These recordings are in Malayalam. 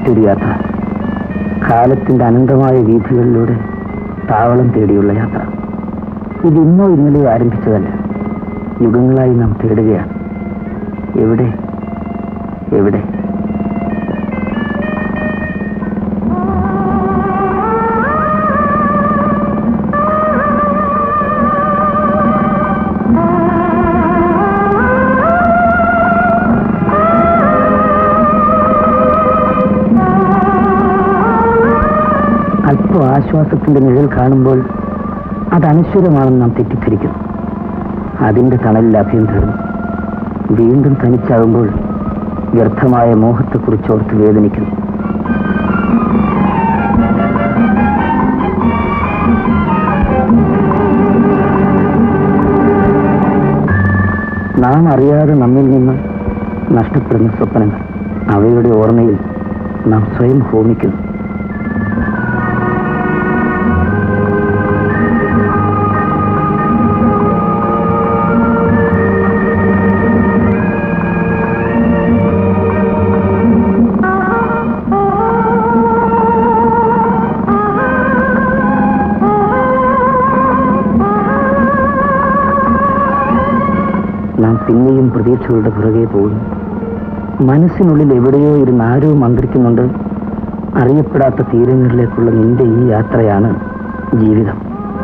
മറ്റൊരു യാത്ര കാലത്തിന്റെ അനന്തമായ വീഥികളിലൂടെ താവളം തേടിയുള്ള യാത്ര ഇത് ഇന്നോ ഇന്നലെയോ ആരംഭിച്ചതല്ല യുഗങ്ങളായി നാം തേടുകയാണ് എവിടെ എവിടെ അല്പം ആശ്വാസത്തിന്റെ നിഴൽ കാണുമ്പോൾ അത് അനശ്വരമാണെന്ന് നാം തെറ്റിദ്ധരിക്കുന്നു അതിന്റെ തണലിൽ അഭയം തേടുന്നു വീണ്ടും തനിച്ചാകുമ്പോൾ വ്യർത്ഥമായ മോഹത്തെക്കുറിച്ചോർത്ത് വേദനിക്കുന്നു നാം അറിയാതെ നമ്മിൽ നിന്ന് നഷ്ടപ്പെടുന്ന സ്വപ്നങ്ങൾ അവയുടെ ഓർമ്മയിൽ നാം സ്വയം ഹോമിക്കുന്നു നാം പിന്നെയും പ്രതീക്ഷകളുടെ പുറകെ പോകുന്നു മനസ്സിനുള്ളിൽ എവിടെയോ ഇരുന്ന് ആരോ മന്ത്രിക്കുന്നുണ്ട് അറിയപ്പെടാത്ത തീരങ്ങളിലേക്കുള്ള നിന്റെ ഈ യാത്രയാണ് ജീവിതം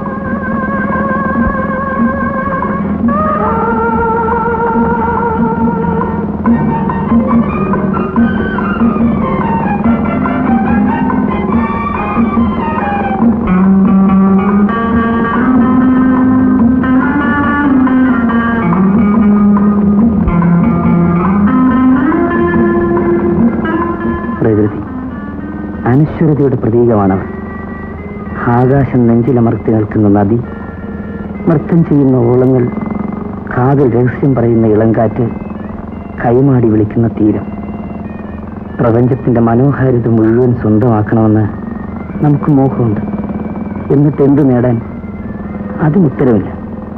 പ്രകൃതി അനശ്വരതയുടെ പ്രതീകമാണവർ ആകാശം നെഞ്ചിലമർത്തി നിൽക്കുന്ന നദി നൃത്തം ചെയ്യുന്ന ഓളങ്ങൾ കാതിൽ രഹസ്യം പറയുന്ന ഇളങ്കാറ്റ് കൈമാടി വിളിക്കുന്ന തീരം പ്രപഞ്ചത്തിന്റെ മനോഹാരിത മുഴുവൻ സ്വന്തമാക്കണമെന്ന് നമുക്ക് മോഹമുണ്ട് എന്നിട്ട് എന്തു നേടാൻ അതിന് ഉത്തരവില്ല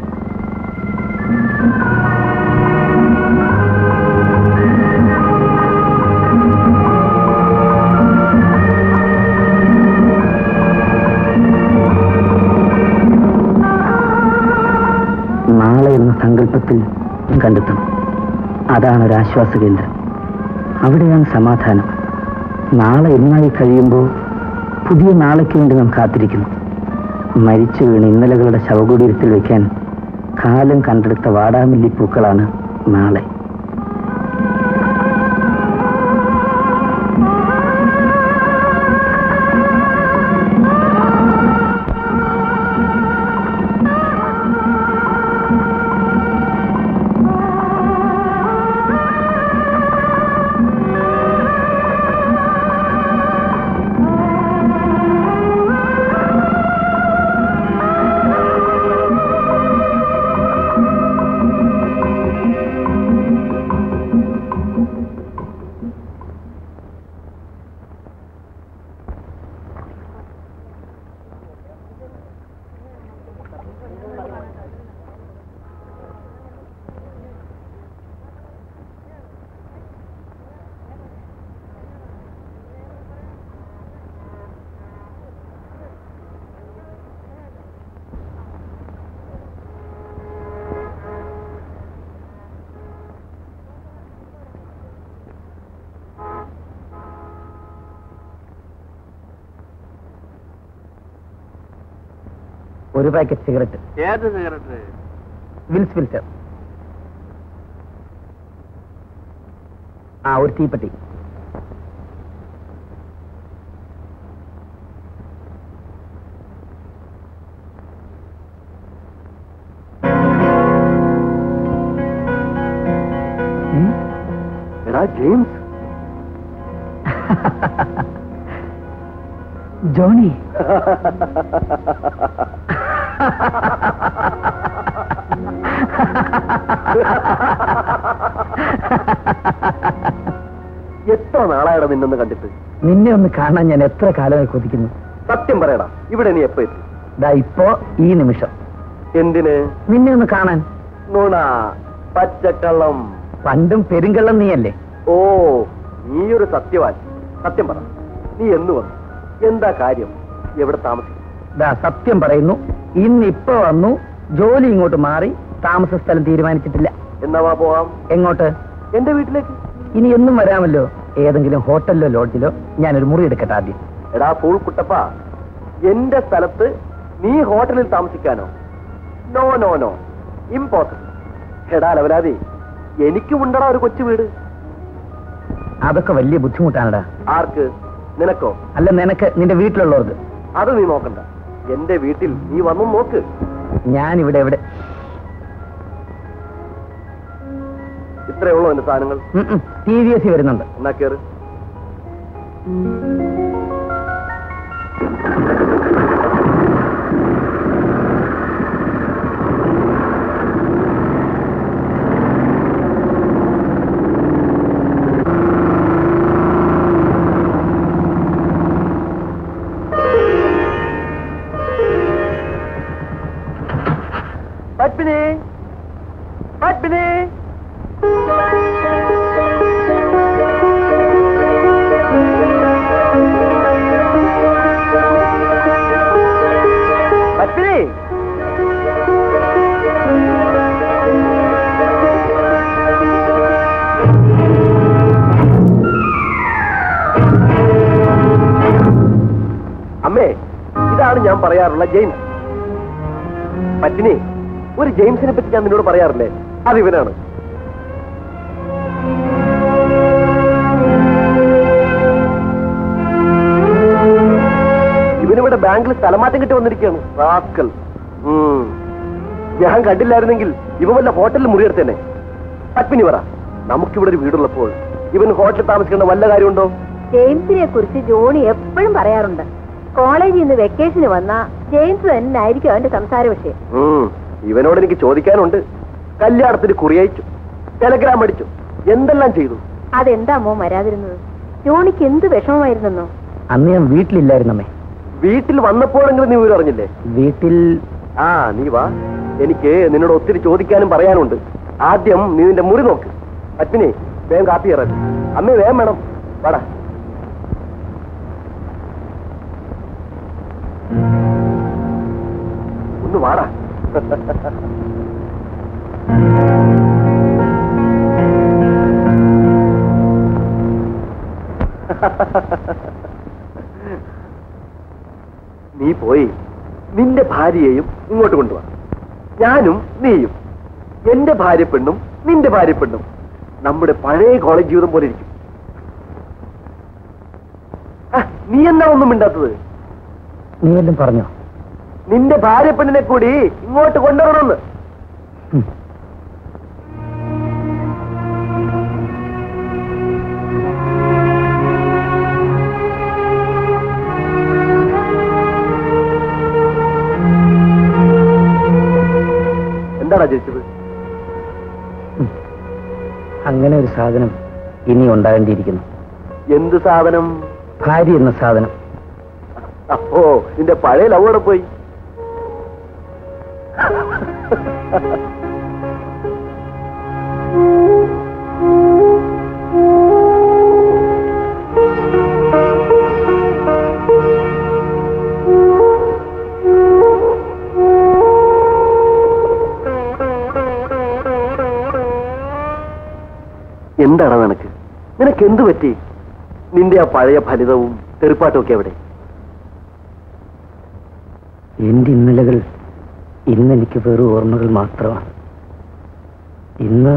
നാളെ എന്ന സങ്കല്പത്തിൽ കണ്ടെത്തണം അതാണ് ഒരു ആശ്വാസ കേന്ദ്രം അവിടെയാണ് സമാധാനം നാളെ എന്നായി കഴിയുമ്പോൾ പുതിയ നാളേക്ക് വേണ്ടി നാം കാത്തിരിക്കുന്നു മരിച്ചു വീണ് ഇന്നലകളുടെ ശവകുടീരത്തിൽ വയ്ക്കാൻ കാലം കണ്ടെടുത്ത വാടാമില്ലി പൂക്കളാണ് നാളെ ഒരു പാക്കറ്റ് സിഗരറ്റ് ഏത് സിഗരറ്റ് വിൽസ് ഫിൽറ്റർ ആ ഒരു തീപ്പെട്ടി എടാ ജെയിംസ് ജോണി എത്ര നാളായടാ നിന്നൊന്ന് കണ്ടിട്ട് നിന്നെ ഒന്ന് കാണാൻ ഞാൻ എത്ര കാലമായി കൊതിക്കുന്നു സത്യം പറയടാ ഇവിടെ നീ എപ്പോ എത്തി ദാ ഇപ്പോ ഈ നിമിഷം എന്തിന് നിന്നെ ഒന്ന് കാണാൻ നുണ പച്ചക്കള്ളം പണ്ടും പെരുങ്കള്ളം നീയല്ലേ ഓ നീയൊരു സത്യവാൻ സത്യം പറ നീ എന്ന് വന്നു എന്താ കാര്യം എവിടെ താമസിക്കും ദാ സത്യം പറയുന്നു ഇന്ന് ഇപ്പൊ വന്നു ജോലി ഇങ്ങോട്ട് മാറി താമസ സ്ഥലം തീരുമാനിച്ചിട്ടില്ല എന്നാ വാ പോവാം എങ്ങോട്ട് എന്റെ വീട്ടിലേക്ക് ഇനി എന്നും വരാമല്ലോ ഏതെങ്കിലും ഹോട്ടലിലോ ലോഡ്ജിലോ ഞാനൊരു മുറി എടുക്കട്ടെ ആദ്യം എടാ ഫൂൾ കുട്ടപ്പ എന്റെ സ്ഥലത്ത് നീ ഹോട്ടലിൽ താമസിക്കാനോ നോ നോ നോ ഇമ്പോസിബിൾ എടാ ലവലാതി എനിക്കുമുണ്ടടാ ഒരു കൊച്ചു വീട് അതൊക്കെ വലിയ ബുദ്ധിമുട്ടാണടാ ആർക്ക് നിനക്കോ അല്ല നിനക്ക് നിന്റെ വീട്ടിലുള്ളവർക്ക് അത് നീ നോക്കണ്ട എന്റെ വീട്ടിൽ നീ വന്നു നോക്ക് ഞാൻ ഇവിടെ എവിടെ ഇത്രയേ ഉള്ളൂ എന്റെ സാധനങ്ങൾ ടി വി എസ് വരുന്നുണ്ട് എന്നാ കേറ് പത്മിനി പത്മിനി പത്മിനി അമ്മേ ഇതാണ് ഞാൻ പറയാറുള്ള ജെയിംസ് പറ്റിനി ഒരു ജെയിംസിനെ പറ്റി ഞാൻ നിന്നോട് പറയാറില്ലേ അത് ഇവനാണ് ഇവനിവിടെ ബാങ്കിൽ സ്ഥലമാറ്റം കിട്ടി വന്നിരിക്കുകയാണ് റാസ്കൽ ഉം. ഞാൻ കണ്ടില്ലായിരുന്നെങ്കിൽ ഇവ വല്ല ഹോട്ടലിൽ മുറിയെടുത്തേനെ പത്മിനി പറ നമുക്കിവിടെ ഒരു വീടുള്ളപ്പോൾ ഇവൻ ഹോട്ടലിൽ താമസിക്കേണ്ട വല്ല കാര്യമുണ്ടോ ജെയിംസിനെ കുറിച്ച് ജോണി എപ്പോഴും പറയാറുണ്ട് കോളേജിൽ നിന്ന് വെക്കേഷന് വന്ന ജെയിംസ് തന്നെ ആയിരിക്കും അവന്റെ സംസാര വിഷയം ഉം. ഇവനോട് എനിക്ക് ചോദിക്കാനുണ്ട് കല്യാണത്തിന് കുറിയയച്ചു ടെലഗ്രാം അടിച്ചു എന്തെല്ലാം ചെയ്തു അതെന്താ മോ വരാതിരുന്നത് ജോണിക്ക് എന്ത് വിഷമമായിരുന്നെന്നോ അന്ന് ഞാൻ വീട്ടിലില്ലായിരുന്നമ്മേ വീട്ടിൽ വന്നപ്പോഴെങ്കിലും നീ വിവരം അറിഞ്ഞില്ലേ വീട്ടിൽ ആ നീ വാ എനിക്ക് നിന്നോട് ഒത്തിരി ചോദിക്കാനും പറയാനുണ്ട് ആദ്യം നീ നിന്റെ മുറി നോക്ക് അച്ഛനെ വേഗം കാപ്പി ഇറങ്ങി അമ്മേ വേഗം വേണം വാടാ ഒന്ന് വാടാ നീ പോയി നിന്റെ ഭാര്യയെയും ഇങ്ങോട്ട് കൊണ്ടുവാ ഞാനും നീയും എന്റെ ഭാര്യ പെണ്ണും നിന്റെ ഭാര്യ പെണ്ണും നമ്മുടെ പഴയ കോളേജ് ജീവിതം പോലെ ഇരിക്കും ആ, നീ എന്നാ ഒന്നും മിണ്ടാത്തത് നീ വല്ലതും പറഞ്ഞോ നിന്റെ ഭാര്യ പെണ്ണിനെ കൂടി ഇങ്ങോട്ട് കൊണ്ടുവരണമെന്ന് ഉം. എന്താടാ ജയിച്ചത് അങ്ങനെ ഒരു സാധനം ഇനി ഉണ്ടാകേണ്ടിയിരിക്കുന്നു എന്ത് സാധനം ഭാര്യ എന്ന സാധനം അപ്പോ നിന്റെ പഴയ ലവ് അവിടെ പോയി എന്താടാ നിനക്ക് നിനക്ക് എന്ത് പറ്റി നിന്റെ ആ പഴയ ഫലിതവും തെറിപ്പാട്ടും ഒക്കെ എവിടെ എന്റെ ഇന്നലകൾ ഇന്നെനിക്ക് വെറും ഓർമ്മകൾ മാത്രമാണ് ഇന്ന്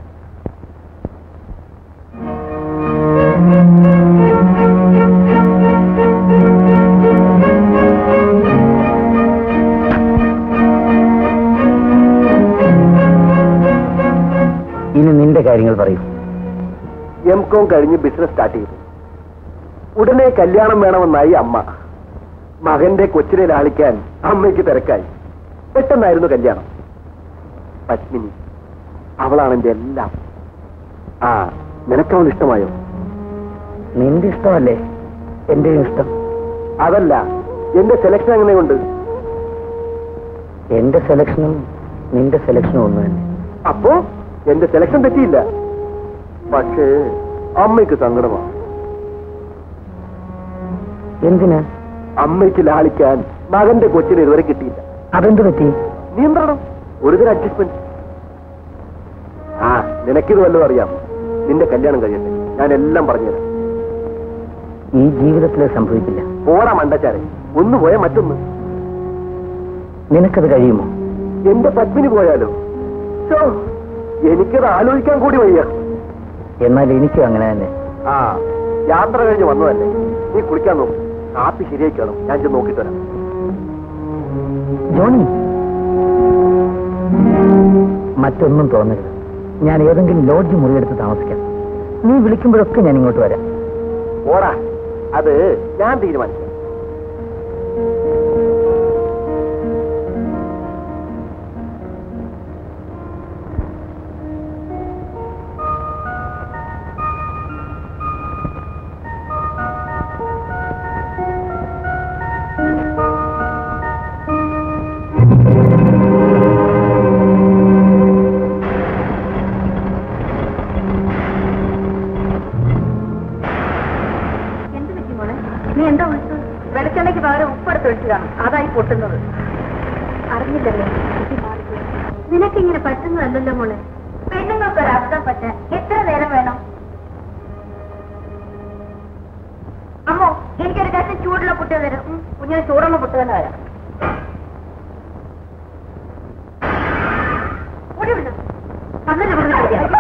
ഇനി നിന്റെ കാര്യങ്ങൾ പറയൂ എം കോം കഴിഞ്ഞ് ബിസിനസ് സ്റ്റാർട്ട് ചെയ്തു ഉടനെ കല്യാണം വേണമെന്നായി അമ്മ മകന്റെ കൊച്ചിനെ ലാളിക്കാൻ അമ്മയ്ക്ക് തിരക്കായി പെട്ടെന്നായിരുന്നു കല്യാണം പത്മിനി അവളാണ് എന്റെ എല്ലാം ആ നിനക്കവൾ ഇഷ്ടമായോ നിന്റെ ഇഷ്ടമല്ലേ എന്റെയും ഇഷ്ടം അതല്ല എന്റെ സെലക്ഷൻ എങ്ങനെയുണ്ട് എന്റെ സെലക്ഷനും നിന്റെ സെലക്ഷനും ഒന്ന് തന്നെ അപ്പോ എന്റെ സെലക്ഷൻ തെറ്റിയില്ല പക്ഷേ അമ്മയ്ക്ക് സങ്കടമാണ് എന്തിനാ അമ്മയ്ക്ക് ലാളിക്കാൻ മകന്റെ കൊച്ചിനെ ഇതുവരെ കിട്ടിയില്ല അതെന്ത് പറ്റി നിയന്ത്രണം ഒരുതരം അഡ്ജസ്റ്റ്മെന്റ് ആ നിനക്കിത് വല്ലതും അറിയാം നിന്റെ കല്യാണം കഴിയട്ടെ ഞാൻ എല്ലാം പറഞ്ഞുതരാം ഈ ജീവിതത്തിൽ സംഭവിക്കില്ല പോടാ മണ്ടച്ചാരെ ഒന്ന് പോയാൽ മറ്റൊന്ന് നിനക്കത് കഴിയുമോ എന്റെ പത്മിനി പോയാലോ ഛോ, എനിക്കത് ആലോചിക്കാൻ കൂടി വയ്യ എന്നാൽ എനിക്കും അങ്ങനെ തന്നെ ആ യാത്ര കഴിഞ്ഞ് വന്നതല്ലേ നീ കുളിക്കാൻ നോക്കും കാപ്പി ശരിയാക്കണം ഞാൻ ചെന്ന് നോക്കിട്ട് വരാം ജോണി മറ്റൊന്നും തോന്നരുത് ഞാൻ ഏതെങ്കിലും ലോഡ്ജ് മുറിയെടുത്ത് താമസിക്കാം നീ വിളിക്കുമ്പോഴൊക്കെ ഞാൻ ഇങ്ങോട്ട് വരാം ഓടാ അത് ഞാൻ തീരുമാനിക്കാം എന്ത് പറ്റി മോളെ നീ എന്താ വിളിച്ചത് വെളിച്ചെണ്ണയ്ക്ക് പകരം ഉപ്പെടുത്ത് ഒഴിച്ചതാണ് അതായി പൊട്ടുന്നത് അറിഞ്ഞില്ലല്ലേ നിനക്കിങ്ങനെ പറ്റുന്നതല്ലല്ലോ മോളെ പെണ്ണുങ്ങൾക്ക് ഒരു അബദ്ധം പറ്റാൻ എത്ര നേരം വേണം അമ്മോ എനിക്കൊരു കഷ്ണം ചൂടുള്ള പുട്ട് തരും ഉം, കുഞ്ഞിന് ചൂടുള്ള പുട്ട് തന്നെ തരാം ഓടി വിടൂ. വന്നിട്ട് ഇവിടുന്ന് കളിക്കാം.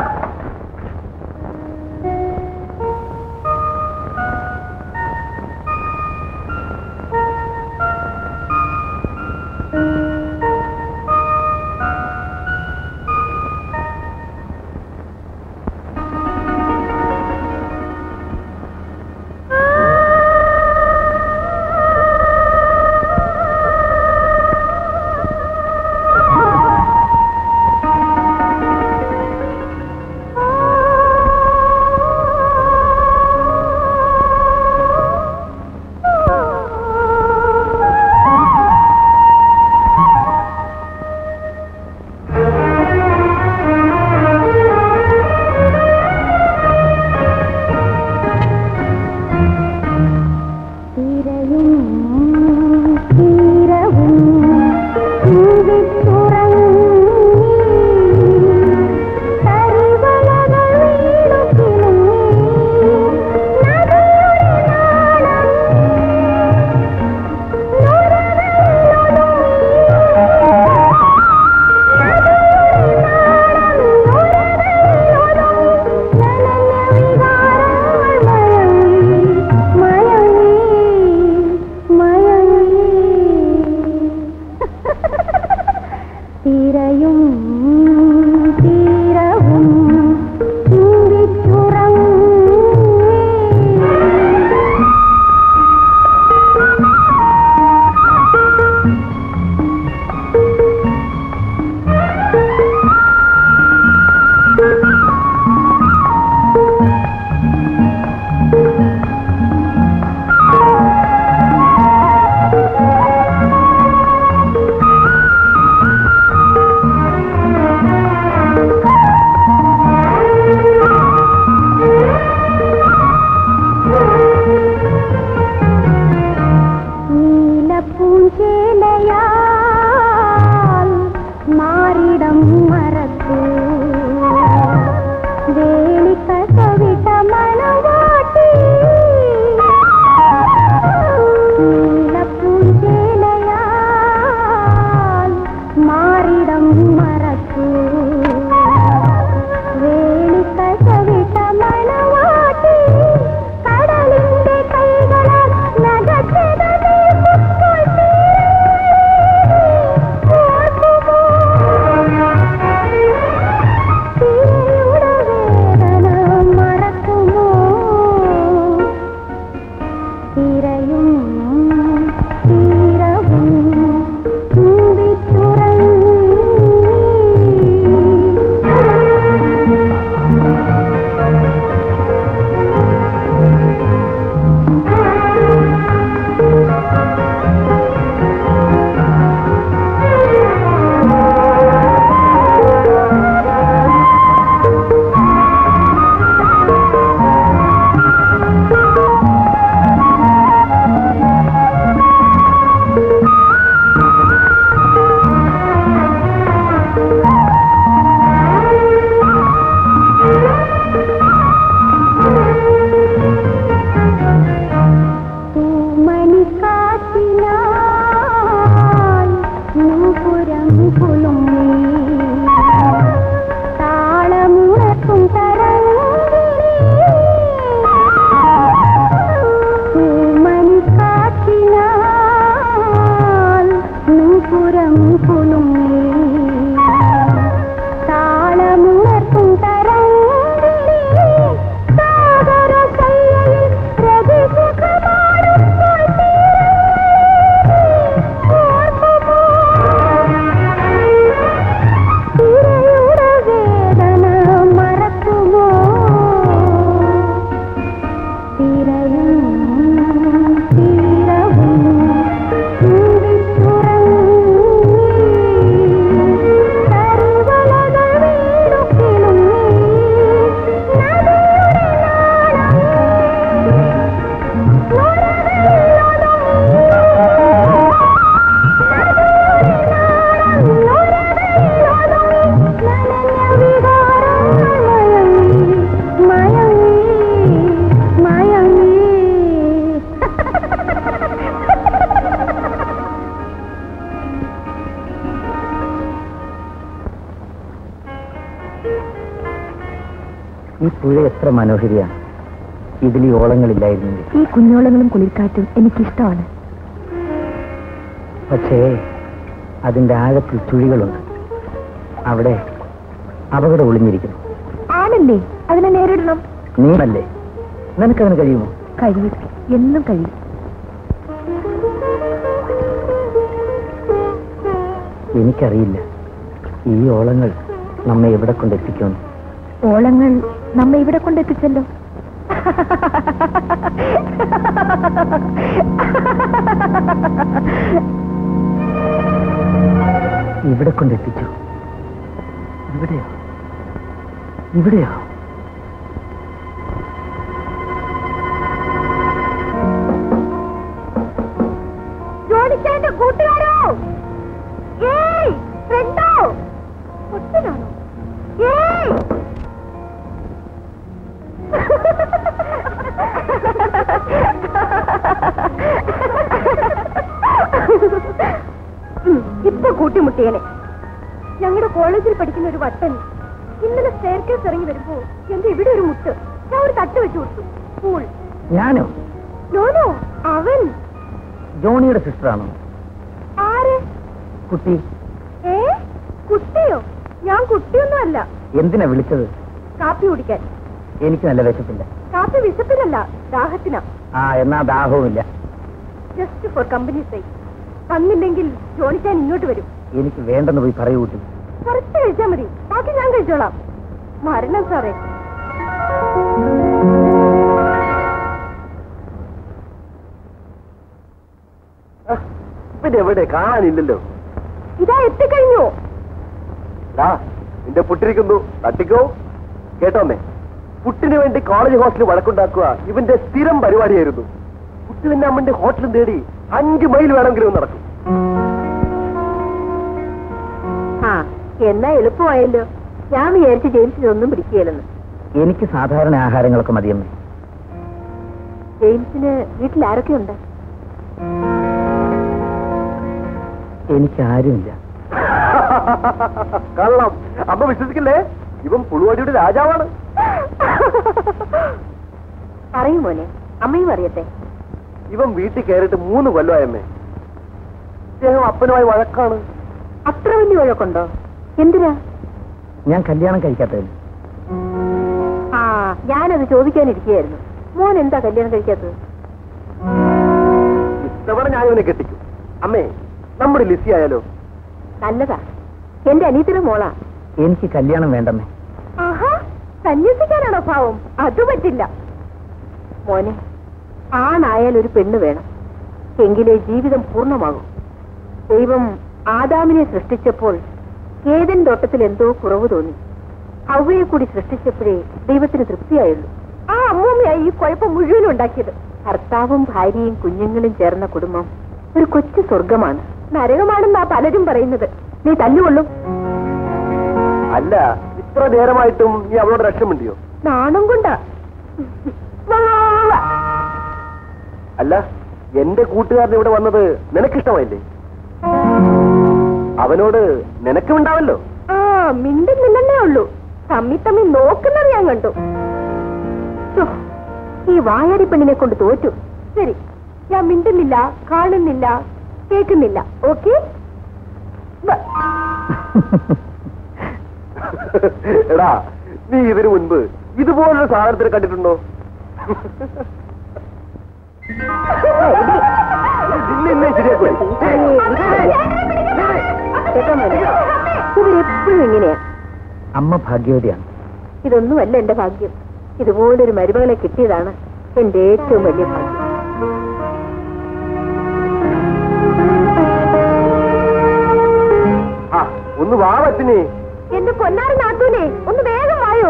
തിരയും തീരവും ചുംബിച്ചുറങ്ങി നീലപ്പൂഞ്ചേലയാൽ മാറിടം മറത്തു വേളിക്കവിട്ട മണവാട്ടി നീലപ്പൂഞ്ചേലയാൽ മാറിടം മറത്തു വേളിക്കവിട്ട മണവാട്ടി കടലിന്റെ കൈകളാൽ നഗച്ചത മറക്കുമോ തിരയും തീരവും ചുംബിച്ചുറങ്ങി ഈ പുഴ എത്ര മനോഹരിയാണ് ഇതിൽ ഈ ഓളങ്ങളില്ലായിരുന്നെങ്കിൽ ഈ കുഞ്ഞോളങ്ങളും കുളിർക്കാറ്റും എനിക്കിഷ്ടമാണ് പക്ഷേ അതിന്റെ ആഴത്തിൽ ചുഴികളുണ്ട് അവിടെ അപകടം ഒളിഞ്ഞിരിക്കുന്നു ആണല്ലേ അതിനെ നേരിടണം നീയല്ലേ നിനക്കതിന് കഴിയുമോ കഴിയും എന്നും കഴിയും എനിക്കറിയില്ല ഈ ഓളങ്ങൾ നമ്മെ എവിടെ കൊണ്ടെത്തിക്കുമെന്ന് ഓളങ്ങൾ നമ്മെ ഇവിടെ കൊണ്ടെത്തിച്ചല്ലോ ഇവിടെ കൊണ്ടെത്തിച്ചു ഇവിടെയോ ഇവിടെയോ ജോണിച്ചാന്റെ കൂട്ടുകാരോ ഏയ് ഫ്രണ്ടോ ഒറ്റനാണോ ഏയ് ഉം, ഇപ്പൊ കൂട്ടിമുട്ടിയനെ ഞങ്ങളുടെ കോളേജിൽ പഠിക്കുന്ന ഒരു വട്ടൻ ഇന്നലെ സ്റ്റെയർക്കേസ് ഇറങ്ങി വരുമ്പോ എന്റെ ഇവിടെ ഒരു മുട്ട് ഞാൻ ഒരു തട്ട് വെച്ചു കൊടുത്തു സ്കൂൾ ഞാനോ നോനോ അവൻ ജോണിയുടെ സിസ്റ്ററാണോ ആര് കുട്ടി ഏ കുട്ടിയോ ഞാൻ കുട്ടിയൊന്നും അല്ല എന്തിനാ വിളിച്ചത് കാപ്പി കുടിക്കാൻ എനിക്ക് നല്ല വിശപ്പില്ല കാപ്പി വിശപ്പിനല്ല ദാഹത്തിനാ ആ എന്നാ ദാഹവുമില്ല ജസ്റ്റ് ഫോർ കമ്പനി സൈ വന്നില്ലെങ്കിൽ ജോണിക്കാൻ ഇങ്ങോട്ട് വരും എനിക്ക് വേണ്ടെന്ന് പോയി പറയൂ കുട്ടി കുറച്ച് കഴിച്ചാൽ മതി ബാക്കി ഞാൻ കഴിച്ചോളാം മരണം സാറേ പിന്നെ എവിടെ കാണാനില്ലല്ലോ ഇതാ എത്തിക്കഴിഞ്ഞു ദാ, നിന്റെ പുട്ടിരിക്കുന്നു തട്ടിക്കോ കേട്ടോന്നേ പുട്ടിന് വേണ്ടി കോളേജ് ഹോസ്റ്റലിൽ വഴക്കുണ്ടാക്കുക ഇവന്റെ സ്ഥിരം പരിപാടിയായിരുന്നു പുട്ടി പിന്നെ അമ്മന്റെ ഹോട്ടലും തേടി അഞ്ച് മൈൽ വേണമെങ്കിലും നടക്കും ആ എന്നാ എളുപ്പമായല്ലോ ഞാൻ വിചാരിച്ച് ജെയിംസിനൊന്നും പിടിക്കുകയില്ലെന്ന് എനിക്ക് സാധാരണ ആഹാരങ്ങളൊക്കെ മതിയമ്മേ ജെയിംസിന് വീട്ടിൽ ആരൊക്കെ ഉണ്ട് എനിക്ക് ആരുമില്ല കള്ളം അമ്മ വിശ്വസിക്കില്ലേ ഇവൻ പുളുവാടിയുടെ രാജാവാണ് പറയും മോനെ അമ്മയും അറിയട്ടെ ഇവൻ വീട്ടിൽ കയറിയിട്ട് മൂന്ന് കൊല്ലമായമ്മേ ഇദ്ദേഹം അപ്പനുമായി വഴക്കാണ് അത്ര വലിയ വഴക്കുണ്ടോ എന്തിനാ ഞാൻ കല്യാണം കഴിക്കാത്തതിന് ആ ഞാനത് ചോദിക്കാനിരിക്കുകയായിരുന്നു മോൻ എന്താ കല്യാണം കഴിക്കാത്തത് ഇത്തവണ ഞാൻ ഇവനെ കെട്ടിക്കും അമ്മേ നമ്മുടെ ലിസി ആയാലോ നല്ലതാ എന്റെ അനിയത്തിന്റെ മോളാ എനിക്ക് കല്യാണം വേണ്ടമ്മേ ആഹാ സന്യസിക്കാനാണോ ഭാവം അത് പറ്റില്ല മോനെ ആണായാൽ ഒരു പെണ്ണ് വേണം എങ്കിലേ ജീവിതം പൂർണ്ണമാകും ദൈവം ആദാമിനെ സൃഷ്ടിച്ചപ്പോൾ ഏതൻ തോട്ടത്തിൽ എന്തോ കുറവ് തോന്നി അവയെ കൂടി സൃഷ്ടിച്ചപ്പോഴേ ദൈവത്തിന് തൃപ്തിയായുള്ളൂ ആ അമ്മൂമ്മയായി ഈ കുഴപ്പം മുഴുവനും ഉണ്ടാക്കിയത് ഭർത്താവും ഭാര്യയും കുഞ്ഞുങ്ങളും ചേർന്ന കുടുംബം ഒരു കൊച്ചു സ്വർഗമാണ് നരകമാണെന്നാ പലരും പറയുന്നത് നീ തല്ലുകൊള്ളും അല്ല ഇത്ര നേരമായിട്ടും നീ അവളോട് രക്ഷമുണ്ടിയോ നാണം കൊണ്ടാ വാ, വാ. അല്ല എന്റെ കൂട്ടുകാരൻ ഇവിടെ വന്നത് നിനക്കിഷ്ടമായില്ലേ അവനോട് നിനക്കുമുണ്ടാവല്ലോ ആ മിണ്ടുന്നില്ലെന്നേ ഉള്ളൂ തമ്മി തമ്മി നോക്കുന്നത് ഞാൻ കണ്ടു ഛോ, ഈ വായാടി പെണ്ണിനെ കൊണ്ട് തോറ്റു ശരി ഞാൻ മിണ്ടുന്നില്ല കാണുന്നില്ല കേൾക്കുന്നില്ല ഓക്കെ എടാ നീ ഇതിനു മുൻപ് ഇതുപോലൊരു സാധനത്തിനെ കണ്ടിട്ടുണ്ടോ നിന്നെ ഇന്നേ ശരിയാക്കൂ ഇവരെപ്പോഴും ഇങ്ങനെയാ അമ്മ ഭാഗ്യവതിയാണ് ഇതൊന്നുമല്ല എന്റെ ഭാഗ്യം ഇതുപോലൊരു മരുമകളെ കിട്ടിയതാണ് എന്റെ ഏറ്റവും വലിയ ഭാഗ്യം ആ ഒന്ന് വാ പറ്റിനെ എന്റെ പൊന്നാറ് നാത്തൂനെ ഒന്ന് വേഗം വായോ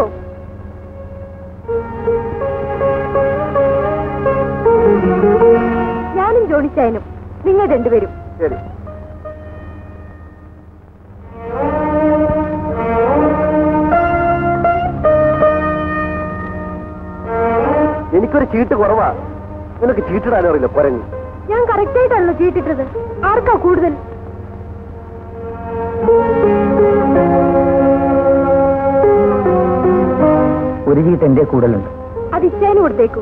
ഞാനും ജോണിച്ചായനും നിങ്ങൾ രണ്ടുപേരും ശരി എനിക്കൊരു ചീട്ട് കുറവാ നിനക്ക് ചീട്ടിടാനും അറിയില്ല പൊരങ്ങ് ഞാൻ കറക്റ്റ് ആയിട്ടാണല്ലോ ചീട്ടിട്ടത് ആർക്കാ കൂടുതൽ ഒരു ചീട്ട് എന്റെ കൂടുതലുണ്ട് അത് ഇച്ചേന് കൊടുത്തേക്കൂ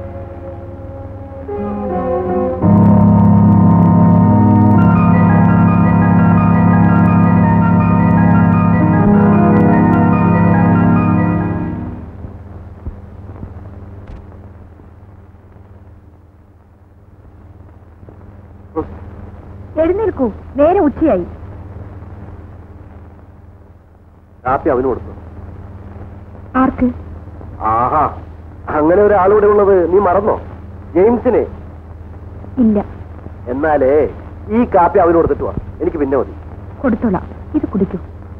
എഴുന്നേൽക്കൂ നേരെ ഉച്ചയായി കാപ്പി അവന് കൊടുത്തു ആർക്ക് ആഹാ അങ്ങനെ ഒരാളിവിടെ ഉള്ളത് നീ മറന്നോ ജെയിംസിനെ ഇല്ല എന്നാലേ ഈ കാപ്പി അവന് കൊടുത്തിട്ട് വാ എനിക്ക് പിന്നെ മതി കൊടുത്തോളാം ഇത് കുടിക്കൂ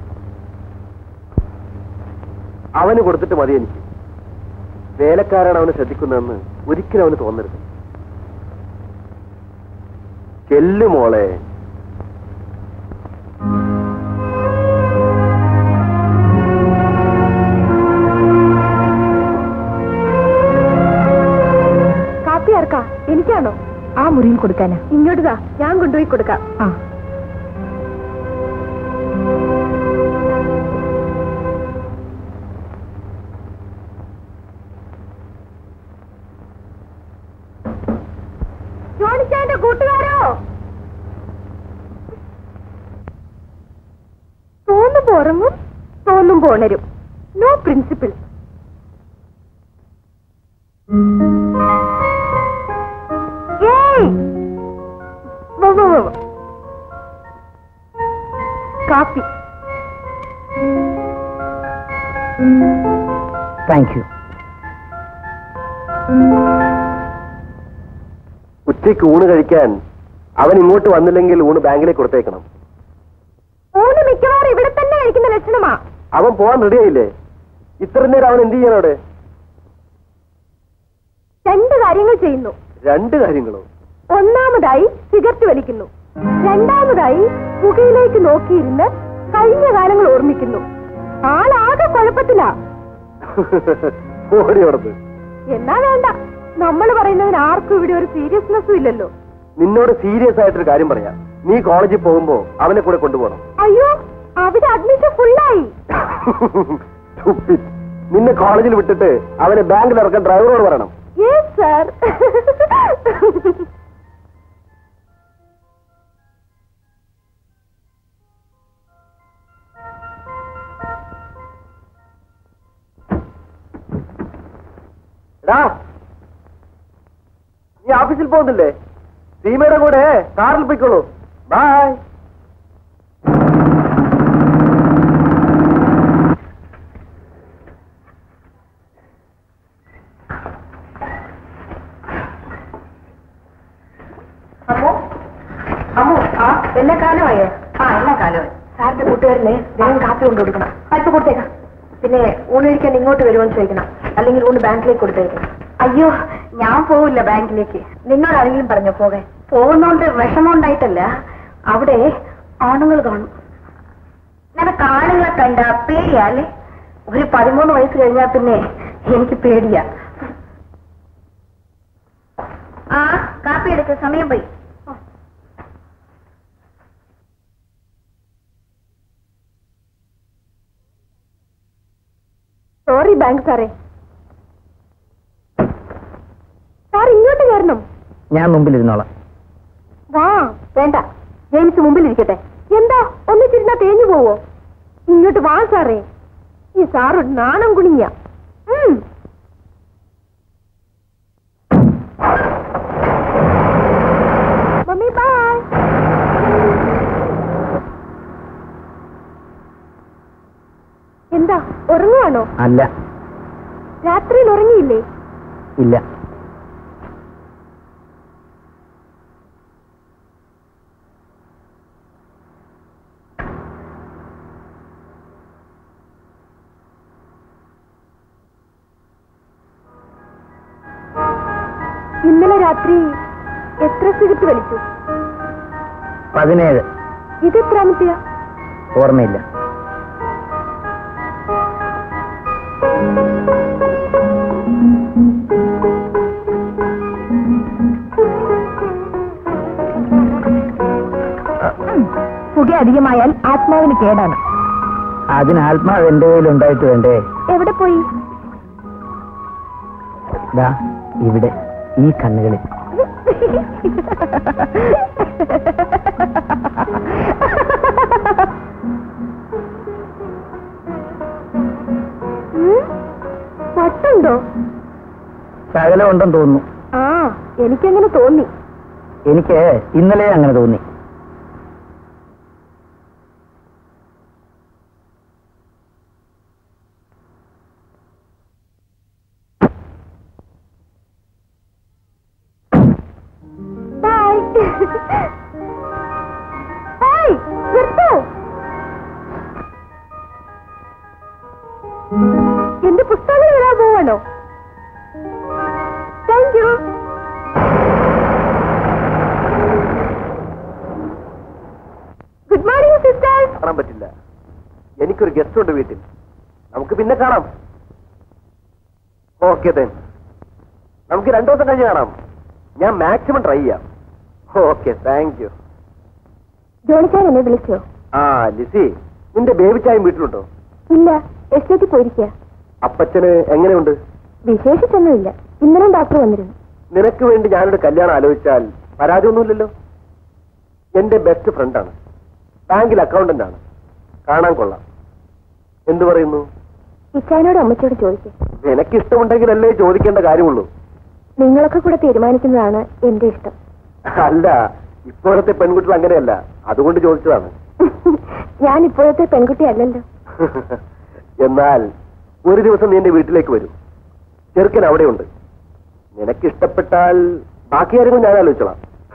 അവന് കൊടുത്തിട്ട് മതി എനിക്ക് വേലക്കാരാണ് അവനെ ശ്രദ്ധിക്കുന്നതെന്ന് ഒരിക്കലും അവന് തോന്നരുത് ചെല്ലു മോളെ കാപ്പി ആർക്കാ എനിക്കാണോ ആ മുറിയിൽ കൊടുക്കാനാ ഇങ്ങോട്ടാ ഞാൻ കൊണ്ടുപോയി കൊടുക്കാം ആ ജോണിച്ചാന്റെ കൂട്ടുകാരോ തോന്നുമ്പോ ഉറങ്ങും തോന്നുമ്പോ ഉണരും നോ പ്രിൻസിപ്പിൾ ഏയ് വോ, വോ, വോ, വോ. കാപ്പി താങ്ക് യു ഉച്ചയ്ക്ക് ഊണ് കഴിക്കാൻ അവൻ ഇങ്ങോട്ട് വന്നില്ലെങ്കിൽ ഊണ് ബാങ്കിലേക്ക് കൊടുത്തേക്കണം ഊണ് മിക്കവാറും ഇവിടെ തന്നെ കഴിക്കുന്ന ലക്ഷണമാ അവൻ പോവാൻ റെഡിയായില്ലേ ഇത്ര നേരം അവൻ എന്ത് ചെയ്യാനോടെ രണ്ട് കാര്യങ്ങൾ ചെയ്യുന്നു രണ്ട് കാര്യങ്ങളോ ഒന്നാമതായി സിഗരറ്റ് വലിക്കുന്നു രണ്ടാമതായി പുകയിലേക്ക് നോക്കിയിരുന്ന് കഴിഞ്ഞ കാലങ്ങൾ ഓർമ്മിക്കുന്നു ആളാകെ കുഴപ്പത്തിലാ ഓടി ഓടത്ത് എന്നാ വേണ്ട നമ്മൾ പറയുന്നതിന് ആർക്കും ഇവിടെ ഒരു സീരിയസ്നെസ്സും ഇല്ലല്ലോ നിന്നോട് സീരിയസ് ആയിട്ടൊരു കാര്യം പറയാം നീ കോളേജിൽ പോകുമ്പോ അവനെ കൂടെ കൊണ്ടുപോകണം അയ്യോ അവിടെ അഡ്മിഷൻ ഫുള്ളായി Stupid. നിന്നെ കോളേജിൽ വിട്ടിട്ട് അവനെ ബാങ്കിൽ ഇറക്കാൻ ഡ്രൈവറോട് പറയണം യെസ് സർ എടാ നീ ഓഫീസിൽ പോകുന്നില്ലേ സീമയുടെ കൂടെ കാറിൽ പോയിക്കോളൂ ബൈ അമ്മോ അമ്മോ ആ എല്ലാ കാലമായോ ആ എല്ലാ കാലമായി സാറിന്റെ കൂട്ടുകാരനെ വേഗം കാപ്പി കൊണ്ട് കൊടുക്കണം അല്പം കൊടുത്തേക്കാം പിന്നെ ഊണ് കഴിക്കാൻ ഇങ്ങോട്ട് വരുമെന്ന് ചോദിക്കണം അല്ലെങ്കിൽ ഊണ് ബാങ്കിലേക്ക് കൊടുത്തേക്കണം അയ്യോ ഞാൻ പോവില്ല ബാങ്കിലേക്ക് നിന്നോട് ആരെങ്കിലും പറഞ്ഞോ പോകാൻ പോകുന്നോണ്ട് വിഷമമുണ്ടായിട്ടല്ല അവിടെ ആണുങ്ങൾ കാണും നിനക്ക് ആണുങ്ങളെ കണ്ട പേടിയാ അല്ലേ ഒരു പതിമൂന്ന് വയസ്സ് കഴിഞ്ഞാൽ പിന്നെ എനിക്ക് പേടിയാ ആ കാപ്പി എടുക്ക സമയം പോയി സോറി ബാങ്ക് സാറേ സാർ ഇങ്ങോട്ട് കയറണം ഞാൻ മുമ്പിലിരുന്നോളാം വാ വേണ്ട ജെയിംസ് മുമ്പിലിരിക്കട്ടെ എന്താ ഒന്നിച്ചിരുന്നാ തേഞ്ഞു പോവോ ഇങ്ങോട്ട് വാ സാറേ ഈ സാറ് നാണം കുണിഞ്ഞ മമ്മി ബൈ എന്താ ഉറങ്ങുവാണോ അല്ല രാത്രിയിൽ ഉറങ്ങിയില്ലേ ഇല്ല ഇന്നലെ രാത്രി എത്ര സിഗരറ്റ് വലിച്ചു പതിനേഴ് ഇത് എത്രാമത്തെയാ ഓർമ്മയില്ല പുക അധികമായാൽ ആത്മാവിന് കേടാണ് അതിന് ആത്മാവ് എന്റെ കയ്യിൽ ഉണ്ടായിട്ട് വേണ്ടേ എവിടെ പോയി ദാ ഇവിടെ ഈ കണ്ണുകളിൽ പട്ടുണ്ടോ ശകലം ഉണ്ടെന്ന് തോന്നുന്നു ആ എനിക്കങ്ങനെ തോന്നി എനിക്ക് ഇന്നലെ അങ്ങനെ തോന്നി ബൈ ഹേയ് നിർത്തൂ എന്റെ പുസ്തകങ്ങൾ വരാൻ പോവാണോ thank you good morning sisters കാണാൻ പറ്റില്ല എനിക്കൊരു ഗസ്റ്റ് ഉണ്ട് വീട്ടിൽ നമുക്ക് പിന്നെ കാണാം ഓക്കെ ദെൻ നമുക്ക് രണ്ടു ദിവസം കഴിഞ്ഞ് കാണാം ഞാൻ മാക്സിമം ട്രൈ ചെയ്യാം ഓക്കെ താങ്ക് യു ജോണിച്ചാൻ എന്നെ വിളിച്ചോ ആ ലിസി നിന്റെ ബേബി ചായം വീട്ടിലുണ്ടോ ഇല്ല എസ്റ്റേറ്റിൽ പോയിരിക്കുക അപ്പച്ചന് എങ്ങനെയുണ്ട് വിശേഷിച്ചൊന്നുമില്ല ഇന്നലെ ഡോക്ടർ വന്നിരുന്നു നിനക്ക് വേണ്ടി ഞാനൊരു കല്യാണം ആലോചിച്ചാൽ പരാതിയൊന്നുമില്ലല്ലോ എന്റെ ബെസ്റ്റ് ഫ്രണ്ടാണ് ബാങ്കിൽ അക്കൗണ്ടന്റ് ആണ് കാണാൻ കൊള്ളാം എന്തു പറയുന്നു ഇച്ചാനോട് അമ്മച്ചോട് ചോദിക്കും നിനക്ക് ഇഷ്ടമുണ്ടെങ്കിലല്ലേ ചോദിക്കേണ്ട കാര്യമുള്ളൂ നിങ്ങളൊക്കെ കൂടെ തീരുമാനിക്കുന്നതാണ് എന്റെ ഇഷ്ടം അല്ല ഇപ്പോഴത്തെ പെൺകുട്ടികൾ അങ്ങനെയല്ല അതുകൊണ്ട് ചോദിച്ചതാണ് ഞാൻ ഇപ്പോഴത്തെ പെൺകുട്ടി അല്ലല്ലോ എന്നാൽ ഒരു ദിവസം നീ എന്റെ വീട്ടിലേക്ക് വരും ചെറുക്കൻ അവിടെയുണ്ട് നിനക്ക് ഇഷ്ടപ്പെട്ടാൽ ബാക്കി കാര്യങ്ങൾ ഞാൻ ആലോചിച്ചോളാം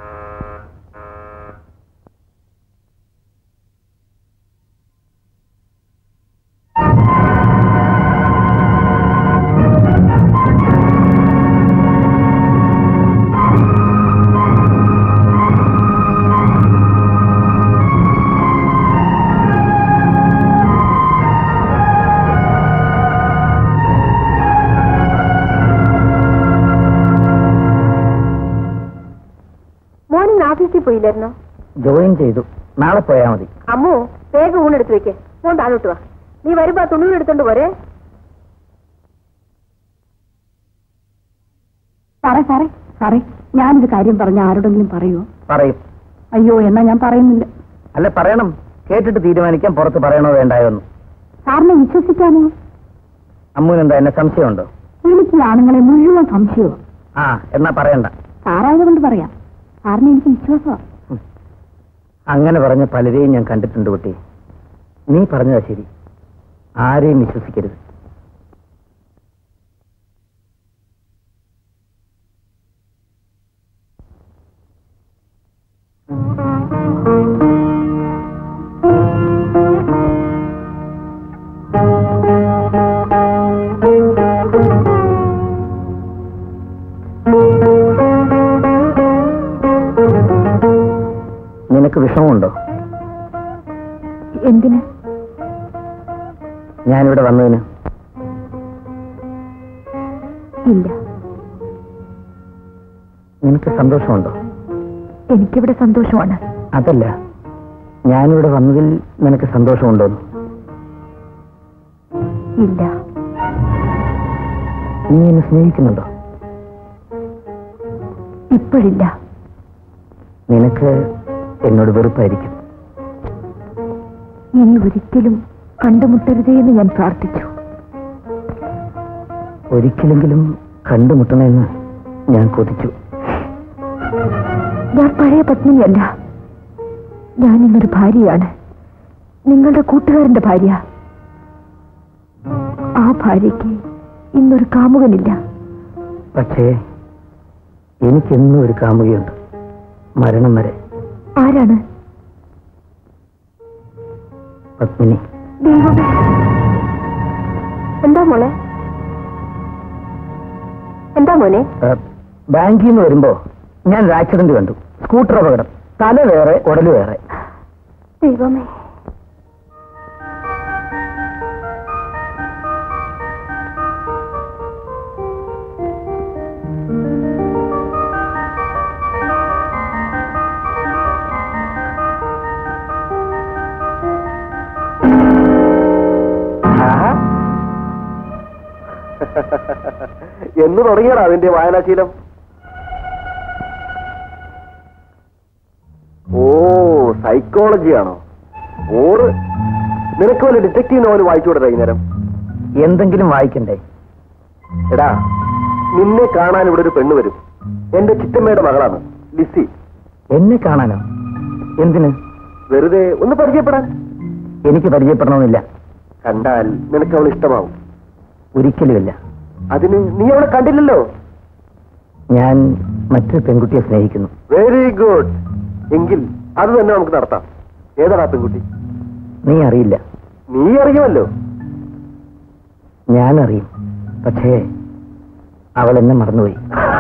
മോർണിംഗ് ഓഫീസിൽ പോയില്ലായിരുന്നോ ജോയിൻ ചെയ്തു നാളെ പോയാൽ മതി അമ്മു വേഗം ഊണെടുത്ത് വെക്ക് മോൻ താഴോട്ട് വാ നീ വരുമ്പോ ആ തുണി എടുത്തോണ്ട് പോരെ സാറേ സാറേ സാറേ ഞാനൊരു കാര്യം പറഞ്ഞ ആരോടെങ്കിലും പറയുമോ പറയും അയ്യോ എന്നാ ഞാൻ പറയുന്നില്ല അല്ല പറയണം കേട്ടിട്ട് തീരുമാനിക്കാൻ പുറത്ത് പറയണോ വേണ്ടായോ എന്ന് സാറിനെ വിശ്വസിക്കാമോ അമ്മുവിനെന്താ എന്നെ സംശയമുണ്ടോ എനിക്ക് ഈ ആണുങ്ങളെ മുഴുവൻ സംശയവും ആ എന്നാ പറയണ്ട സാറായതുകൊണ്ട് പറയാം സാറിന് എനിക്ക് വിശ്വാസമാണ് അങ്ങനെ പറഞ്ഞ പലരെയും ഞാൻ കണ്ടിട്ടുണ്ട് കുട്ടി നീ പറഞ്ഞതാ ശരി ആരെയും വിശ്വസിക്കരുത് നിനക്ക് വിഷമമുണ്ടോ എന്തിന് ഞാനിവിടെ വന്നതിന് ഇല്ല നിനക്ക് സന്തോഷമുണ്ടോ എനിക്കിവിടെ സന്തോഷമാണ് അതല്ല ഞാനിവിടെ വന്നതിൽ നിനക്ക് സന്തോഷമുണ്ടോന്ന് ഇല്ല നീ എന്നെ സ്നേഹിക്കുന്നുണ്ടോ ഇപ്പോഴില്ല നിനക്ക് എന്നോട് വെറുപ്പായിരിക്കും ഇനി ഒരിക്കലും കണ്ടുമുട്ടരുതേ എന്ന് ഞാൻ പ്രാർത്ഥിച്ചു ഒരിക്കലെങ്കിലും കണ്ടുമുട്ടണമെന്ന് ഞാൻ കൊതിച്ചു ഞാൻ പഴയ പത്നിയല്ല ഞാൻ ഇന്നൊരു ഭാര്യയാണ് നിങ്ങളുടെ കൂട്ടുകാരന്റെ ഭാര്യ ആ ഭാര്യയ്ക്ക് ഇന്നൊരു കാമുകനില്ല പക്ഷേ എനിക്കെന്നും ഒരു കാമുകയുണ്ട് മരണം വരെ ആരാണ് പത്മിനി ദൈവമേ എന്താ മോളെ എന്താ മോനെ ആ, ബാങ്കിൽ നിന്ന് വരുമ്പോ ഞാൻ ഒരു ആക്സിഡന്റ് കണ്ടു സ്കൂട്ടർ അപകടം തല വേറെ ഉടല് വേറെ ദൈവമേ എന്ന് തുടങ്ങിയടാ അതിന്റെ വായനാശീലം ഓ സൈക്കോളജിയാണോ ഓറ് നിനക്ക് വല്ല ഡിറ്റക്റ്റീവ് നോവൽ വായിച്ചുകൂടെ വൈകുന്നേരം എന്തെങ്കിലും വായിക്കണ്ടേ എടാ നിന്നെ കാണാൻ ഇവിടെ ഒരു പെണ്ണ് വരും എന്റെ ചിറ്റമ്മയുടെ മകളാണ് ലിസി എന്നെ കാണാനോ എന്തിന് വെറുതെ ഒന്ന് പരിചയപ്പെടാൻ എനിക്ക് പരിചയപ്പെടണമെന്നില്ല കണ്ടാൽ നിനക്ക് അവൾ ഇഷ്ടമാവും ഒരിക്കലുമില്ല അതിന് നീ അവളെ കണ്ടില്ലല്ലോ ഞാൻ മറ്റൊരു പെൺകുട്ടിയെ സ്നേഹിക്കുന്നു വെരി ഗുഡ് എങ്കിൽ അത് തന്നെ നമുക്ക് നടത്താം ഏതാടാ പെൺകുട്ടി നീ അറിയില്ല നീ അറിയുമല്ലോ ഞാൻ അറിയും പക്ഷേ അവൾ എന്നെ മറന്നുപോയി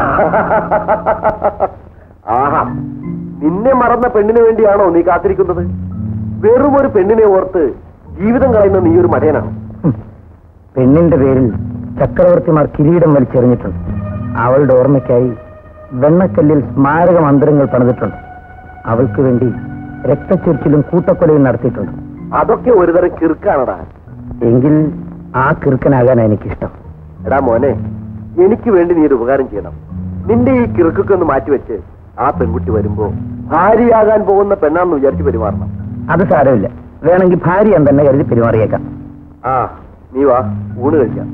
ആഹാ നിന്നെ മറന്ന പെണ്ണിന് വേണ്ടിയാണോ നീ കാത്തിരിക്കുന്നത് വെറും ഒരു പെണ്ണിനെ ഓർത്ത് ജീവിതം കളയുന്ന നീ ഒരു മടയനാണ് ഹും. പെണ്ണിന്റെ പേരിൽ ചക്രവർത്തിമാർ കിരീടം വലിച്ചെറിഞ്ഞിട്ടുണ്ട് അവളുടെ ഓർമ്മയ്ക്കായി വെണ്ണക്കല്ലിൽ സ്മാരക മന്ദിരങ്ങൾ പണിതിട്ടുണ്ട് അവൾക്ക് വേണ്ടി രക്തച്ചൊരിച്ചിലും കൂട്ടക്കൊലയും നടത്തിയിട്ടുണ്ട് അതൊക്കെ ഒരുതരം കിറുക്കാണടാ എങ്കിൽ ആ കിറുക്കനാകാൻ എനിക്കിഷ്ടം എടാ മോനെ എനിക്ക് വേണ്ടി നീ ഒരു ഉപകാരം ചെയ്യണം നിന്റെ ഈ കിറുക്കൊക്കെ ഒന്ന് മാറ്റിവെച്ച് ആ പെൺകുട്ടി വരുമ്പോ ഭാര്യയാകാൻ പോകുന്ന പെണ്ണാന്ന് വിചാരിച്ച് പെരുമാറണം അത് സാരമില്ല വേണമെങ്കിൽ ഭാര്യ ഞാൻ തന്നെ കരുതി പെരുമാറിയേക്കാം ആ നീ വാ ഊണ് കഴിക്കാം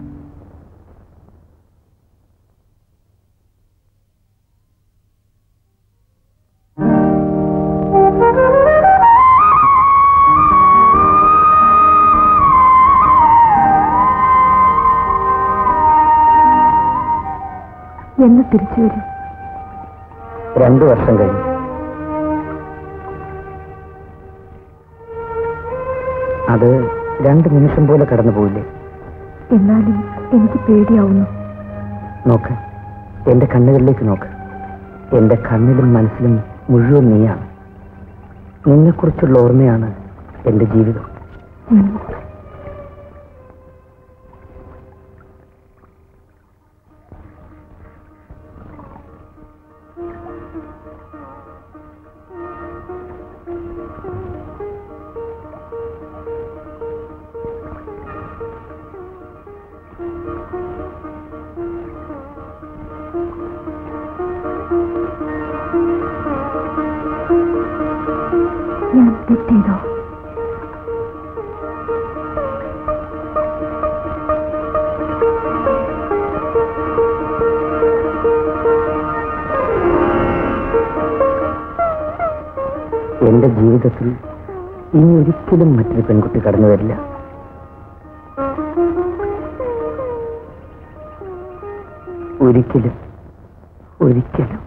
എന്ന് തിരിച്ചു വരും രണ്ടു വർഷം കഴിഞ്ഞു അത് രണ്ട് നിമിഷം പോലെ കടന്നു പോയില്ലേ എന്നാലും എനിക്ക് പേടിയാവുന്നു നോക്ക് എന്റെ കണ്ണുകളിലേക്ക് നോക്ക് എന്റെ കണ്ണിലും മനസ്സിലും മുഴുവൻ നീയാണ് നിന്നെക്കുറിച്ചുള്ള ഓർമ്മയാണ് എന്റെ ജീവിതം ഉം. ഞാൻ തെറ്റെയ്തോ എന്റെ ജീവിതത്തിൽ ഇനി ഒരിക്കലും മറ്റൊരു പെൺകുട്ടി കടന്നു വരില്ല ഒരിക്കലും ഒരിക്കലും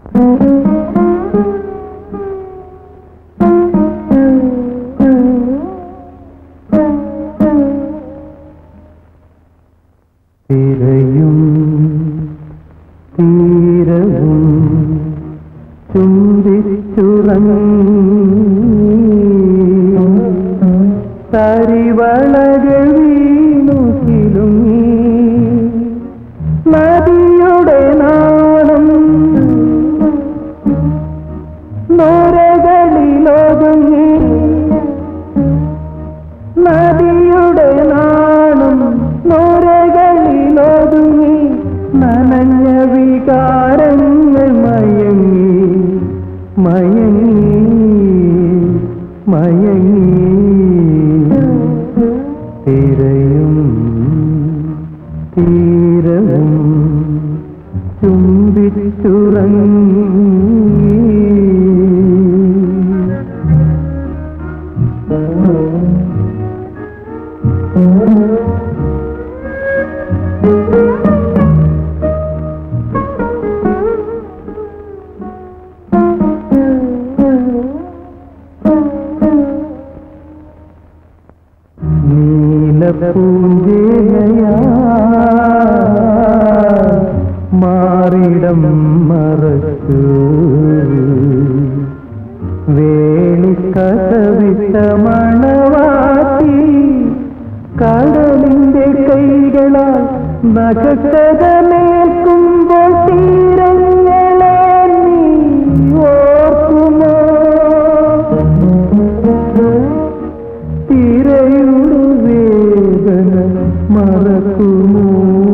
തിരയും തീരവും ചുംബിച്ചുറങ്ങി തരിവളകൾ വീണുകിലും നദിയുടെ നാളം നോരകളിലൊതുങ്ങി നദിയുടെ നാണം നോരകളിലൊതുങ്ങി നനഞ്ഞ വികാരങ്ങൾ മയങ്ങി മയങ്ങി മയങ്ങി തിരയും തീരവും ചുംബിച്ചുറങ്ങി നീലപ്പൂഞ്ചേനയാ മാറിടം മറച്ചു വേണിക്കഥവിട്ട മണവാട്ടി കടലിന്റെ കൈകളാൽ നഖക്കഥമേൽക്കുമ്പോൾ തീരങ്ങളെ നീ ഓർക്കുമോ തിരയുടെ വേദന മറക്കുമോ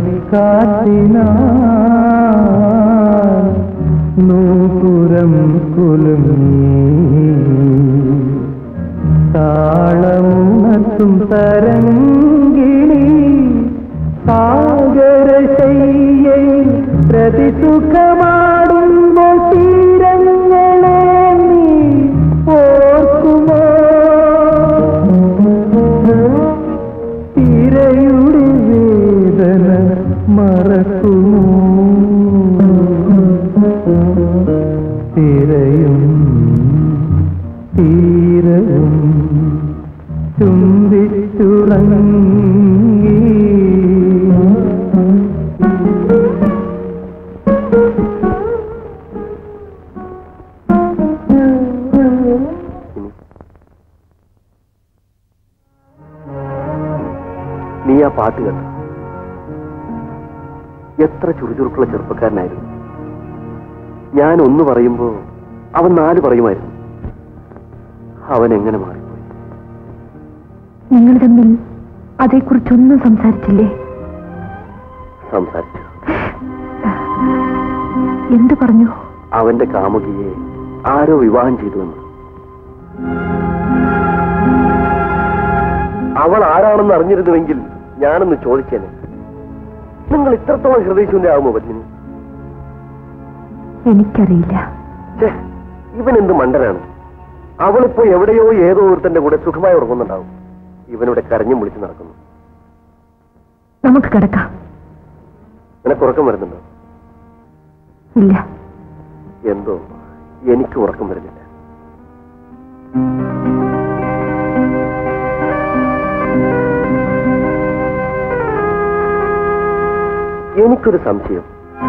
പനിക്കാത്തിനാ നൂപുരം കുലുങ്ങി താളമുണർത്തും തരങ്കിണി സാഗരശയ്യയിൽ പ്രതിസുഖമാടുമ്പോൾ തീരങ്ങളെ നീ ഓർക്കുമോ തിരയുടെ വേദന മറക്കുമോ തിരയും തീരവും ചുംബിച്ചുറങ്ങി നീ ആ പാട്ട് കേട്ടു എത്ര ചുറുചുറുക്കുള്ള ചെറുപ്പക്കാരനായിരുന്നു ഞാൻ ഒന്ന് പറയുമ്പോ അവൻ നാല് പറയുമായിരുന്നു അവൻ എങ്ങനെ മാറിപ്പോയി നിങ്ങൾ തമ്മിൽ അതേക്കുറിച്ചൊന്നും സംസാരിച്ചില്ലേ സംസാരിച്ചു എന്തു പറഞ്ഞു അവന്റെ കാമുകിയെ ആരോ വിവാഹം ചെയ്തുവെന്ന് അവൾ ആരാണെന്ന് അറിഞ്ഞിരുന്നുവെങ്കിൽ ഞാനൊന്ന് ചോദിച്ചേനെ നിങ്ങൾ ഇത്രത്തോളം ഹൃദയശൂന്യാകുമോ പത്മിനി എനിക്കറിയില്ല ഛേ, ഇവൻ എന്ത് മണ്ടനാണ് അവളിപ്പോ എവിടെയോ ഏതോ ഒരുത്തന്റെ കൂടെ സുഖമായി ഉറങ്ങുന്നുണ്ടാവും ഇവനിവിടെ കരഞ്ഞും വിളിച്ചു നടക്കുന്നു നമുക്ക് കിടക്കാം നിനക്ക് ഉറക്കം വരുന്നുണ്ടോ ഇല്ല എന്തോ എനിക്ക് ഉറക്കം വരുന്നില്ല എനിക്കൊരു സംശയം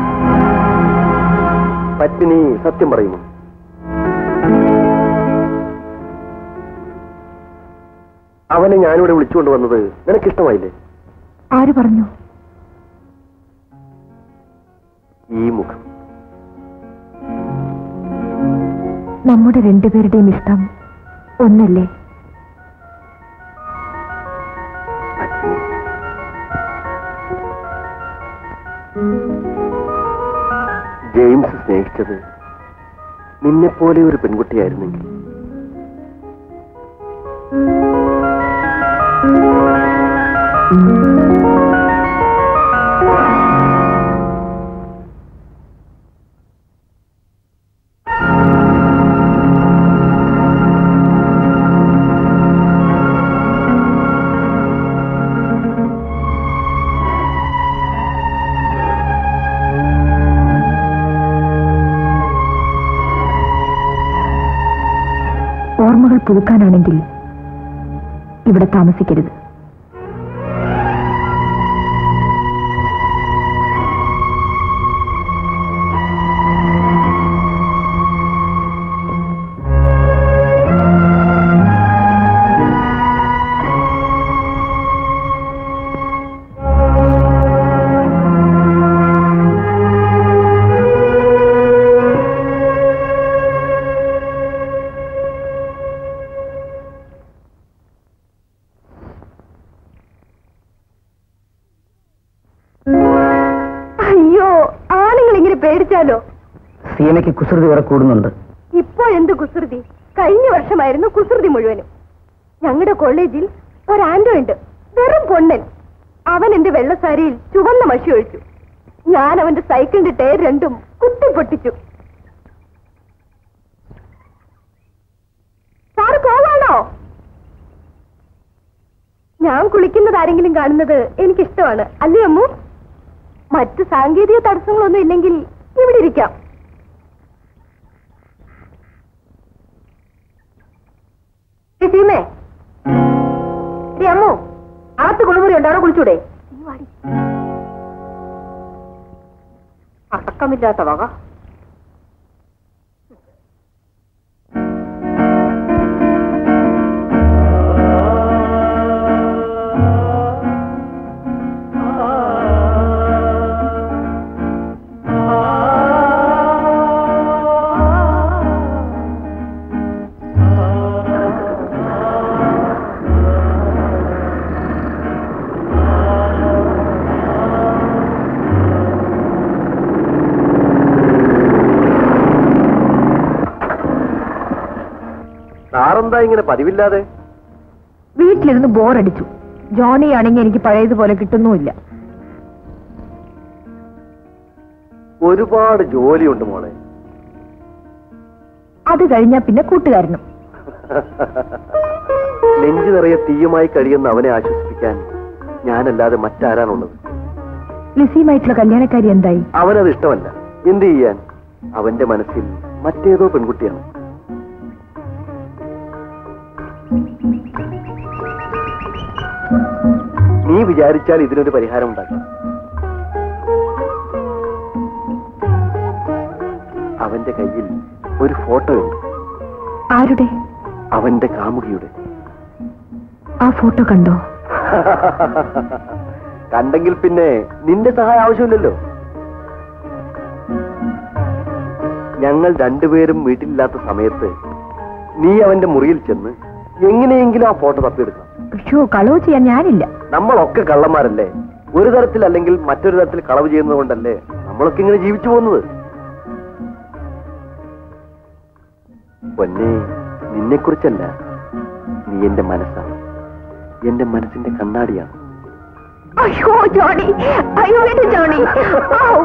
പത്മിനി സത്യം പറയുമോ അവനെ ഞാനിവിടെ വിളിച്ചുകൊണ്ട് വന്നത് നിനക്കിഷ്ടമായില്ലേ ആര് പറഞ്ഞു ഈ മുഖം നമ്മുടെ രണ്ടുപേരുടെയും ഇഷ്ടം ഒന്നല്ലേ പത്മിനി ജെയിംസ് സ്നേഹിച്ചത് നിന്നെപ്പോലെ ഒരു പെൺകുട്ടിയായിരുന്നെങ്കിൽ ഓർമ്മകൾ പുതുക്കാനാണെങ്കിൽ ഇവിടെ താമസിക്കരുത് അയ്യോ ആണുങ്ങൾ ഇങ്ങനെ പേടിച്ചാലോ സീമയ്ക്ക് കുസൃതി കുറെ കൂടുന്നുണ്ട് ഇപ്പോ എന്ത് കുസൃതി കഴിഞ്ഞ വർഷമായിരുന്നു കുസൃതി മുഴുവനും ഞങ്ങളുടെ കോളേജിൽ ഒരു ആന്റോ ഉണ്ട് വെറും പൊണ്ണൻ അവൻ എന്റെ വെള്ളസാരിയിൽ ചുവന്ന മഷി ഒഴിച്ചു ഞാൻ അവന്റെ സൈക്കിളിന്റെ ടയർ രണ്ടും കുത്തി പൊട്ടിച്ചു സാറ് പോവാണോ ഞാൻ കുളിക്കുന്നത് ആരെങ്കിലും കാണുന്നത് എനിക്കിഷ്ടമാണ് അല്ലേ അമ്മു മറ്റ് സാങ്കേതിക തടസ്സങ്ങളൊന്നും ഇല്ലെങ്കിൽ ഇവിടെ ഇരിക്കാം സീമേ ഡി അമ്മു അകത്ത് കുളിമുറി ഉണ്ട് അവിടെ കുളിച്ചൂടെ അടക്കമില്ലാത്ത വക ഇന്നെന്താ ഇങ്ങനെ പതിവില്ലാതെ വീട്ടിലിരുന്ന് ബോറടിച്ചു ജോണി ആണെങ്കിൽ എനിക്ക് പഴയതുപോലെ കിട്ടുന്നുമില്ല ഒരുപാട് ജോലിയുണ്ട് മോളെ അത് കഴിഞ്ഞാ പിന്നെ കൂട്ടുകാരനും നെഞ്ചു നിറയെ തീയുമായി കഴിയുന്ന അവനെ ആശ്വസിപ്പിക്കാൻ ഞാനല്ലാതെ മറ്റാരാണുള്ളത് ലിസിയുമായിട്ടുള്ള കല്യാണക്കാരി എന്തായി അവനത് ഇഷ്ടമല്ല എന്ത് ചെയ്യാൻ അവന്റെ മനസ്സിൽ മറ്റേതോ പെൺകുട്ടിയാണ് നീ വിചാരിച്ചാൽ ഇതിനൊരു പരിഹാരം ഉണ്ടാക്കാം അവന്റെ കയ്യിൽ ഒരു ഫോട്ടോ ഉണ്ട് ആരുടെ അവന്റെ കാമുകിയുടെ ആ ഫോട്ടോ കണ്ടോ കണ്ടെങ്കിൽ പിന്നെ നിന്റെ സഹായം ആവശ്യമില്ലല്ലോ ഞങ്ങൾ രണ്ടുപേരും വീട്ടിലില്ലാത്ത സമയത്ത് നീ അവന്റെ മുറിയിൽ ചെന്ന് എങ്ങനെയെങ്കിലും ആ ഫോട്ടോ തപ്പിയെടുക്കാം അയ്യോ കളവ് ചെയ്യാൻ ഞാനില്ല നമ്മളൊക്കെ കള്ളന്മാരല്ലേ ഒരു തരത്തിൽ അല്ലെങ്കിൽ മറ്റൊരു തരത്തിൽ കളവ് ചെയ്യുന്നത് കൊണ്ടല്ലേ നമ്മളൊക്കെ ഇങ്ങനെ ജീവിച്ചു പോകുന്നത് പൊന്നെ നിന്നെ കുറിച്ചല്ല നീ എന്റെ മനസ്സാണ് എന്റെ മനസ്സിന്റെ കണ്ണാടിയാണ് അയ്യോ ജോണി അയ്യോ എന്റെ ജോണി ഔ.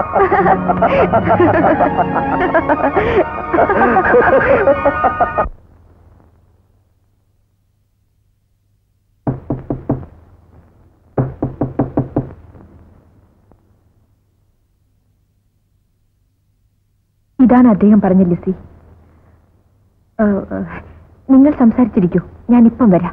ഇതാണ് അദ്ദേഹം പറഞ്ഞ ലിസി ഏ, ഏ, നിങ്ങൾ സംസാരിച്ചിരിക്കൂ ഞാൻ ഇപ്പം വരാം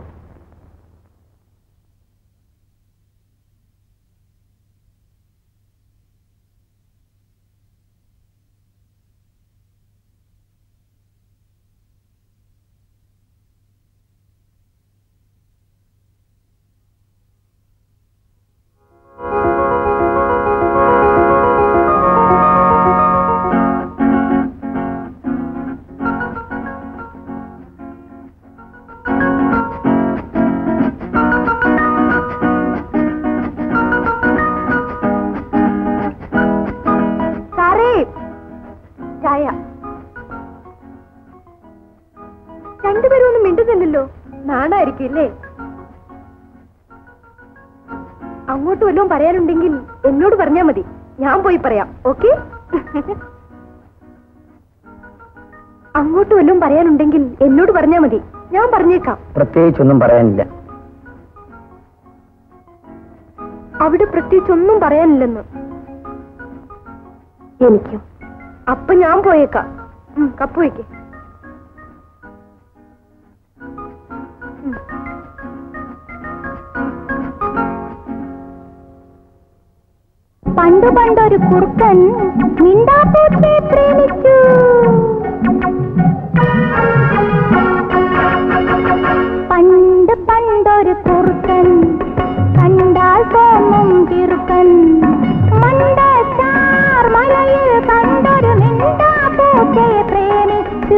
സാറേ ചായ രണ്ടുപേരും ഒന്നും മിണ്ടുന്നില്ലല്ലോ നാണായിരിക്കും അല്ലേ അങ്ങോട്ട് വല്ലതും പറയാനുണ്ടെങ്കിൽ എന്നോട് പറഞ്ഞാ മതി ഞാൻ പോയി പറയാം ഓക്കെ അങ്ങോട്ട് വല്ലതും പറയാനുണ്ടെങ്കിൽ എന്നോട് പറഞ്ഞാ മതി ഞാൻ പറഞ്ഞേക്കാം പ്രത്യേകിച്ചൊന്നും പറയാനില്ല അവിടെ പ്രത്യേകിച്ച് ഒന്നും പറയാനില്ലെന്ന് എനിക്കും അപ്പൊ ഞാൻ പോയേക്കാം ഉം, കപ്പ് വയ്ക്ക് പണ്ടു പണ്ടൊരു കുറുക്കൻ മിണ്ടാപ്പൂച്ചയെ പ്രേമിച്ചു പണ്ട് പണ്ടൊരു കുറുക്കൻ കണ്ടാൽ തോന്നും കിറുക്കൻ മണ്ടച്ചാർ മലയിൽ കണ്ടൊരു മിണ്ടാപ്പൂച്ചയെ പ്രേമിച്ചു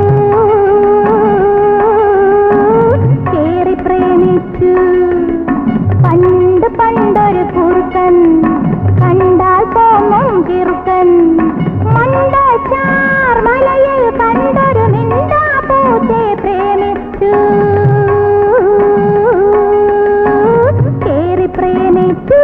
കേറി പ്രേമിച്ചു പണ്ട് പണ്ടൊരു കുറുക്കൻ കണ്ടാൽ തോന്നും കിറുക്കൻ മണ്ടച്ചാർ മലയിൽ കണ്ടൊരു മിണ്ടാ പൂച്ചയെ പ്രേമിച്ചു കേറി പ്രേമിച്ചു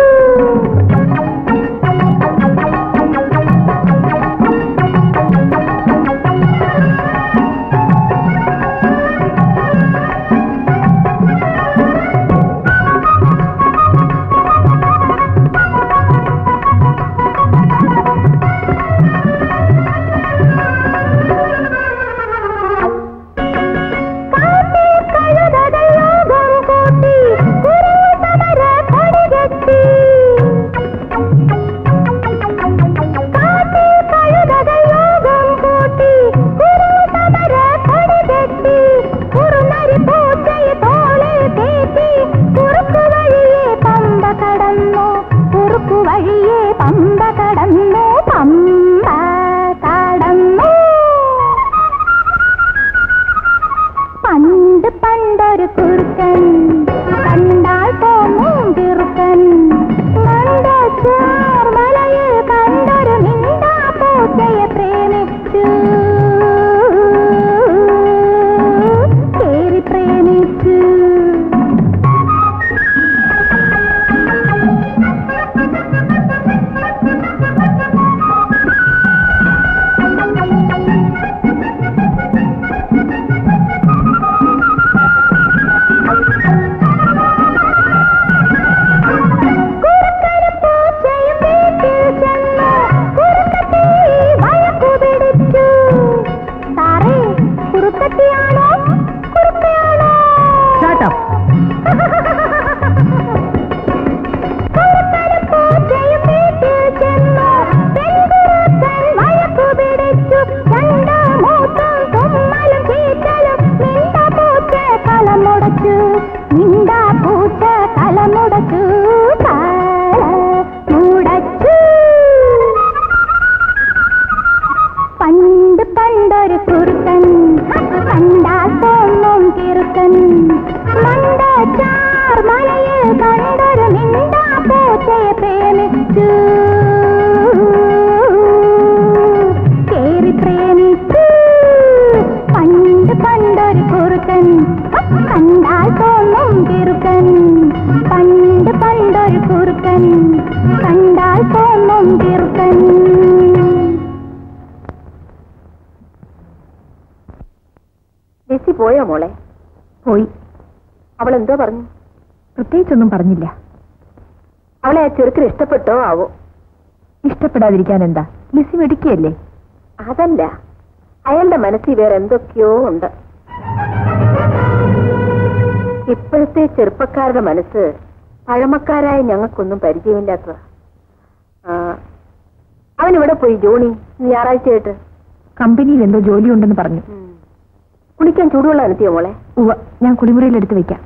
കാട്ടിൽ കഴുതകൾ യോഗം കൂട്ടി കുരുവി സമര കൊടികെട്ടി കാട്ടിൽ കഴുതകൾ യോഗം കൂട്ടി കുരുവി സമര കൊടികെട്ടി കുറുനരി പൂച്ചയെ തോളിൽ കയറ്റി കുറുക്കു വഴിയെ പമ്പ കടന്നു കുറുക്കു വഴിയെ പമ്പ കടന്നു പമ്പ കടന്നു പണ്ട് പണ്ടൊരു കുറുക്കൻ കണ്ടാൽ തോന്നും കിറുക്കൻ മണ്ടച്ചാർ മലയിൽ കണ്ടൊരു മിണ്ടാ പൂച്ചയെ പ്രേമിച്ചു മിണ്ടാ പൂത്ത തലമുടച്ചു മുടച്ചു പണ്ട് പണ്ടൊരു കുറുക്കൻ കണ്ടാ തോന്നും കിറുക്കൻ മണ്ടച്ചാർ മലയിൽ കണ്ടൊരു മിണ്ടാ പൂച്ചയെ പ്രേമിച്ചു കേറി പ്രേമിച്ചു പണ്ട് പണ്ടൊരു കുറുക്കൻ കണ്ടാൽ തോന്നും കിറുക്കൻ പണ്ട് പണ്ടൊരു കുറുക്കൻ കണ്ടാൽ തോന്നും കിറുക്കൻ ലിസി പോയോ മോളെ പോയി അവൾ എന്തോ പറഞ്ഞു പ്രത്യേകിച്ചൊന്നും പറഞ്ഞില്ല അവളെ ആ ചെറുക്കിന് ഇഷ്ടപ്പെട്ടോ ആവോ ഇഷ്ടപ്പെടാതിരിക്കാൻ എന്താ ലിസി മെടുക്കിയല്ലേ അതല്ല അയാളുടെ മനസ്സിൽ വേറെ എന്തൊക്കെയോ ഉണ്ട് ഇപ്പോഴത്തെ ചെറുപ്പക്കാരുടെ മനസ്സ് പഴമക്കാരായ ഞങ്ങൾക്കൊന്നും പരിചയമില്ലാത്തതാ ആ, അവനിവിടെ പോയി ജോണി ഞായറാഴ്ചയായിട്ട് കമ്പനിയിൽ എന്തോ ജോലിയുണ്ടെന്ന് പറഞ്ഞു കുളിക്കാൻ ചൂടുവെള്ളം എത്തിയോ മോളെ ഉവ്വ ഞാൻ കുളിമുറിയിൽ എടുത്ത് വെക്കാം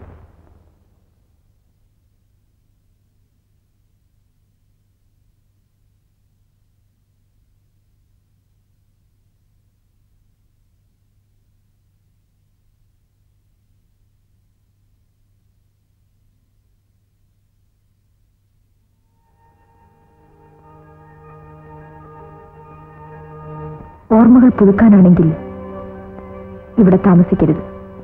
ഓർമ്മകൾ പുതുക്കാനാണെങ്കിൽ ഇവിടെ താമസിക്കരുത്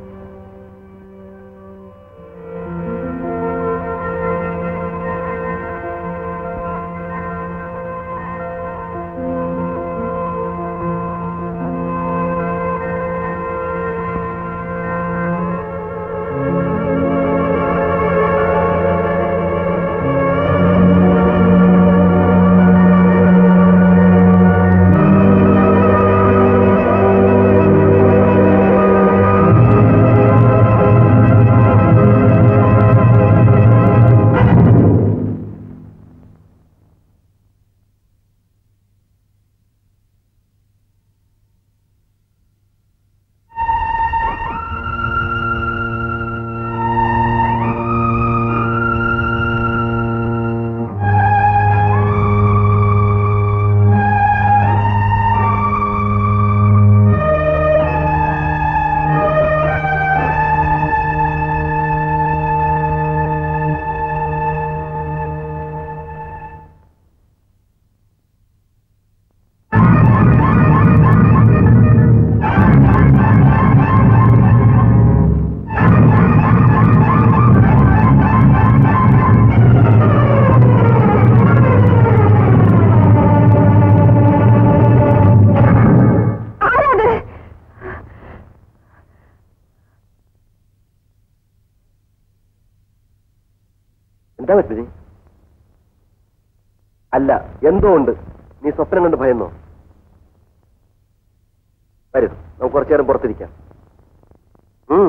എന്താ പറ്റി അല്ല എന്തോ ഉണ്ട് നീ സ്വപ്നം കണ്ട് ഭയന്നോ വരും നമുക്ക് കുറച്ചു നേരം പുറത്തിരിക്കാം ഉം.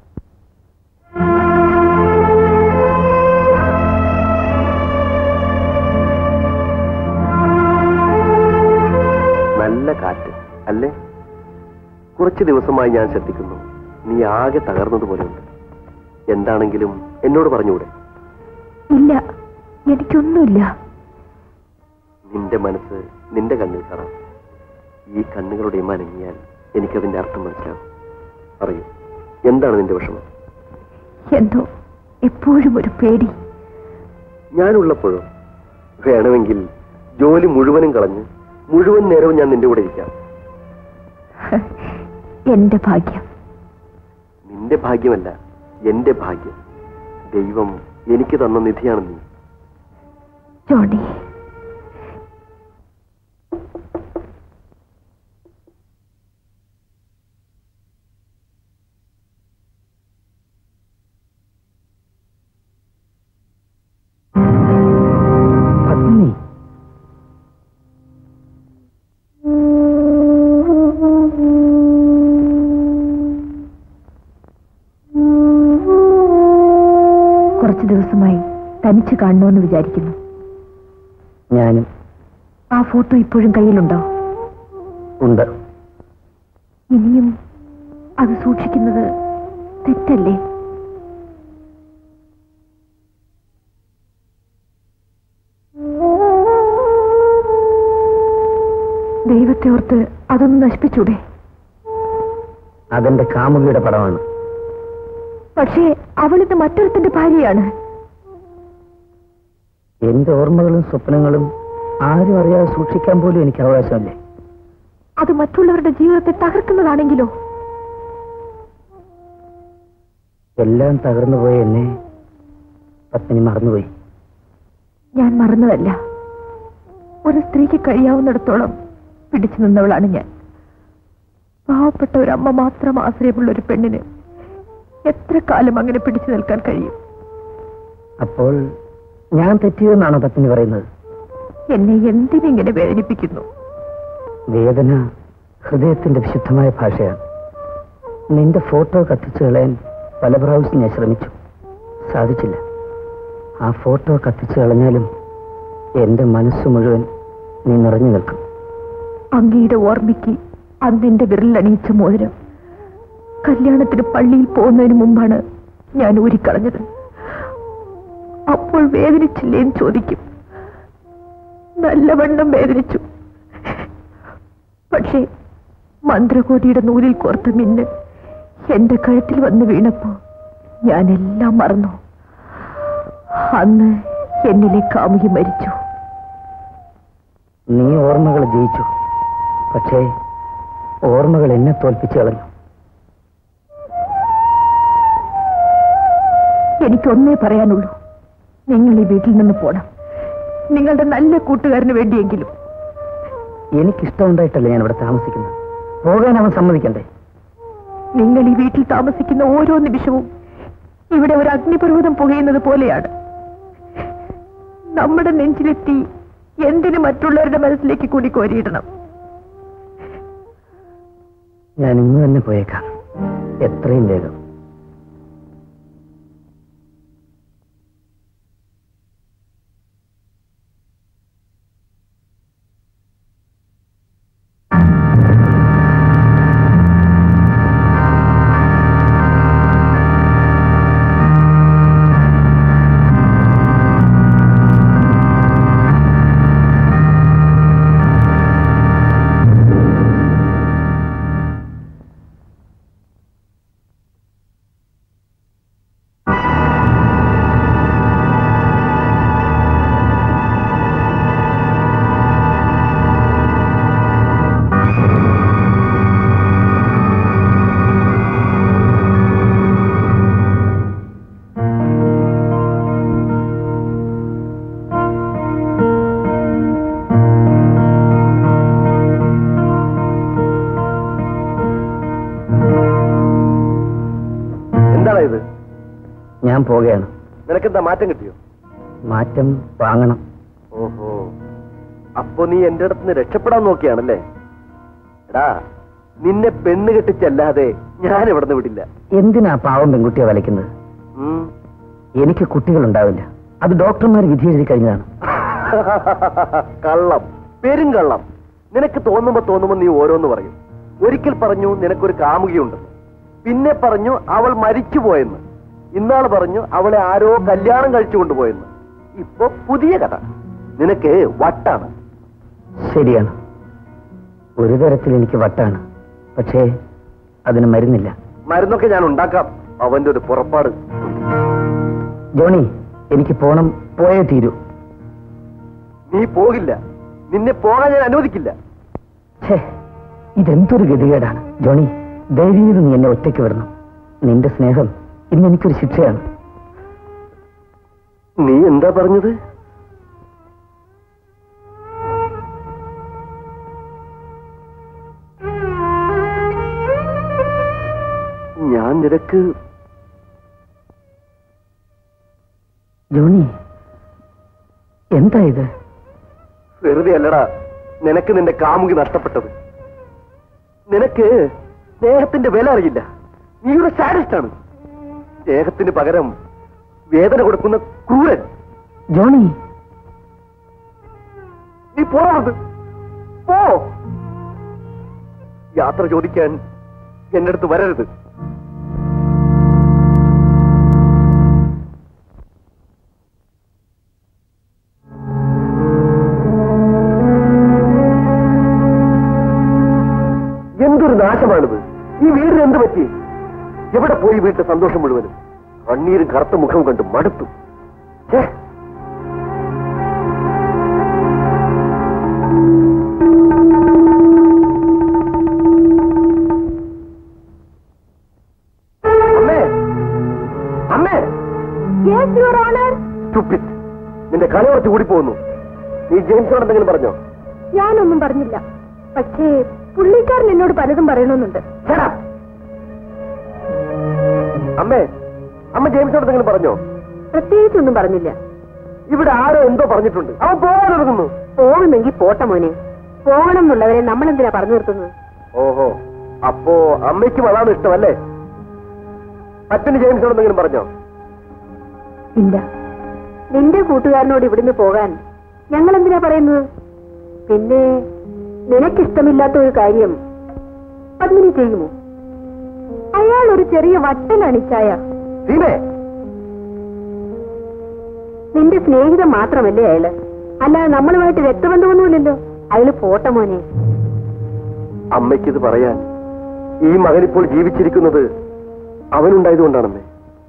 നല്ല കാറ്റ് അല്ലേ കുറച്ച് ദിവസമായി ഞാൻ ശ്രദ്ധിക്കുന്നു നീ ആകെ തകർന്നതുപോലെയുണ്ട് എന്താണെങ്കിലും എന്നോട് പറഞ്ഞുകൂടെ ഇല്ല എനിക്കൊന്നുമില്ല നിന്റെ മനസ്സ് നിന്റെ കണ്ണിൽ കാണാം ഈ കണ്ണുകളുടെ മനങ്ങിയാൽ എനിക്കതിന്റെ അർത്ഥം മനസ്സിലാവും പറയൂ എന്താണ് നിന്റെ വിഷമം എന്തോ എപ്പോഴും ഒരു പേടി ഞാനുള്ളപ്പോഴും വേണമെങ്കിൽ ജോലി മുഴുവനും കളഞ്ഞ് മുഴുവൻ നേരവും ഞാൻ നിന്റെ കൂടെ ഇരിക്കാം എന്റെ ഭാഗ്യം നിന്റെ ഭാഗ്യമല്ല എന്റെ ഭാഗ്യം ദൈവം എനിക്ക് തന്ന നിധിയാണ് നീ ജോണി പത്മിനി കുറച്ചു ദിവസമായി തനിച്ച് കാണണമെന്ന് വിചാരിക്കുന്നു ഞാനും ആ ഫോട്ടോ ഇപ്പോഴും കയ്യിലുണ്ടോ ഉണ്ട് ഇനിയും അത് സൂക്ഷിക്കുന്നത് തെറ്റല്ലേ ജീവിതത്തെ ഓർത്ത് അതൊന്ന് നശിപ്പിച്ചൂടെ അതെന്റെ കാമുകിയുടെ പടമാണ് പക്ഷേ അവളിന്ന് മറ്റൊരുത്തിന്റെ ഭാര്യയാണ് എന്റെ ഓർമ്മകളും സ്വപ്നങ്ങളും ആരും അറിയാതെ സൂക്ഷിക്കാൻ പോലും എനിക്ക് അവകാശമല്ലേ അത് മറ്റുള്ളവരുടെ ജീവിതത്തെ തകർക്കുന്നതാണെങ്കിലോ എല്ലാം തകർന്നു പോയ എന്നെ പത്മിനി മറന്നുപോയി ഞാൻ മറന്നതല്ല ഒരു സ്ത്രീക്ക് കഴിയാവുന്നിടത്തോളം പിടിച്ചു നിന്നവളാണ് ഞാൻ പാവപ്പെട്ട ഒരു അമ്മ മാത്രം ആശ്രയമുള്ള ഒരു പെണ്ണിന് എത്ര കാലം അങ്ങനെ പിടിച്ചു നിൽക്കാൻ കഴിയും അപ്പോൾ ഞാൻ തെറ്റിയതെന്നാണോ പത്മിനി പറയുന്നത് എന്നെ എന്തിനിങ്ങനെ വേദനിപ്പിക്കുന്നു വേദന ഹൃദയത്തിന്റെ വിശുദ്ധമായ ഭാഷയാണ് നിന്റെ ഫോട്ടോ കത്തിച്ചു കളയാൻ പല പ്രാവശ്യം ഞാൻ ശ്രമിച്ചു സാധിച്ചില്ല ആ ഫോട്ടോ കത്തിച്ചു കളഞ്ഞാലും എന്റെ മനസ്സ് മുഴുവൻ നീ നിറഞ്ഞു നിൽക്കും അങ്ങയുടെ ഓർമ്മയ്ക്ക് അന്നെന്റെ വിരലണിയിച്ച മോതിരം കല്യാണത്തിന് പള്ളിയിൽ പോകുന്നതിന് മുമ്പാണ് ഞാൻ ഊരിക്കളഞ്ഞത് അപ്പോൾ വേദനിച്ചില്ലേന്ന് ചോദിക്കും നല്ലവണ്ണം വേദനിച്ചു പക്ഷേ മന്ത്രകോടിയുടെ നൂലിൽ കോർത്ത മിന്ന് എന്റെ കഴുത്തിൽ വന്ന് വീണപ്പോ ഞാനെല്ലാം മറന്നു അന്ന് എന്നിലെ കാമുകി മരിച്ചു നീ ഓർമ്മകൾ ജയിച്ചു പക്ഷേ ഓർമ്മകൾ എന്നെ തോൽപ്പിച്ചു കളഞ്ഞു എനിക്കൊന്നേ പറയാനുള്ളൂ നിങ്ങൾ ഈ വീട്ടിൽ നിന്ന് പോണം നിങ്ങളുടെ നല്ല കൂട്ടുകാരന് വേണ്ടിയെങ്കിലും എനിക്കിഷ്ടമുണ്ടായിട്ടല്ല ഞാൻ ഇവിടെ താമസിക്കുന്നത് പോകാൻ അവൻ സമ്മതിക്കണ്ടേ നിങ്ങൾ ഈ വീട്ടിൽ താമസിക്കുന്ന ഓരോ നിമിഷവും ഇവിടെ ഒരു അഗ്നിപർവ്വതം പുകയുന്നത് പോലെയാണ് നമ്മുടെ നെഞ്ചിലെത്തി എന്തിന് മറ്റുള്ളവരുടെ മനസ്സിലേക്ക് കൂടി കോരിയിടണം ഞാൻ ഇന്ന് തന്നെ പോയേക്കാം എത്രയും വേഗം എന്താണ് ഇത് ഞാൻ പോവുകയാണ് നിനക്കെന്താ മാറ്റം കിട്ടിയോ മാറ്റം വാങ്ങണം ഓഹോ അപ്പൊ നീ എന്റെ അടുത്ത് നിന്ന് രക്ഷപ്പെടാൻ നോക്കിയാണല്ലേ എടാ നിന്നെ പെണ്ണ് കെട്ടിച്ചല്ലാതെ ഞാൻ ഇവിടുന്ന് വിടില്ല എന്തിനാ പാവം പെൺകുട്ടിയെ വലയ്ക്കുന്നത് ഉം. എനിക്ക് കുട്ടികളുണ്ടാവില്ല അത് ഡോക്ടർമാർ വിധി എഴുതി കഴിഞ്ഞതാണ് കള്ളം പെരും കള്ളം നിനക്ക് തോന്നുമ്പോ തോന്നുമ്പോ നീ ഓരോന്ന് പറയും ഒരിക്കൽ പറഞ്ഞു നിനക്കൊരു കാമുകിയുണ്ടെന്ന് പിന്നെ പറഞ്ഞു അവൾ മരിച്ചുപോയെന്ന് ഇന്നാൾ പറഞ്ഞു അവളെ ആരോ കല്യാണം കഴിച്ചു കൊണ്ടുപോയെന്ന് ഇപ്പൊ പുതിയ കഥ നിനക്ക് വട്ടാണ് ശരിയാണ് ഒരു തരത്തിൽ എനിക്ക് വട്ടാണ് പക്ഷേ അതിന് മരുന്നില്ല മരുന്നൊക്കെ ഞാൻ ഉണ്ടാക്കാം അവന്റെ ഒരു പുറപ്പാട് ജോണി എനിക്ക് പോണം പോയേ തീരൂ നീ പോകില്ല നിന്നെ പോകാൻ ഞാൻ അനുവദിക്കില്ല ഛേ ഇതെന്തൊരു ഗതികേടാണ് ജോണി ദയവ് ചെയ്ത് നീ എന്നെ ഒറ്റയ്ക്ക് വിടണം നിന്റെ സ്നേഹം ഇന്ന് എനിക്കൊരു ശിക്ഷയാണ് നീ എന്താ പറഞ്ഞത് ഞാൻ നിനക്ക് ജോണി എന്താ ഇത് വെറുതെ അല്ലടാ നിനക്ക് നിന്റെ കാമുകി നഷ്ടപ്പെട്ടത് നിനക്ക് സ്നേഹത്തിന്റെ വില അറിയില്ല നീ ഒരു സാഡിസ്റ്റാണ് സ്നേഹത്തിന് പകരം വേദന കൊടുക്കുന്ന ക്രൂരൻ ജോണി നീ പോണത് പോ യാത്ര ചോദിക്കാൻ എന്റെ അടുത്ത് വരരുത് പോയി വീട്ടിലെ സന്തോഷം മുഴുവനും കണ്ണീരും കറുത്ത മുഖവും കണ്ട് മടുത്തു ഛേ അമ്മേ അമ്മേ Stupid. നിന്റെ കല കുറച്ച് കൂടി പോകുന്നു നീ ജെയിംസിനോട് എന്തെങ്കിലും പറഞ്ഞോ ഞാനൊന്നും പറഞ്ഞില്ല പക്ഷേ പുള്ളിക്കാരൻ എന്നോട് പലതും പറയണമെന്നുണ്ട് Shut up. അമ്മേ അമ്മ ജെയിംസിനോട് എന്തെങ്കിലും പറഞ്ഞോ പ്രത്യേകിച്ചൊന്നും പറഞ്ഞില്ല ഇവിടെ ആരോ എന്തോ പറഞ്ഞിട്ടുണ്ട് അവൻ പോകാനൊരുങ്ങുന്നു പോകുന്നെങ്കിൽ പോട്ടെ മോനെ പോകണം എന്നുള്ളവരെ നമ്മൾ എന്തിനാ പറഞ്ഞു നിർത്തുന്നത് ഓഹോ അപ്പോ അമ്മയ്ക്കും അതാണ് ഇഷ്ടമല്ലേ അച്ഛന് ജെയിംസിനോട് എന്തെങ്കിലും പറഞ്ഞോ ഇല്ല നിന്റെ കൂട്ടുകാരനോട് ഇവിടുന്ന് പോകാൻ ഞങ്ങൾ എന്തിനാ പറയുന്നത് പിന്നെ നിനക്കിഷ്ടമില്ലാത്ത ഒരു കാര്യം പത്മിനി ചെയ്യുമോ അയാൾ ഒരു ചെറിയ വട്ടനണിച്ചായ സീമേ നിന്റെ സ്നേഹിതം മാത്രമല്ലേ അയാള് അല്ലാതെ നമ്മളുമായിട്ട് രക്തബന്ധമൊന്നുമില്ലല്ലോ അയാള് പോട്ടെ മോനെ അമ്മയ്ക്കിത് പറയാൻ ഈ മകൻ ഇപ്പോൾ ജീവിച്ചിരിക്കുന്നത് അവനുണ്ടായതുകൊണ്ടാണമ്മേ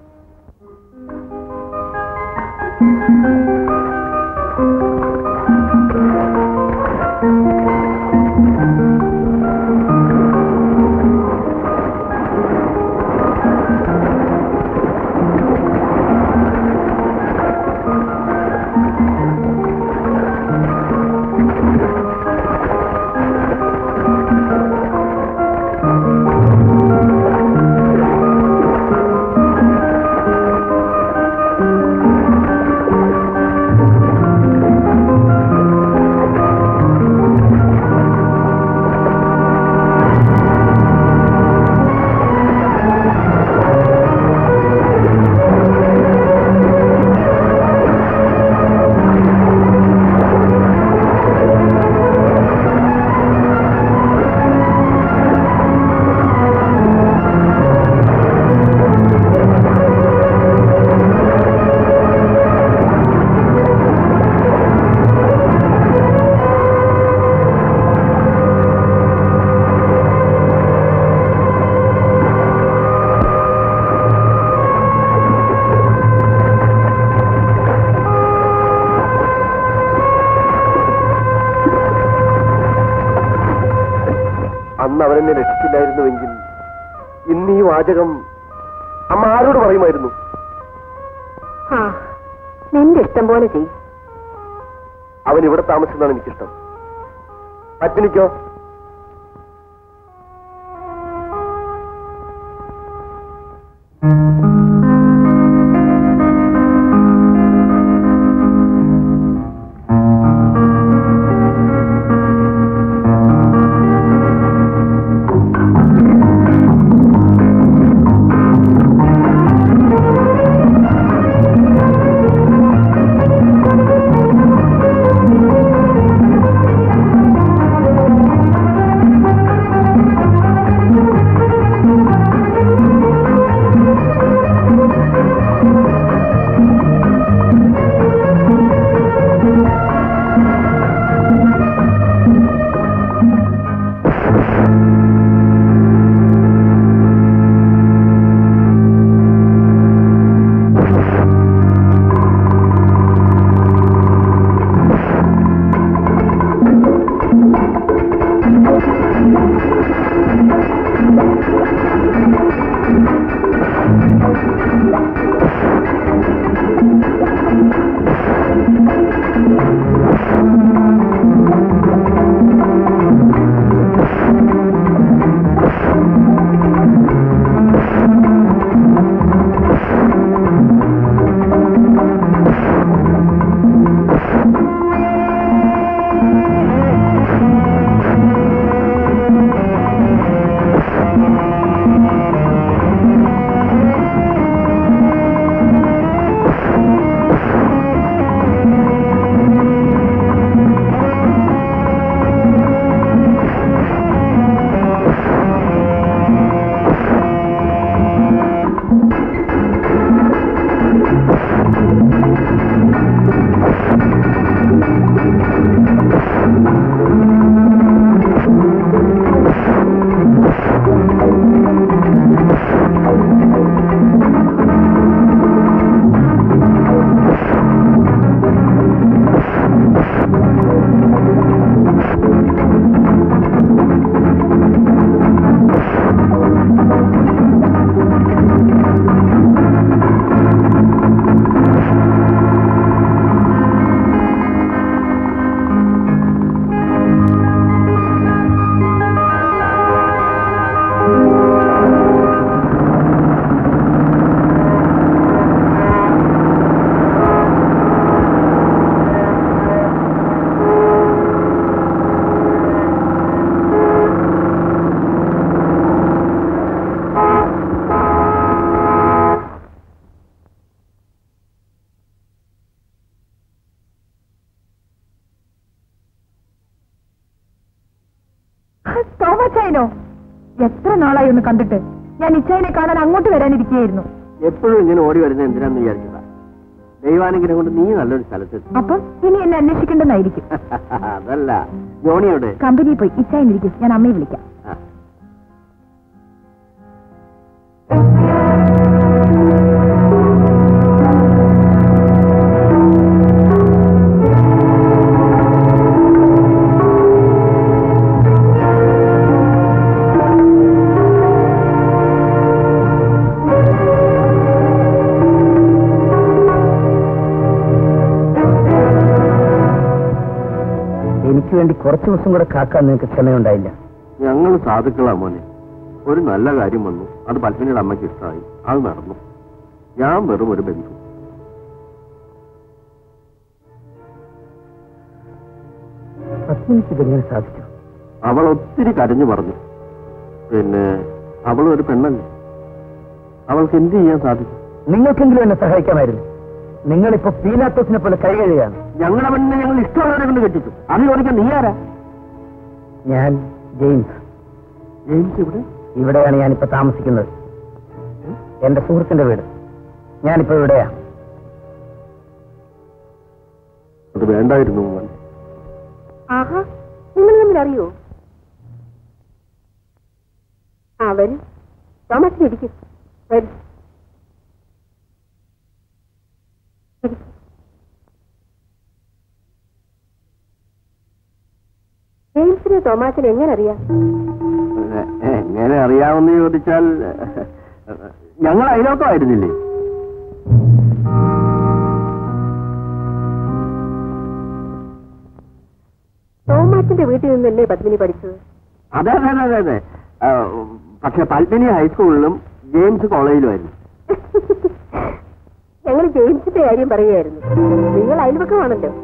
അന്ന് അവനെന്നെ രക്ഷിച്ചില്ലായിരുന്നുവെങ്കിൽ ഇന്ന് ഈ വാചകം അമ്മ ആരോട് പറയുമായിരുന്നു ആ നിന്റെ ഇഷ്ടം പോലെ ചെയ്യും അവൻ ഇവിടെ താമസിക്കുന്നതാണ് എനിക്കിഷ്ടം പറ്റിനിക്കോ ആ നാളായി ഒന്ന് കണ്ടിട്ട് ഞാൻ ഇച്ചായനെ കാണാൻ അങ്ങോട്ട് വരാനിരിക്കുകയായിരുന്നു എപ്പോഴും ഇങ്ങനെ ഓടി വരുന്നത് എന്തിനാന്ന് വിചാരിച്ചതാ ദൈവാനുഗ്രഹം കൊണ്ട് നീ നല്ലൊരു സ്ഥലത്തെത്തി അപ്പം ഇനി എന്നെ അന്വേഷിക്കേണ്ടെന്നായിരിക്കും അതല്ല ജോണിയോട് കമ്പനിയിൽ പോയി ഇച്ചായനിരിക്കും ഞാൻ അമ്മയെ വിളിക്കാം ആ. എനിക്ക് വേണ്ടി കുറച്ചു ദിവസം കൂടെ കാക്കാൻ നിനക്ക് ക്ഷമയുണ്ടായില്ല ഞങ്ങൾ സാധുക്കളാ മോനെ ഒരു നല്ല കാര്യം വന്നു അത് പത്മിനിയുടെ അമ്മയ്ക്ക് ഇഷ്ടമായി അത് നടന്നു ഞാൻ വെറും ഒരു ബന്ധു പത്മിനിക്ക് ഇതെങ്ങനെ സാധിച്ചു അവൾ ഒത്തിരി കരഞ്ഞു പറഞ്ഞു പിന്നെ അവൾ ഒരു പെണ്ണല്ലേ അവൾക്ക് എന്ത് ചെയ്യാൻ സാധിക്കും നിങ്ങൾക്കെങ്കിലും എന്നെ സഹായിക്കാമായിരുന്നു നിങ്ങളിപ്പോ പീലാത്തോസിനെ പോലെ കൈകഴുകയാണ് ഞങ്ങളുടെ പെണ്ണിനെ ഞങ്ങൾ ഇഷ്ടമുള്ളവരെ കൊണ്ട് കെട്ടിച്ചു അത് ചോദിക്കാൻ നീ ആരാ ഞാൻ ജെയിംസ് ജെയിംസ് ഇവിടെ ഇവിടെയാണ് ഞാനിപ്പോ താമസിക്കുന്നത് എന്റെ സുഹൃത്തിന്റെ വീട് ഞാനിപ്പോ ഇവിടെയാ അത് വേണ്ടായിരുന്നു മോനെ ആഹാ നിങ്ങൾ തമ്മിൽ അറിയോ ആ വരും തോമസിന് ഇരിക്കും വരും ഇരിക്ക്. ജെയിംസിനെ തോമാസിനെ എങ്ങനെ അറിയാം എ- എങ്ങനെ അറിയാമെന്ന് ചോദിച്ചാൽ ഞങ്ങൾ അതിനകത്തായിരുന്നില്ലേ തോമാസിന്റെ വീട്ടിൽ നിന്നല്ലേ പത്മിനി പഠിച്ചത് അതെ അതെ അതെ അതെ ആ, പക്ഷെ പത്മിനി ഹൈസ്കൂളിലും ജെയിംസ് കോളേജിലുമായിരുന്നു ഞങ്ങൾ ജെയിംസിന്റെ കാര്യം പറയുകയായിരുന്നു നിങ്ങൾ അയൽവക്കമാണല്ലോ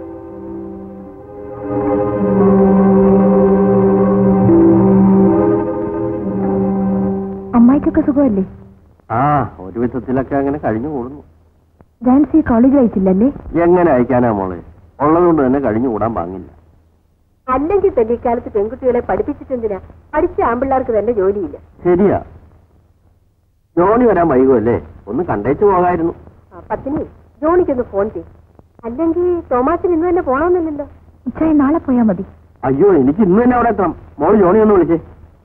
അമ്മായിക്കൊക്കെ സുഖമല്ലേ ആ ഒരു വിധത്തിലൊക്കെ അങ്ങനെ കഴിഞ്ഞു കൂടുന്നു ജാൻസി കോളേജിൽ അയച്ചില്ലല്ലേ എങ്ങനെ അയക്കാനാ മോളെ ഉള്ളതുകൊണ്ട് തന്നെ കഴിഞ്ഞു കൂടാൻ പാങ്ങില്ല അല്ലെങ്കിൽ തന്നെ ഇക്കാലത്ത് പെൺകുട്ടികളെ പഠിപ്പിച്ചിട്ടെന്തിനാ പഠിച്ച ആമ്പിള്ളേർക്ക് തന്നെ ജോലിയില്ല ശരിയാ ജോണി വരാൻ വൈകുമല്ലേ ഒന്ന് കണ്ടേച്ചു പോകായിരുന്നു ആ, പത്നി ജോണിക്കൊന്ന് ഫോൺ ചെയ്യും അല്ലെങ്കിൽ തോമാസിന് ഇന്ന് തന്നെ പോണമെന്നില്ലല്ലോ ഇച്ചായ നാളെ പോയാ മതി അയ്യോ എനിക്ക് ഇന്ന് തന്നെ അവിടെ എത്തണം മോൾ ജോണി ഒന്ന് വിളിച്ചേ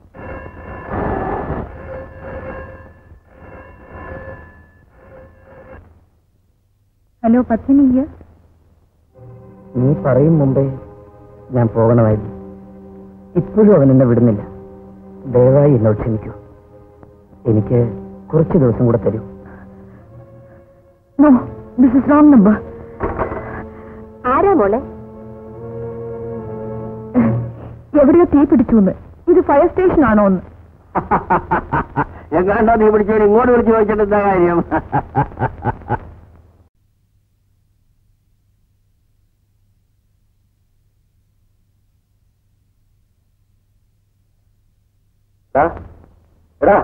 ഹലോ പത്മിനി നീ പറയും മുമ്പേ ഞാൻ പോകണമായിരുന്നു ഇപ്പോഴും അവൻ എന്നെ വിടുന്നില്ല ദയവായി എന്നോട് ക്ഷമിക്കൂ എനിക്ക് കുറച്ച് ദിവസം കൂടെ തരൂ no this is wrong number ആരാ മോളെ എവിടെയോ തീ പിടിച്ചു എന്ന് ഇത് ഫയർ സ്റ്റേഷൻ ആണോ എന്ന് എങ്ങാണ്ടോ നീ പിടിച്ചോ ഇങ്ങോട്ട് വിളിച്ച് ചോദിച്ചിട്ട് എന്താ കാര്യം എടാ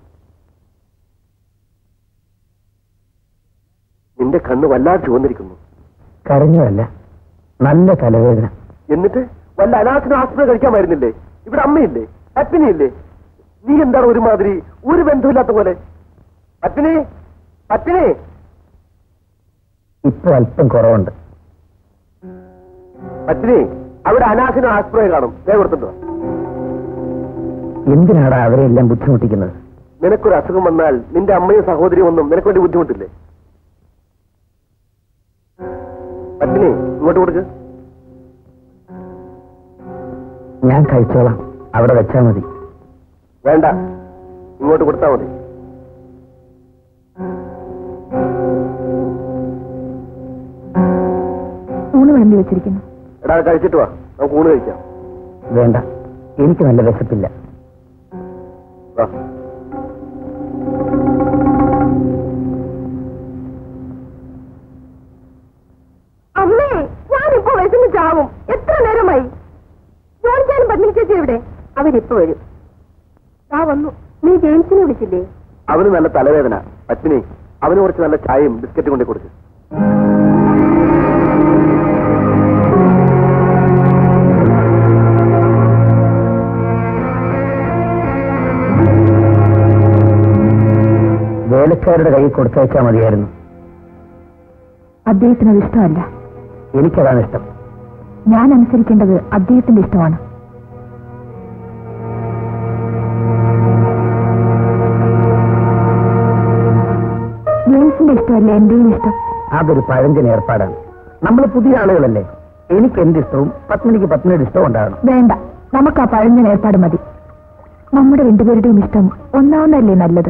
നിന്റെ കണ്ണ് വല്ലാതെ ചുവന്നിരിക്കുന്നു കരഞ്ഞതല്ല നല്ല തലവേദന എന്നിട്ട് വല്ല അനാഥന ആസ്പത്രി കഴിക്കാൻ വരുന്നില്ലേ ഇവിടെ അമ്മയില്ലേ അപ്പിനിയില്ലേ നീ എന്താണ് ഒരുമാതിരി ഒരു ബന്ധമില്ലാത്ത പോലെ അപ്പിനി അപ്പിനി ഇപ്പൊ അല്പം കുറവുണ്ട് അപ്പിനി അവിടെ അനാഥന ആസ്പത്രി കാണും ദേ കൊടുത്തിട്ടോ എന്തിനാടാ അവരെല്ലാം ബുദ്ധിമുട്ടിക്കുന്നത് നിനക്കൊരു അസുഖം വന്നാൽ നിന്റെ അമ്മയും സഹോദരിയും ഒന്നും നിനക്ക് വേണ്ടി ബുദ്ധിമുട്ടില്ലേ പത്മിനി ഇങ്ങോട്ട് കൊടുക്ക് ഞാൻ കഴിച്ചോളാം അവിടെ വെച്ചാ മതി വേണ്ട ഇങ്ങോട്ട് കൊടുത്താൽ മതി ഊണ് വിളമ്പി വെച്ചിരിക്കുന്നു എടാ അത് കഴിച്ചിട്ട് വാ നമുക്ക് ഊണ് കഴിക്കാം വേണ്ട എനിക്ക് നല്ല വിശപ്പില്ല വാ അമ്മേ ഞാനിപ്പോ വിശന്ന് ചാവും എത്ര നേരമായി ജോണിച്ചാലും പത്മിനി ചേച്ചി എവിടെ അവരിപ്പോ വരും ആ വന്നു നീ ജെയിംസിനെ വിളിച്ചില്ലേ അവന് നല്ല തലവേദന പത്മിനി അവന് കുറച്ച് നല്ല ചായയും ബിസ്ക്കറ്റും കൊണ്ടേ കൊടുക്ക് വേലക്കാരുടെ കൈ കൊടുത്തയച്ചാൽ മതിയായിരുന്നു അദ്ദേഹത്തിന് അത് ഇഷ്ടമല്ല എനിക്കതാണ് ഇഷ്ടം ഞാൻ അനുസരിക്കേണ്ടത് അദ്ദേഹത്തിന്റെ ഇഷ്ടമാണ് ജെയിംസിന്റെ ഇഷ്ടമല്ല എന്റെയും ഇഷ്ടം അതൊരു പഴഞ്ചൻ ഏർപ്പാടാണ് നമ്മൾ പുതിയ ആളുകളല്ലേ എനിക്ക് എന്റെ ഇഷ്ടവും പത്മിനിക്ക് പത്മിനിയുടെ ഇഷ്ടവും ഉണ്ടാകണം വേണ്ട നമുക്ക് ആ പഴഞ്ഞ ഏർപ്പാട് മതി നമ്മുടെ രണ്ടുപേരുടെയും ഇഷ്ടം ഒന്നാവുന്നല്ലേ നല്ലത്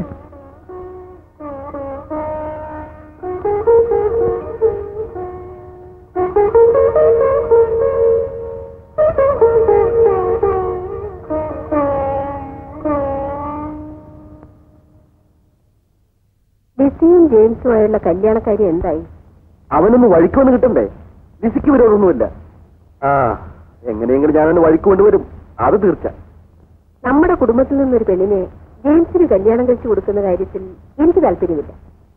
ലിസിയും ജെയിംസുമായുള്ള കല്യാണക്കാരി എന്തായി അവനൊന്ന് വഴിക്ക് വന്ന് കിട്ടണ്ടേ ലിസിക്ക് വിരോധമൊന്നുമില്ല ആ എങ്ങനെയെങ്കിലും ഞാനൊന്ന് വഴിക്ക് കൊണ്ടുവരും അത് തീർച്ച നമ്മുടെ കുടുംബത്തിൽ നിന്നൊരു പെണ്ണിനെ ജെയിംസിന് കല്യാണം കഴിച്ചു കൊടുക്കുന്ന കാര്യത്തിൽ എനിക്ക് താല്പര്യമില്ല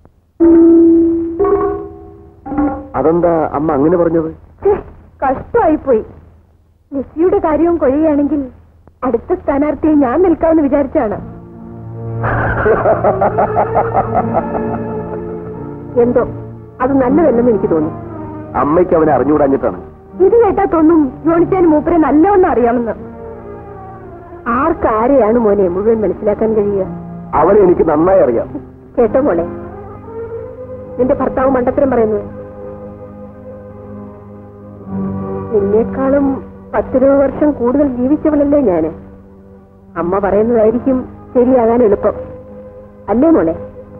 അതെന്താ അമ്മ അങ്ങനെ പറഞ്ഞത് കഷ്ടമായിപ്പോയി ലിസിയുടെ കാര്യവും കൊയ്യുകയാണെങ്കിൽ അടുത്ത സ്ഥാനാർത്ഥിയെ ഞാൻ നിൽക്കാമെന്ന് വിചാരിച്ചാണ് എന്തോ അത് നല്ലതല്ലെന്ന് എനിക്ക് തോന്നി അമ്മയ്ക്ക് അവനെ അറിഞ്ഞുകൂടാഞ്ഞിട്ടാണ് ഇത് കേട്ടാ തോന്നും ജോണിച്ചാൻ മൂപ്പരെ നല്ലവണ്ണം അറിയാമെന്ന് ആർക്കാരെയാണ് മോനെ മുഴുവൻ മനസ്സിലാക്കാൻ കഴിയുക അവനെ എനിക്ക് നന്നായി അറിയാം കേട്ടോ മോളെ നിന്റെ ഭർത്താവ് മണ്ടത്തരം പറയുന്നത് നിന്നേക്കാളും പത്തിരുപത് വർഷം കൂടുതൽ ജീവിച്ചവളല്ലേ ഞാന് അമ്മ പറയുന്നതായിരിക്കും ശരിയാകാൻ എളുപ്പം അല്ലേ മോളെ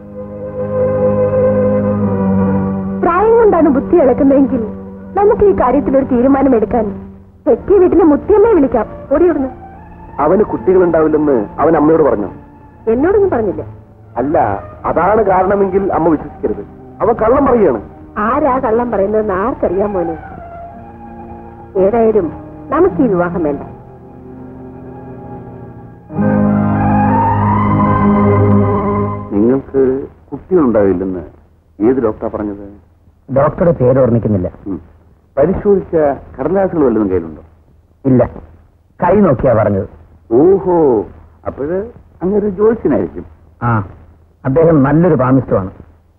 പ്രായം കൊണ്ടാണ് ബുദ്ധി ഇളക്കുന്നതെങ്കിൽ നമുക്ക് ഈ കാര്യത്തിൽ ഒരു തീരുമാനമെടുക്കാൻ തെറ്റിയ വീട്ടിലെ മുത്തിയമ്മയെ വിളിക്കാം ഓടിയിടുന്നു അവന് കുട്ടികളുണ്ടാവില്ലെന്ന് അവൻ അമ്മയോട് പറഞ്ഞു എന്നോടൊന്നും പറഞ്ഞില്ല അല്ല അതാണ് കാരണമെങ്കിൽ അമ്മ വിശ്വസിക്കരുത് അവൻ കള്ളം പറയുകയാണ് ആരാ കള്ളം പറയുന്നതെന്ന് ആർക്കറിയാൻ മോനെ ഏതായാലും നമുക്ക് ഈ വിവാഹം വേണ്ട നിങ്ങൾക്ക് കുട്ടികളുണ്ടാവില്ലെന്ന് ഏത് ഡോക്ടറാ പറഞ്ഞത് ഡോക്ടറുടെ പേര് ഓർമ്മിക്കുന്നില്ല പരിശോധിച്ച കടലാസുകൾ വല്ലതും കയ്യിലുണ്ടോ ഇല്ല കൈ നോക്കിയാ പറഞ്ഞത് ഓഹോ അപ്പോഴ് അങ്ങനെ ഒരു ജോത്സ്യനായിരിക്കും ആ അദ്ദേഹം നല്ലൊരു പാമിസ്റ്റമാണ്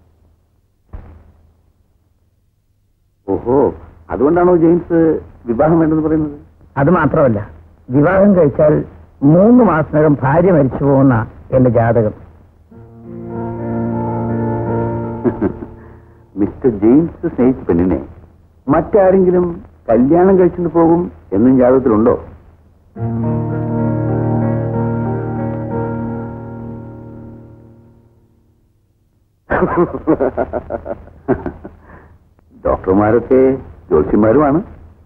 ഓഹോ അതുകൊണ്ടാണോ ജെയിംസ് വിവാഹം വേണ്ടെന്ന് പറയുന്നത് അത് മാത്രമല്ല വിവാഹം കഴിച്ചാൽ മൂന്ന് മാസത്തിനകം ഭാര്യ മരിച്ചു പോകുന്ന എന്റെ ജാതകം മിസ്റ്റർ ജെയിംസ് സ്നേഹിച്ച പെണ്ണിനെ മറ്റാരെങ്കിലും കല്യാണം കഴിച്ചിട്ട് പോകും എന്നും ജാതകത്തിലുണ്ടോ ഡോക്ടർമാരൊക്കെ ജ്യോത്സ്യന്മാരുമാണ്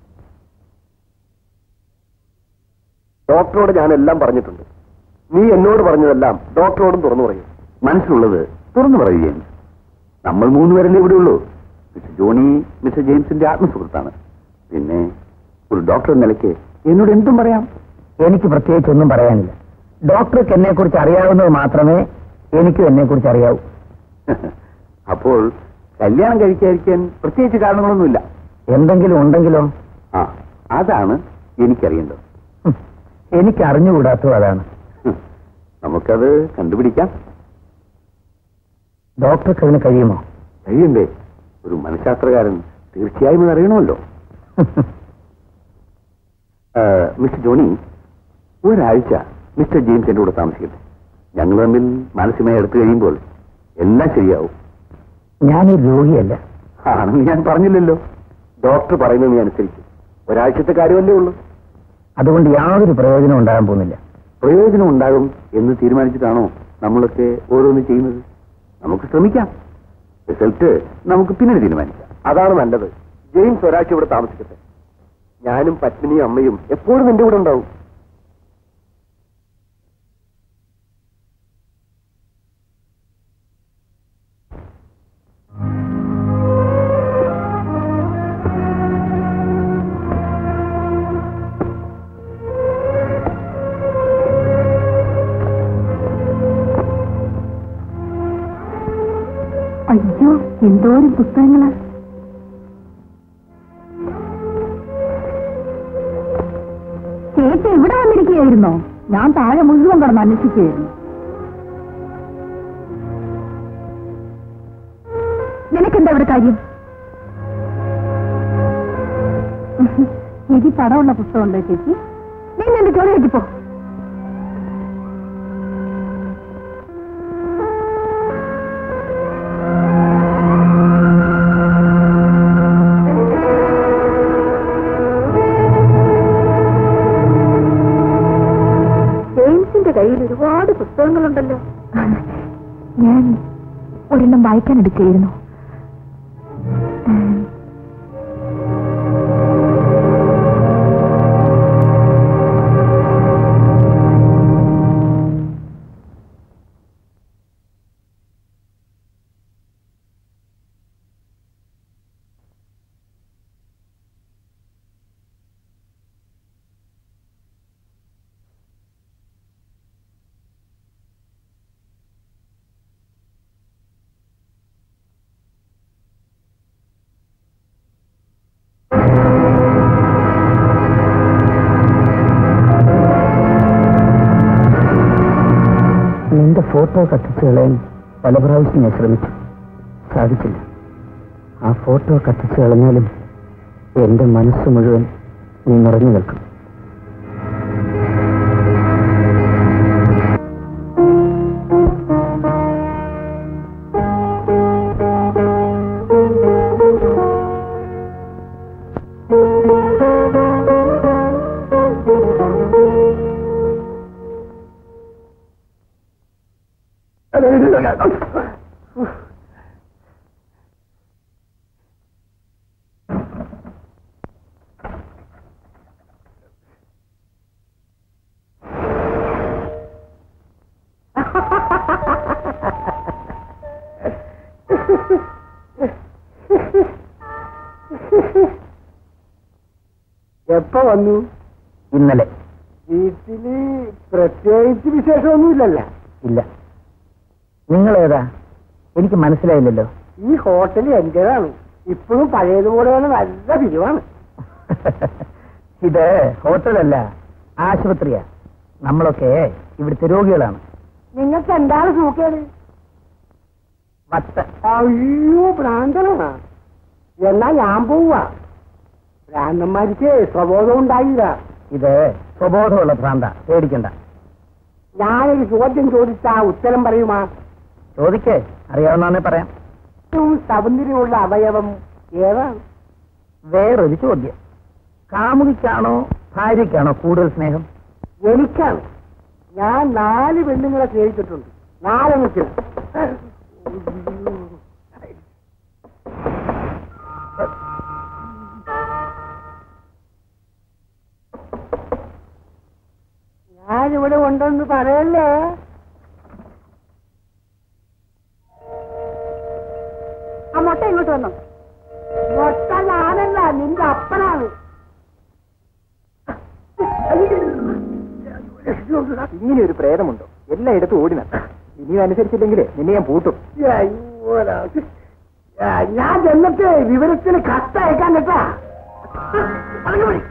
ഡോക്ടറോട് ഞാൻ എല്ലാം പറഞ്ഞിട്ടുണ്ട് നീ എന്നോട് പറഞ്ഞതെല്ലാം ഡോക്ടറോടും തുറന്നു പറയും മനസ്സിലുള്ളത് തുറന്നു പറയുകയും നമ്മൾ മൂന്നുപേരല്ലേ ഇവിടെ ഉള്ളൂ മിസ്റ്റർ ജോണി മിസ്റ്റർ ജെയിംസിന്റെ ആത്മസുഹൃത്താണ് പിന്നെ ഒരു ഡോക്ടർ എന്ന നിലയ്ക്ക് എന്നോട് എന്തും പറയാം എനിക്ക് പ്രത്യേകിച്ച് ഒന്നും പറയാനില്ല ഡോക്ടർക്ക് എന്നെ കുറിച്ച് അറിയാവുന്നത് മാത്രമേ എനിക്കും എന്നെ കുറിച്ച് അറിയാവൂ അപ്പോൾ കല്യാണം കഴിക്കാതിരിക്കാൻ പ്രത്യേകിച്ച് കാരണങ്ങളൊന്നുമില്ല എന്തെങ്കിലും ഉണ്ടെങ്കിലോ ആ അതാണ് എനിക്കറിയേണ്ടത് ഹും, എനിക്ക് അറിഞ്ഞുകൂടാത്തത് അതാണ് ഹും, നമുക്കത് കണ്ടുപിടിക്കാം ഡോക്ടർക്ക് അതിന് കഴിയുമോ കഴിയണ്ടേ ഒരു മനഃശാസ്ത്രകാരൻ തീർച്ചയായും ഇത് അറിയണമല്ലോ ആ, മിസ്റ്റർ ജോണി ഒരാഴ്ച മിസ്റ്റർ ജെയിംസ് എന്റെ കൂടെ താമസിക്കട്ടെ ഞങ്ങൾ തമ്മിൽ മാനസികമായി എടുത്തു കഴിയുമ്പോൾ എല്ലാം ശരിയാവും ഞാനൊരു രോഗിയല്ല ആണെന്ന് ഞാൻ പറഞ്ഞില്ലല്ലോ ഡോക്ടർ പറയുന്നത് നീ അനുസരിക്കും ഒരാഴ്ചത്തെ കാര്യമല്ലേ ഉള്ളൂ അതുകൊണ്ട് യാതൊരു പ്രയോജനം ഉണ്ടാകാൻ പോകുന്നില്ല പ്രയോജനം ഉണ്ടാകും എന്ന് തീരുമാനിച്ചിട്ടാണോ നമ്മളൊക്കെ ഓരോന്ന് ചെയ്യുന്നത് നമുക്ക് ശ്രമിക്കാം റിസൾട്ട് നമുക്ക് പിന്നീട് തീരുമാനിക്കാം അതാണ് നല്ലത് ജെയിംസ് ഒരാഴ്ച ഇവിടെ താമസിക്കട്ടെ ഞാനും പത്മിനിയും അമ്മയും എപ്പോഴും എന്റെ കൂടെ ഉണ്ടാവും അയ്യോ എന്തോരം പുസ്തകങ്ങളാ ചേച്ചി ഇവിടെ വന്നിരിക്കുകയായിരുന്നോ ഞാൻ താഴെ മുഴുവൻ കിടന്ന് അന്വേഷിക്കുകയായിരുന്നു നിനക്കെന്താ ഇവിടെ കാര്യം ഇതിൽ പടമുള്ള പുസ്തകമുണ്ടോ ചേച്ചി നീ നിന്റെ ജോലി കിട്ടിപ്പോ ജെയിംസിന്റെ കയ്യിൽ ഒരുപാട് പുസ്തകങ്ങളുണ്ടല്ലോ ഞാൻ ഒരെണ്ണം വായിക്കാൻ എടുക്കുകയായിരുന്നു ഉം. നിന്റെ ഫോട്ടോ കത്തിച്ചു കളയാൻ പല പ്രാവശ്യം ഞാൻ ശ്രമിച്ചു സാധിച്ചില്ല ആ ഫോട്ടോ കത്തിച്ചു കളഞ്ഞാലും എന്റെ മനസ്സ് മുഴുവൻ നീ നിറഞ്ഞു നിൽക്കും എപ്പോ വന്നു ഇന്നലെ വീട്ടില് പ്രത്യേകിച്ച് വിശേഷമൊന്നുമില്ലല്ലോ ഇല്ല നിങ്ങൾ ഏതാ എനിക്ക് മനസ്സിലായില്ലല്ലോ ഈ ഹോട്ടൽ എന്റേതാണ് ഇപ്പോഴും പഴയതുപോലെയാണ് നല്ല പിരിവാണ് ഇത് ഹോട്ടലല്ല ആശുപത്രിയാ നമ്മളൊക്കെ ഇവിടുത്തെ രോഗികളാണ് നിങ്ങൾക്ക് എന്താണ് സൂക്കേട് വട്ട് അയ്യോ ഭ്രാന്തനാ എന്നാ ഞാൻ പോവാ ഭ്രാന്തന്മാർക്ക് സ്വബോധം ഉണ്ടായില്ല ഇത് സ്വബോധമുള്ള ഭ്രാന്ത പേടിക്കണ്ട ഞാനൊരു ചോദ്യം ചോദിച്ചാ ഉത്തരം പറയുമാ ചോദിക്കേ അറിയാവുന്നേ പറയാം ഏറ്റവും സൗന്ദര്യമുള്ള അവയവം ഏതാണ് വേറൊരു ചോദ്യം കാമുകിക്കാണോ ഭാര്യയ്ക്കാണോ കൂടുതൽ സ്നേഹം എനിക്കാണ് ഞാൻ നാല് പെണ്ണുങ്ങളെ സ്നേഹിച്ചിട്ടുണ്ട് നാലെണ്ണത്തിൽ ഞാനിവിടെ ഉണ്ടെന്ന് പറയല്ലേ ആ മുട്ട ഇങ്ങോട്ട് വന്നോ മൊട്ട ഞാനല്ല നിന്റെ അപ്പനാണ് ഇങ്ങനെ ഒരു പ്രേതമുണ്ടോ എല്ലായിടത്തും ഓടിന ഇനിയും അനുസരിച്ചില്ലെങ്കിൽ നിന്നെ ഞാൻ പൂട്ടും ഞാൻ ചെന്നിട്ട് വിവരത്തിന് കത്തയക്കാൻ കേട്ടാ പറഞ്ഞു പോയി.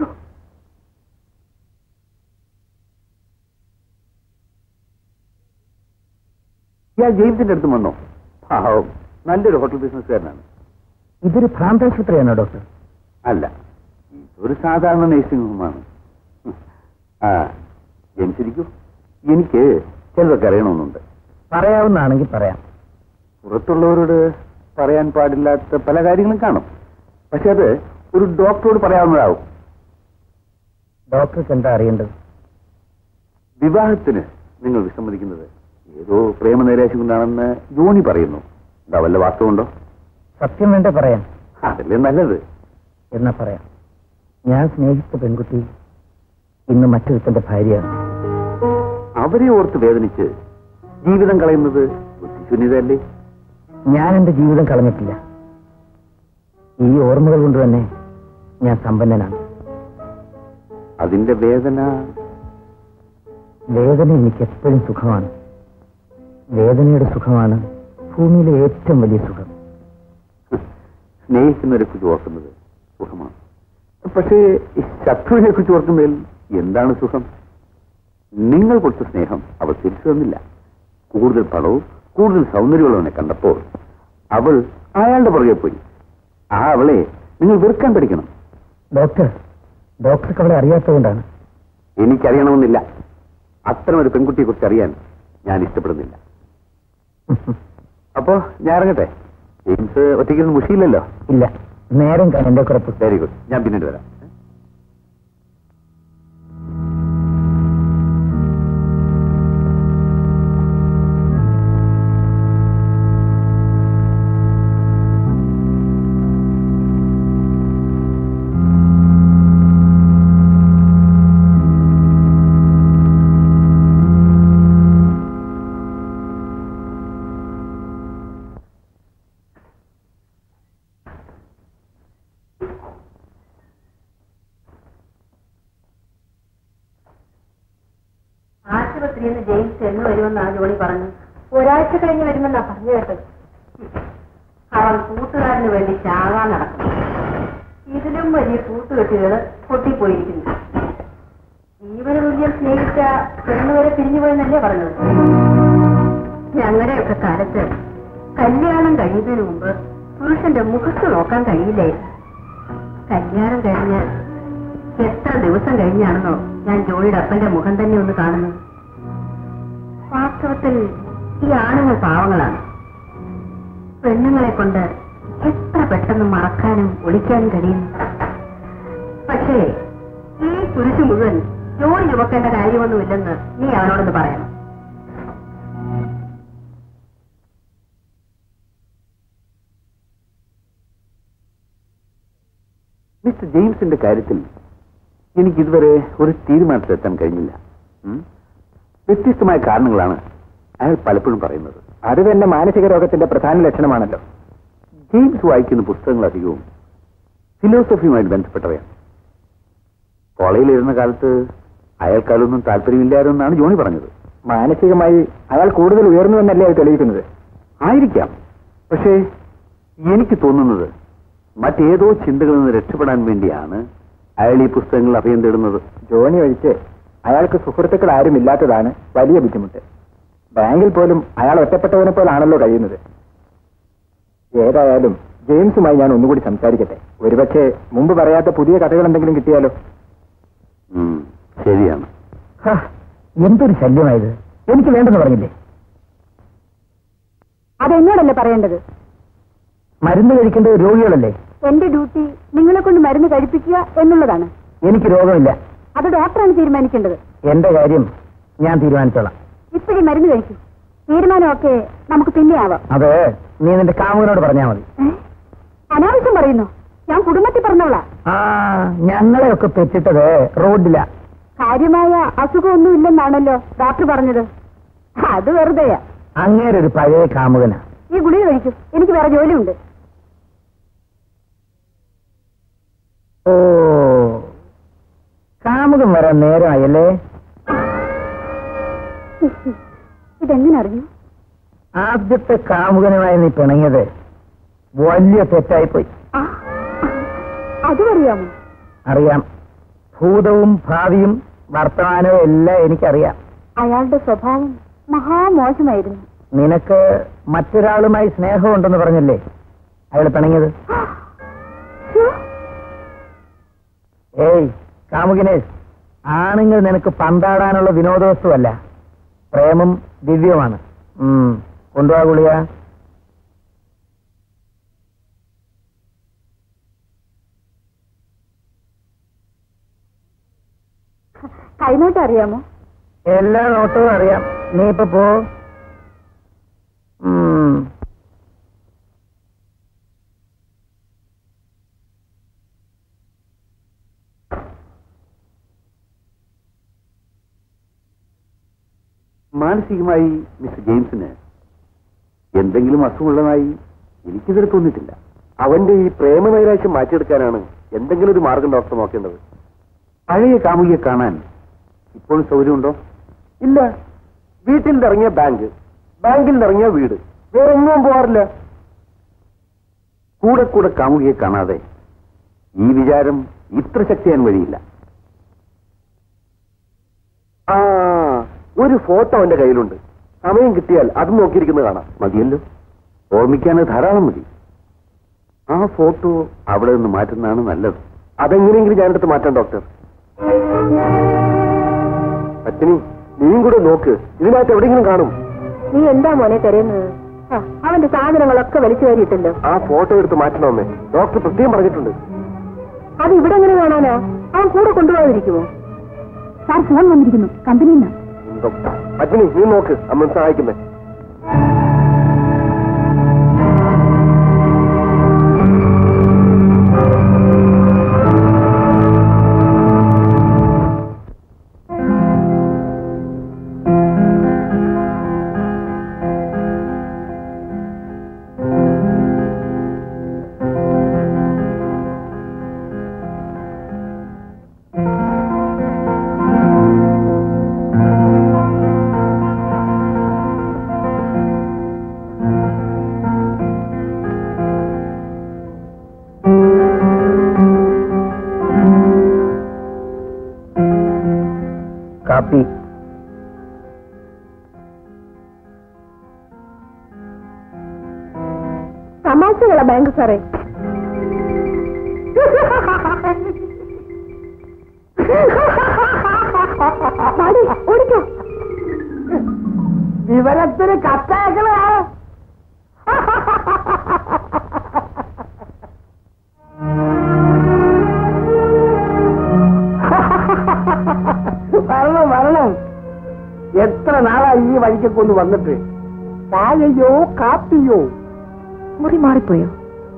ഇയാൾ ജെയിംസിന്റെ അടുത്ത് വന്നോ പാവം നല്ലൊരു ഹോട്ടൽ ബിസിനസ്സുകാരനാണ് ഇതൊരു ഭ്രാന്താശുപത്രിയാണോ ഡോക്ടർ അല്ല ഒരു സാധാരണ നേഴ്സിംഗ് ഹോമാണ് ആ ജെയിംസ് ഇരിക്കൂ എനിക്ക് ചിലതൊക്കെ അറിയണമെന്നുണ്ട് പറയാവുന്നതാണെങ്കിൽ പറയാം പുറത്തുള്ളവരോട് പറയാൻ പാടില്ലാത്ത പല കാര്യങ്ങളും കാണും പക്ഷെ അത് ഒരു ഡോക്ടറോട് പറയാവുന്നതാവും ഡോക്ടർക്ക് എന്താ അറിയേണ്ടത് വിവാഹത്തിന് നിങ്ങൾ വിസമ്മതിക്കുന്നത് ഏതോ പ്രേമനൈരാശ്യം കൊണ്ടാണെന്ന് ജോണി പറയുന്നു എന്താ വല്ല വാസ്തവുണ്ടോ സത്യം വേണ്ട പറയാം അതല്ലേ നല്ലത് എന്നാ പറയാം ഞാൻ സ്നേഹിച്ച പെൺകുട്ടി ഇന്ന് മറ്റൊരുത്തന്റെ ഭാര്യയാണ് അവരെ ഓർത്ത് വേദനിച്ച് ജീവിതം കളയുന്നത് ബുദ്ധിശൂന്യതയല്ലേ ഞാൻ എന്റെ ജീവിതം കളഞ്ഞിട്ടില്ല ഈ ഓർമ്മകൾ കൊണ്ട് തന്നെ ഞാൻ സമ്പന്നനാണ് അതിന്റെ വേദന വേദന എനിക്ക് എപ്പോഴും സുഖമാണ് വേദനയുടെ സുഖമാണ് ഭൂമിയിലെ ഏറ്റവും വലിയ സുഖം സ്നേഹിക്കുന്നവരെ കുറിച്ച് ഓർക്കുന്നത് സുഖമാണ് പക്ഷേ ഈ ശത്രുവിനെ കുറിച്ച് ഓർക്കുന്നതിൽ എന്താണ് സുഖം നിങ്ങൾ കൊടുത്ത സ്നേഹം അവർ തിരിച്ചു തന്നില്ല കൂടുതൽ പണവും കൂടുതൽ സൗന്ദര്യമുള്ളവനെ കണ്ടപ്പോൾ അവൾ അയാളുടെ പുറകെ പോയി ആ അവളെ നിങ്ങൾ വെറുക്കാൻ പഠിക്കണം ഡോക്ടർ ഡോക്ടർക്ക് അവളെ അറിയാത്തതുകൊണ്ടാണ് എനിക്കറിയണമെന്നില്ല അത്തരം ഒരു പെൺകുട്ടിയെ കുറിച്ച് അറിയാൻ ഞാൻ ഇഷ്ടപ്പെടുന്നില്ല അപ്പോ ഞാൻ ഇറങ്ങട്ടെ ജെയിംസ് ഒറ്റയ്ക്കൊന്നും മുഷിയില്ലല്ലോ ഇല്ല നേരം കാണാൻ എന്റെ കുറപ്പ് വെരി ഗുഡ് ഞാൻ പിന്നീട് വരാം ആശുപത്രിയിൽ നിന്ന് ജെയിംസ് എന്ന് വരുമെന്നാണ് ജോണി പറഞ്ഞു ഒരാഴ്ച കഴിഞ്ഞ് വരുമെന്നാ പറഞ്ഞു കേട്ടത് അവൻ കൂട്ടുകാരന് വേണ്ടി ചാകാൻ നടക്കുന്നു ഇതിലും വലിയ കൂട്ടുകെട്ടുകള് പൊട്ടിപ്പോയിരിക്കുന്നു ജീവന് തുല്യം സ്നേഹിച്ച പെണ്ണുവരെ പിരിഞ്ഞുപോയെന്നല്ലേ പറഞ്ഞത് ഞങ്ങളുടെയൊക്കെ കാലത്ത് കല്യാണം കഴിയുന്നതിന് മുമ്പ് പുരുഷന്റെ മുഖത്ത് നോക്കാൻ കഴിയില്ലായിരുന്നു കല്യാണം കഴിഞ്ഞ് എത്ര ദിവസം കഴിഞ്ഞാണെന്നോ ഞാൻ ജോയിയുടെ അപ്പന്റെ മുഖം തന്നെ ഒന്ന് കാണുന്നത് വാസ്തവത്തിൽ ഈ ആണുങ്ങൾ പാവങ്ങളാണ് പെണ്ണുങ്ങളെ കൊണ്ട് എത്ര പെട്ടെന്ന് മറക്കാനും ഒളിക്കാനും കഴിയുന്നു പക്ഷേ ഈ കുരിശ് മുഴുവൻ ജോലി ചുമക്കേണ്ട കാര്യമൊന്നുമില്ലെന്ന് നീ അവനോടൊന്ന് പറയണം മിസ്റ്റർ ജെയിംസിന്റെ കാര്യത്തിൽ എനിക്ക് ഇതുവരെ ഒരു തീരുമാനത്തിലെത്താൻ കഴിഞ്ഞില്ല ഉം? വ്യത്യസ്തമായ കാരണങ്ങളാണ് അയാൾ പലപ്പോഴും പറയുന്നത് അത് തന്നെ മാനസിക രോഗത്തിന്റെ പ്രധാന ലക്ഷണമാണല്ലോ ജെയിംസ് വായിക്കുന്ന പുസ്തകങ്ങൾ അധികവും ഫിലോസഫിയുമായിട്ട് ബന്ധപ്പെട്ടവയാണ് കോളേജിലിരുന്ന കാലത്ത് അയാൾക്കതൊന്നും താല്പര്യമില്ലായിരുന്നാണ് ജോണി പറഞ്ഞത് മാനസികമായി അയാൾ കൂടുതൽ ഉയർന്നുവെന്നല്ലേ അത് തെളിയിക്കുന്നത് ആയിരിക്കാം പക്ഷേ എനിക്ക് തോന്നുന്നത് മറ്റേതോ ചിന്തകളിൽ നിന്ന് രക്ഷപ്പെടാൻ വേണ്ടിയാണ് അയാൾ ഈ പുസ്തകങ്ങൾ അഭയം തേടുന്നത് ജോണി ഒഴിച്ച് അയാൾക്ക് സുഹൃത്തുക്കൾ ആരും ഇല്ലാത്തതാണ് വലിയ ബുദ്ധിമുട്ട് ബാങ്കിൽ പോലും അയാൾ ഒറ്റപ്പെട്ടവനെ പോലാണല്ലോ കഴിയുന്നത് ഏതായാലും ജെയിംസുമായി ഞാൻ ഒന്നുകൂടി സംസാരിക്കട്ടെ ഒരുപക്ഷെ മുമ്പ് പറയാത്ത പുതിയ കഥകൾ എന്തെങ്കിലും കിട്ടിയാലോ ഉം, ശരിയാണ് എന്തൊരു ശല്യമായത് എനിക്ക് വേണ്ടെന്ന് പറഞ്ഞില്ലേ അതെന്നോടല്ലേ പറയേണ്ടത് മരുന്ന് കഴിക്കേണ്ടത് രോഗികളല്ലേ എന്റെ ഡ്യൂട്ടി നിങ്ങളെ കൊണ്ട് മരുന്ന് കഴിപ്പിക്കുക എന്നുള്ളതാണ് എനിക്ക് രോഗമില്ല അത് ഡോക്ടറാണ് തീരുമാനിക്കേണ്ടത് എന്റെ കാര്യം ഞാൻ തീരുമാനിച്ചോളാം ഇപ്പോഴേ മരുന്ന് കഴിക്കൂ തീരുമാനമൊക്കെ നമുക്ക് പിന്നെ ആവാം അത് നീ നിന്റെ കാമുകനോട് പറഞ്ഞാൽ മതി ഏ? അനാവശ്യം പറയുന്നു ഞാൻ കുടുംബത്തിൽ പറഞ്ഞോളാം ആ ഞങ്ങളെയൊക്കെ പെറ്റിട്ടത് റോഡില കാര്യമായ അസുഖമൊന്നും ഇല്ലെന്നാണല്ലോ ഡോക്ടർ പറഞ്ഞത് അത് വെറുതെയാ അങ്ങേരൊരു പഴയ കാമുകനാ ഈ ഗുളിക കഴിക്കൂ എനിക്ക് വേറെ ജോലിയുണ്ട് ഓ കാമുകൻ വരാൻ നേരമായല്ലേ ഇതെങ്ങനെ അറിഞ്ഞു ആദ്യത്തെ കാമുകനുമായി നീ പിണങ്ങിയത് വലിയ തെറ്റായിപ്പോയി ആ, അതും അറിയാമോ അറിയാം ഭൂതവും ഭാവിയും വർത്തമാനവും എല്ലാം എനിക്കറിയാം അയാളുടെ സ്വഭാവം മഹാമോശമായിരുന്നു നിനക്ക് മറ്റൊരാളുമായി സ്നേഹമുണ്ടെന്ന് പറഞ്ഞല്ലേ അയാൾ പിണങ്ങിയത് ശ്ശോ, ഏയ് കാമുകനെ ആണുങ്ങൾ നിനക്ക് പന്താടാനുള്ള വിനോദവസ്തുവല്ല പ്രേമം ദിവ്യമാണ് ഉം, കൊണ്ടുപോവാ ഗുളിക കൈനോട്ട് അറിയാമോ എല്ലാ നോട്ടവും അറിയാം നീ ഇപ്പൊ പോ ഉം. മാനസികമായി മിസ്റ്റർ ജെയിംസിന് എന്തെങ്കിലും അസുഖമുള്ളതായി എനിക്കിതുവരെ തോന്നിയിട്ടില്ല അവന്റെ ഈ പ്രേമനൈരാശ്യം മാറ്റിയെടുക്കാനാണ് എന്തെങ്കിലും ഒരു മാർഗം ഡോക്ടർ നോക്കേണ്ടത് പഴയ കാമുകിയെ കാണാൻ ഇപ്പോഴും സൗകര്യമുണ്ടോ ഇല്ല വീട്ടിൽ നിന്ന് ഇറങ്ങിയ ബാങ്ക് ബാങ്കിൽ നിന്ന് ഇറങ്ങിയ വീട് വേറെ ഒന്നും പോകാറില്ല കൂടെ കൂടെ കാമുകിയെ കാണാതെ ഈ വിചാരം ഇത്ര ശക്തിയാൻ വഴിയില്ല ആ ഒരു ഫോട്ടോ അവന്റെ കയ്യിലുണ്ട് സമയം കിട്ടിയാൽ അത് നോക്കിയിരിക്കുന്നത് കാണാം മതിയല്ലോ ഓർമ്മിക്കാൻ അത് ധാരാളം മതി ആ ഫോട്ടോ അവിടെ നിന്ന് മാറ്റുന്നതാണ് നല്ലത് അതെങ്ങനെയെങ്കിലും ഞാനെടുത്ത് മാറ്റാം ഡോക്ടർ പറ്റിനി നീയും കൂടെ നോക്ക് ഇതിനകത്ത് എവിടെയെങ്കിലും കാണും നീ എന്താ മോനെ തരുന്നത് അവന്റെ സാധനങ്ങളൊക്കെ വലിച്ചു കയറിയിട്ടല്ലോ ആ ഫോട്ടോ എടുത്ത് മാറ്റണമെന്നേ ഡോക്ടർ പ്രത്യേകം പറഞ്ഞിട്ടുണ്ട് അത് ഇവിടെ എങ്ങനെ കാണാനാ അവൻ കൂടെ കൊണ്ടുപോകാതിരിക്കുമോ സാർ ഫോൺ വന്നിരിക്കുന്നു കമ്പനിയിൽ ഡോക്ടർ പറ്റിനി നീ നോക്ക് അമ്മ സഹായിക്കുന്നേ കാപ്പി തമാശകളാ ബാങ്ക് സാറേ പാടി, ഓടിക്കോ വിവരത്തിന് കത്തയക്കണേ വരണം വരണം എത്ര നാളായി ഈ വഴിക്കൊക്കെ ഒന്ന് വന്നിട്ട് ചായയോ കാപ്പിയോ മുറി മാറിപ്പോയോ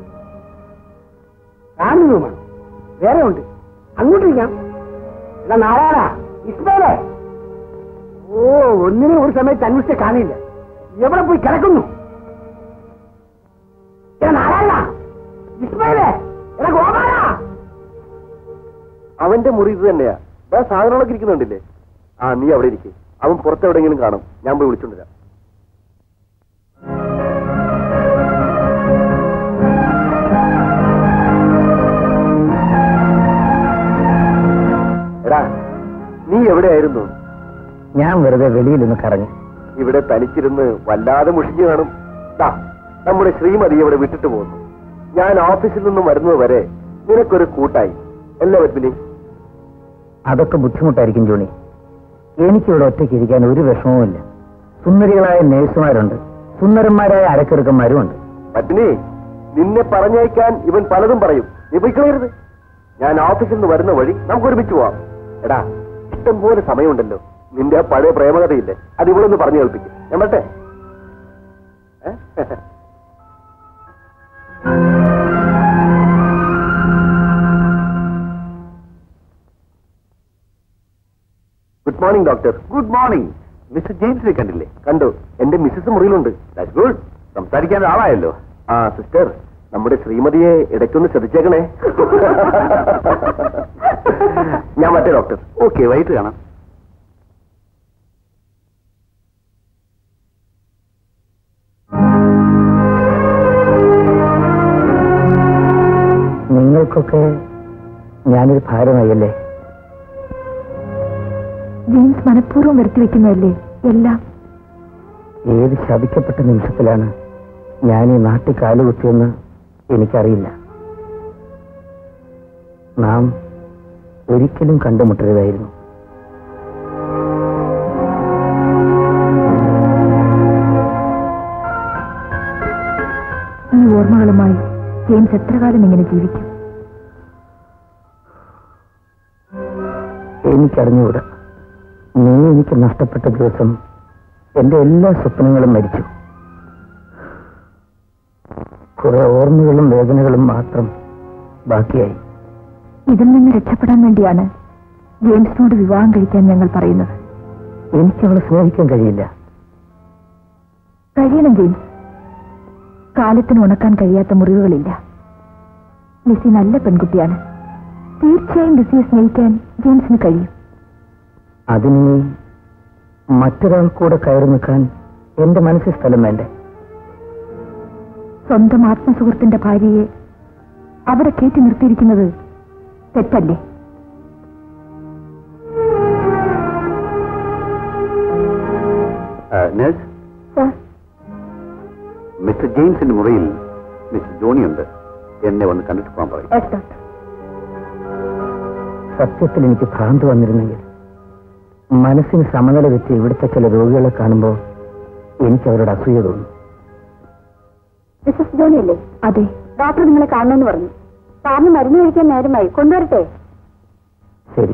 കാണുന്നുമാണ് വേറെ ഉണ്ട് അങ്ങോട്ടിരിക്കാം എടാ നാരായണ ഇസ്മേലേ ഓ ഒന്നിനെ ഒരു സമയത്ത് അന്വേഷിച്ച് കാണില്ല എവിടെ പോയി കിടക്കുന്നു എടാ നാരായണ ഇസ്മേലേ എടാ ഗോപാല അവന്റെ മുറി ഇത് തന്നെയാ ആ സാധനങ്ങളൊക്കെ ഇരിക്കുന്നുണ്ടില്ലേ ആ നീ അവിടെ ഇരിക്കും അവൻ പുറത്തെവിടെങ്കിലും കാണും ഞാൻ പോയി വിളിച്ചോണ്ടിരാം എടാ നീ എവിടെയായിരുന്നു ഞാൻ വെറുതെ വെളിയിലൊന്ന് കറങ്ങി ഇവിടെ തനിച്ചിരുന്ന് വല്ലാതെ മുഷിഞ്ഞു കാണും ദാ, നമ്മുടെ ശ്രീമതി ഇവിടെ വിട്ടിട്ട് പോകുന്നു ഞാൻ ഓഫീസിൽ നിന്നും വരുന്നത് വരെ നിനക്കൊരു കൂട്ടായി അല്ലേ പത്മിനി അതൊക്കെ ബുദ്ധിമുട്ടായിരിക്കും ജോണി എനിക്കിവിടെ ഒറ്റയ്ക്ക് ഇരിക്കാൻ ഒരു വിഷമവുമില്ല സുന്ദരികളായ നേഴ്സുമാരുണ്ട് സുന്ദരന്മാരായ അരക്കെറുക്കന്മാരും ഉണ്ട് പത്നി നിന്നെ പറഞ്ഞയക്കാൻ ഇവൻ പലതും പറയും നീ പോയി കളയരുത് ഞാൻ ഓഫീസിൽ നിന്ന് വരുന്ന വഴി നമുക്ക് ഒരുമിച്ച് പോവാം എടാ ഇഷ്ടം പോലെ സമയമുണ്ടല്ലോ നിന്റെ ആ പഴയ പ്രേമകഥയില്ലേ അത് ഇവളൊന്ന് പറഞ്ഞു കേൾപ്പിക്കും ഞാൻ പറ്റേ good morning doctor good morning mister ജെയിംസിനെ കണ്ടില്ലേ കണ്ടു എന്റെ മിസ്സസ് മുറിയിലുണ്ട് ദാറ്റ്സ് ഗുഡ് സംസാരിക്കാൻ ആളായല്ലോ ആ സിസ്റ്റർ നമ്മുടെ ശ്രീമതിയെ ഇടയ്ക്കൊന്ന് ശ്രദ്ധിച്ചേക്കണേ ഞാൻ മറ്റേ ഡോക്ടർ ഓക്കെ വൈകിട്ട് കാണാം നിങ്ങൾക്കൊക്കെ ഞാനൊരു ഭാരമായല്ലേ ജെയിംസ് മനഃപൂർവ്വം വരുത്തി വെക്കുന്നതല്ലേ എല്ലാം ഏത് ശപിക്കപ്പെട്ട നിമിഷത്തിലാണ് ഞാൻ ഈ നാട്ടിൽ കാലുകുത്തിയെന്ന് എനിക്കറിയില്ല നാം ഒരിക്കലും കണ്ടുമുട്ടരുതായിരുന്നു ഈ ഓർമ്മകളുമായി ജെയിംസ് എത്ര കാലം ഇങ്ങനെ ജീവിക്കും എനിക്കറിഞ്ഞുകൂടാ നീ എനിക്ക് നഷ്ടപ്പെട്ട ദിവസം എന്റെ എല്ലാ സ്വപ്നങ്ങളും മരിച്ചു കുറെ ഓർമ്മകളും വേദനകളും മാത്രം ബാക്കിയായി ഇതിൽ നിന്ന് രക്ഷപ്പെടാൻ വേണ്ടിയാണ് ജെയിംസിനോട് വിവാഹം കഴിക്കാൻ ഞങ്ങൾ പറയുന്നത് എനിക്ക് അവളെ സ്നേഹിക്കാൻ കഴിയില്ല കഴിയണം ജെയിംസ് കാലത്തിന് ഉണക്കാൻ കഴിയാത്ത മുറിവുകളില്ല ലിസി നല്ല പെൺകുട്ടിയാണ് തീർച്ചയായും ലിസിയെ സ്നേഹിക്കാൻ ജെയിംസിന് കഴിയും അതിന് മറ്റൊരാൾ കൂടെ കയറി നിൽക്കാൻ എന്റെ മനസ്സിൽ സ്ഥലം വേണ്ടേ സ്വന്തം ആത്മസുഹൃത്തിന്റെ ഭാര്യയെ അവിടെ കയറ്റി നിർത്തിയിരിക്കുന്നത് തെറ്റല്ലേ നഴ്സ് മിസ്റ്റർ ജെയിംസിന്റെ മുറിയിൽ മിസ്റ്റർ ജോണി ഉണ്ട് എന്നെ ഒന്ന് കണ്ടിട്ട് പോകാൻ പറയും യെസ് ഡോക്ടർ സത്യത്തിൽ എനിക്ക് ഭ്രാന്ത് വന്നിരുന്നെങ്കിൽ മനസ്സിന് സമനില വെച്ച് ഇവിടുത്തെ ചില രോഗികളെ കാണുമ്പോൾ എനിക്ക് അവരോട് അസൂയ തോന്നും മിസ്സസ് ജോണി അല്ലേ അതെ ഡോക്ടർ നിങ്ങളെ കാണണമെന്ന് പറഞ്ഞു സാറിന് മരുന്ന് കഴിക്കാൻ നേരമായി കൊണ്ടുവരട്ടെ ശരി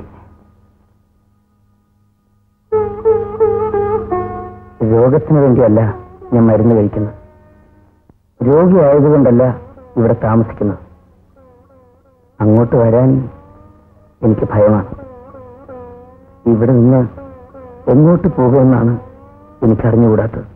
രോഗത്തിന് വേണ്ടിയല്ല ഞാൻ മരുന്ന് കഴിക്കുന്നത് രോഗിയായതുകൊണ്ടല്ല ഇവിടെ താമസിക്കുന്നത് അങ്ങോട്ട് വരാൻ എനിക്ക് ഭയമാണ് ഇവിടെ നിന്ന് എങ്ങോട്ട് പോകുമെന്നാണ് എനിക്കറിഞ്ഞുകൂടാത്തത്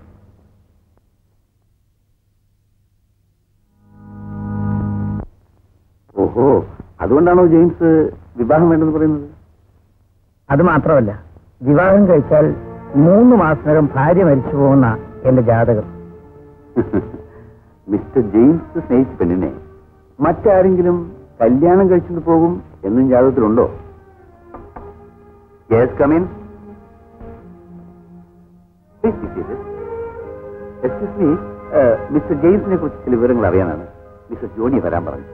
ഓഹോ അതുകൊണ്ടാണോ ജെയിംസ് വിവാഹം വേണ്ടെന്ന് പറയുന്നത് അത് മാത്രമല്ല വിവാഹം കഴിച്ചാൽ മൂന്ന് മാസത്തിനകം ഭാര്യ മരിച്ചു പോകുന്ന എന്റെ ജാതകം മിസ്റ്റർ ജെയിംസ് സ്നേഹിച്ച പെണ്ണിനെ മറ്റാരെങ്കിലും കല്യാണം കഴിച്ചിട്ട് പോകും എന്നും ജാതകത്തിലുണ്ടോ yes come in excuse me mister ജെയിംസിനെ കുറിച്ച് ചില വിവരങ്ങൾ അറിയാനാണ് മിസ്റ്റർ ജോണി വരാൻ പറഞ്ഞത്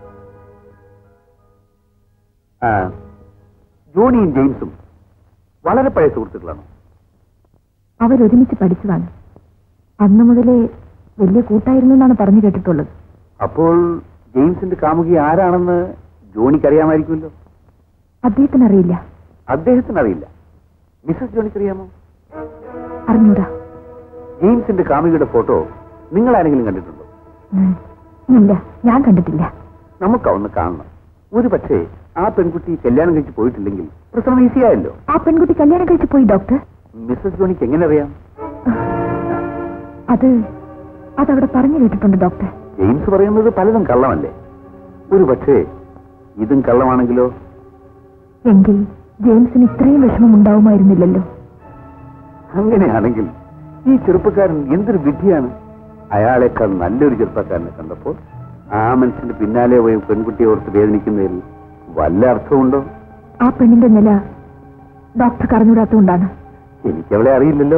ആ, ജോണിയും ജെയിംസും വളരെ പഴയ സുഹൃത്തുക്കളാണ് അവരൊരുമിച്ച് പഠിച്ചതാണ് അന്ന് മുതലേ വലിയ കൂട്ടായിരുന്നു എന്നാണ് പറഞ്ഞു കേട്ടിട്ടുള്ളത് അപ്പോൾ ജെയിംസിന്റെ കാമുകി ആരാണെന്ന് ജോണിക്ക് അറിയാമായിരിക്കുമല്ലോ അദ്ദേഹത്തിന് അറിയില്ല അദ്ദേഹത്തിന് അറിയില്ല മിസ്സസ് ജോണിക്ക് അറിയാമോ അറിഞ്ഞൂടാ ജെയിംസിന്റെ കാമുകിയുടെ ഫോട്ടോ നിങ്ങൾ ആരെങ്കിലും കണ്ടിട്ടുണ്ടോ ഉം. ഇല്ല ഞാൻ കണ്ടിട്ടില്ല നമുക്ക് ഒന്ന് കാണണം ഒരു പക്ഷേ ആ പെൺകുട്ടി കല്യാണം കഴിച്ച് പോയിട്ടില്ലെങ്കിൽ പ്രസവം ഈസിയായല്ലോ ആ പെൺകുട്ടി കല്യാണം കഴിച്ച് പോയി ഡോക്ടർ മിസ്സസ് ജോണിക്ക് എങ്ങനെ അറിയാം അത് അതവിടെ പറഞ്ഞു കേട്ടിട്ടുണ്ട് ഡോക്ടർ ജെയിംസ് പറയുന്നത് പലതും കള്ളമല്ലേ ഒരു പക്ഷേ ഇതും കള്ളമാണെങ്കിലോ എങ്കിൽ ജെയിംസിന് ഇത്രയും വിഷമം ഉണ്ടാവുമായിരുന്നില്ലല്ലോ അങ്ങനെയാണെങ്കിൽ ഈ ചെറുപ്പക്കാരൻ എന്തൊരു വിധിയാണ് അയാളെക്കാൾ നല്ലൊരു ചെറുപ്പക്കാരനെ കണ്ടപ്പോൾ ആ മനുഷ്യന്റെ പിന്നാലെ പോയി പെൺകുട്ടിയെ ഓർത്ത് വേദനിക്കുന്നതിൽ വല്ല അർത്ഥമുണ്ടോ ആ പെണ്ണിന്റെ നില ഡോക്ടർ അറിഞ്ഞൂടാത്തതുകൊണ്ടാണ് എനിക്കവളെ അറിയില്ലല്ലോ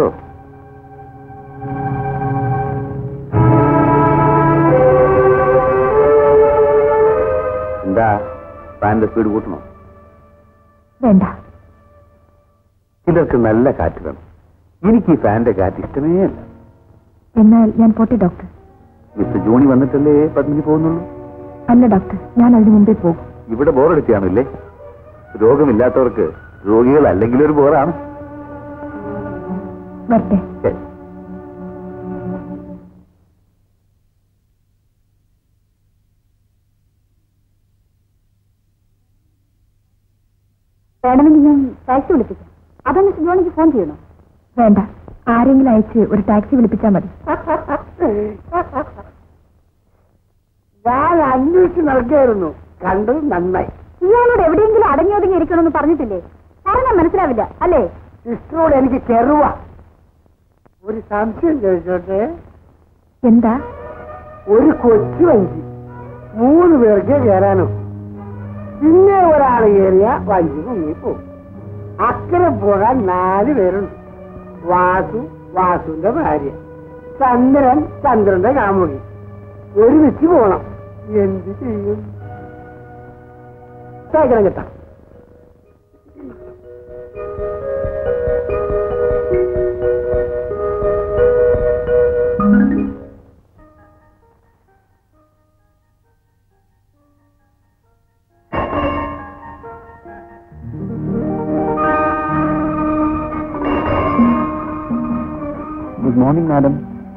എന്താ ഫാന്റെ സ്പീഡ് കൂട്ടണോ വേണ്ട ചിലർക്ക് നല്ല കാറ്റ് വേണം എനിക്ക് ഈ ഫാന്റെ കാറ്റ് ഇഷ്ടമേ അല്ല എന്നാൽ ഞാൻ പോട്ടെ ഡോക്ടർ മിസ്റ്റർ ജോണി വന്നിട്ടല്ലേ പത്മിനി പോകുന്നുള്ളൂ അല്ല ഡോക്ടർ ഞാൻ അതിനു മുമ്പേ പോകും ഇവിടെ ബോറടിച്ചാണല്ലേ രോഗമില്ലാത്തവർക്ക് രോഗികൾ അല്ലെങ്കിൽ ഒരു ബോറാണ് വരട്ടെ ശരി വേണമെങ്കിൽ ഞാൻ ടാക്സി വിളിപ്പിക്കാം അതോ മിസ് ജോണിക്ക് ഫോൺ ചെയ്യണോ വേണ്ട ആരെങ്കിലും അയച്ച് ഒരു ടാക്സി വിളിപ്പിച്ചാൽ മതി ഞാൻ അന്വേഷിച്ച് നടക്കുകയായിരുന്നു കണ്ടത് നന്നായി ഇയാളോട് എവിടെയെങ്കിലും അടങ്ങി ഒതുങ്ങി ഇരിക്കണമെന്ന് പറഞ്ഞിട്ടില്ലേ പറഞ്ഞാൽ മനസ്സിലാവില്ല അല്ലേ സിസ്റ്ററോട് എനിക്ക് കെറുവ ഒരു സംശയം ചോദിച്ചോട്ടെ എന്താ ഒരു കൊച്ചു വഞ്ചി മൂന്ന് പേർക്ക് കയറാനോ പിന്നെ ഒരാൾ കയറിയ വഞ്ചി മുങ്ങിപ്പോവും അക്കരെ പോകാൻ നാല് പേരുണ്ട് വാസു വാസുവിന്റെ ഭാര്യ ചന്ദ്രൻ ചന്ദ്രന്റെ കാമുകി ഒരുമിച്ച് പോണം എന്ത് ചെയ്യും സൈക്കിളം കിട്ടാം ഗുഡ് മോർണിംഗ് മാഡം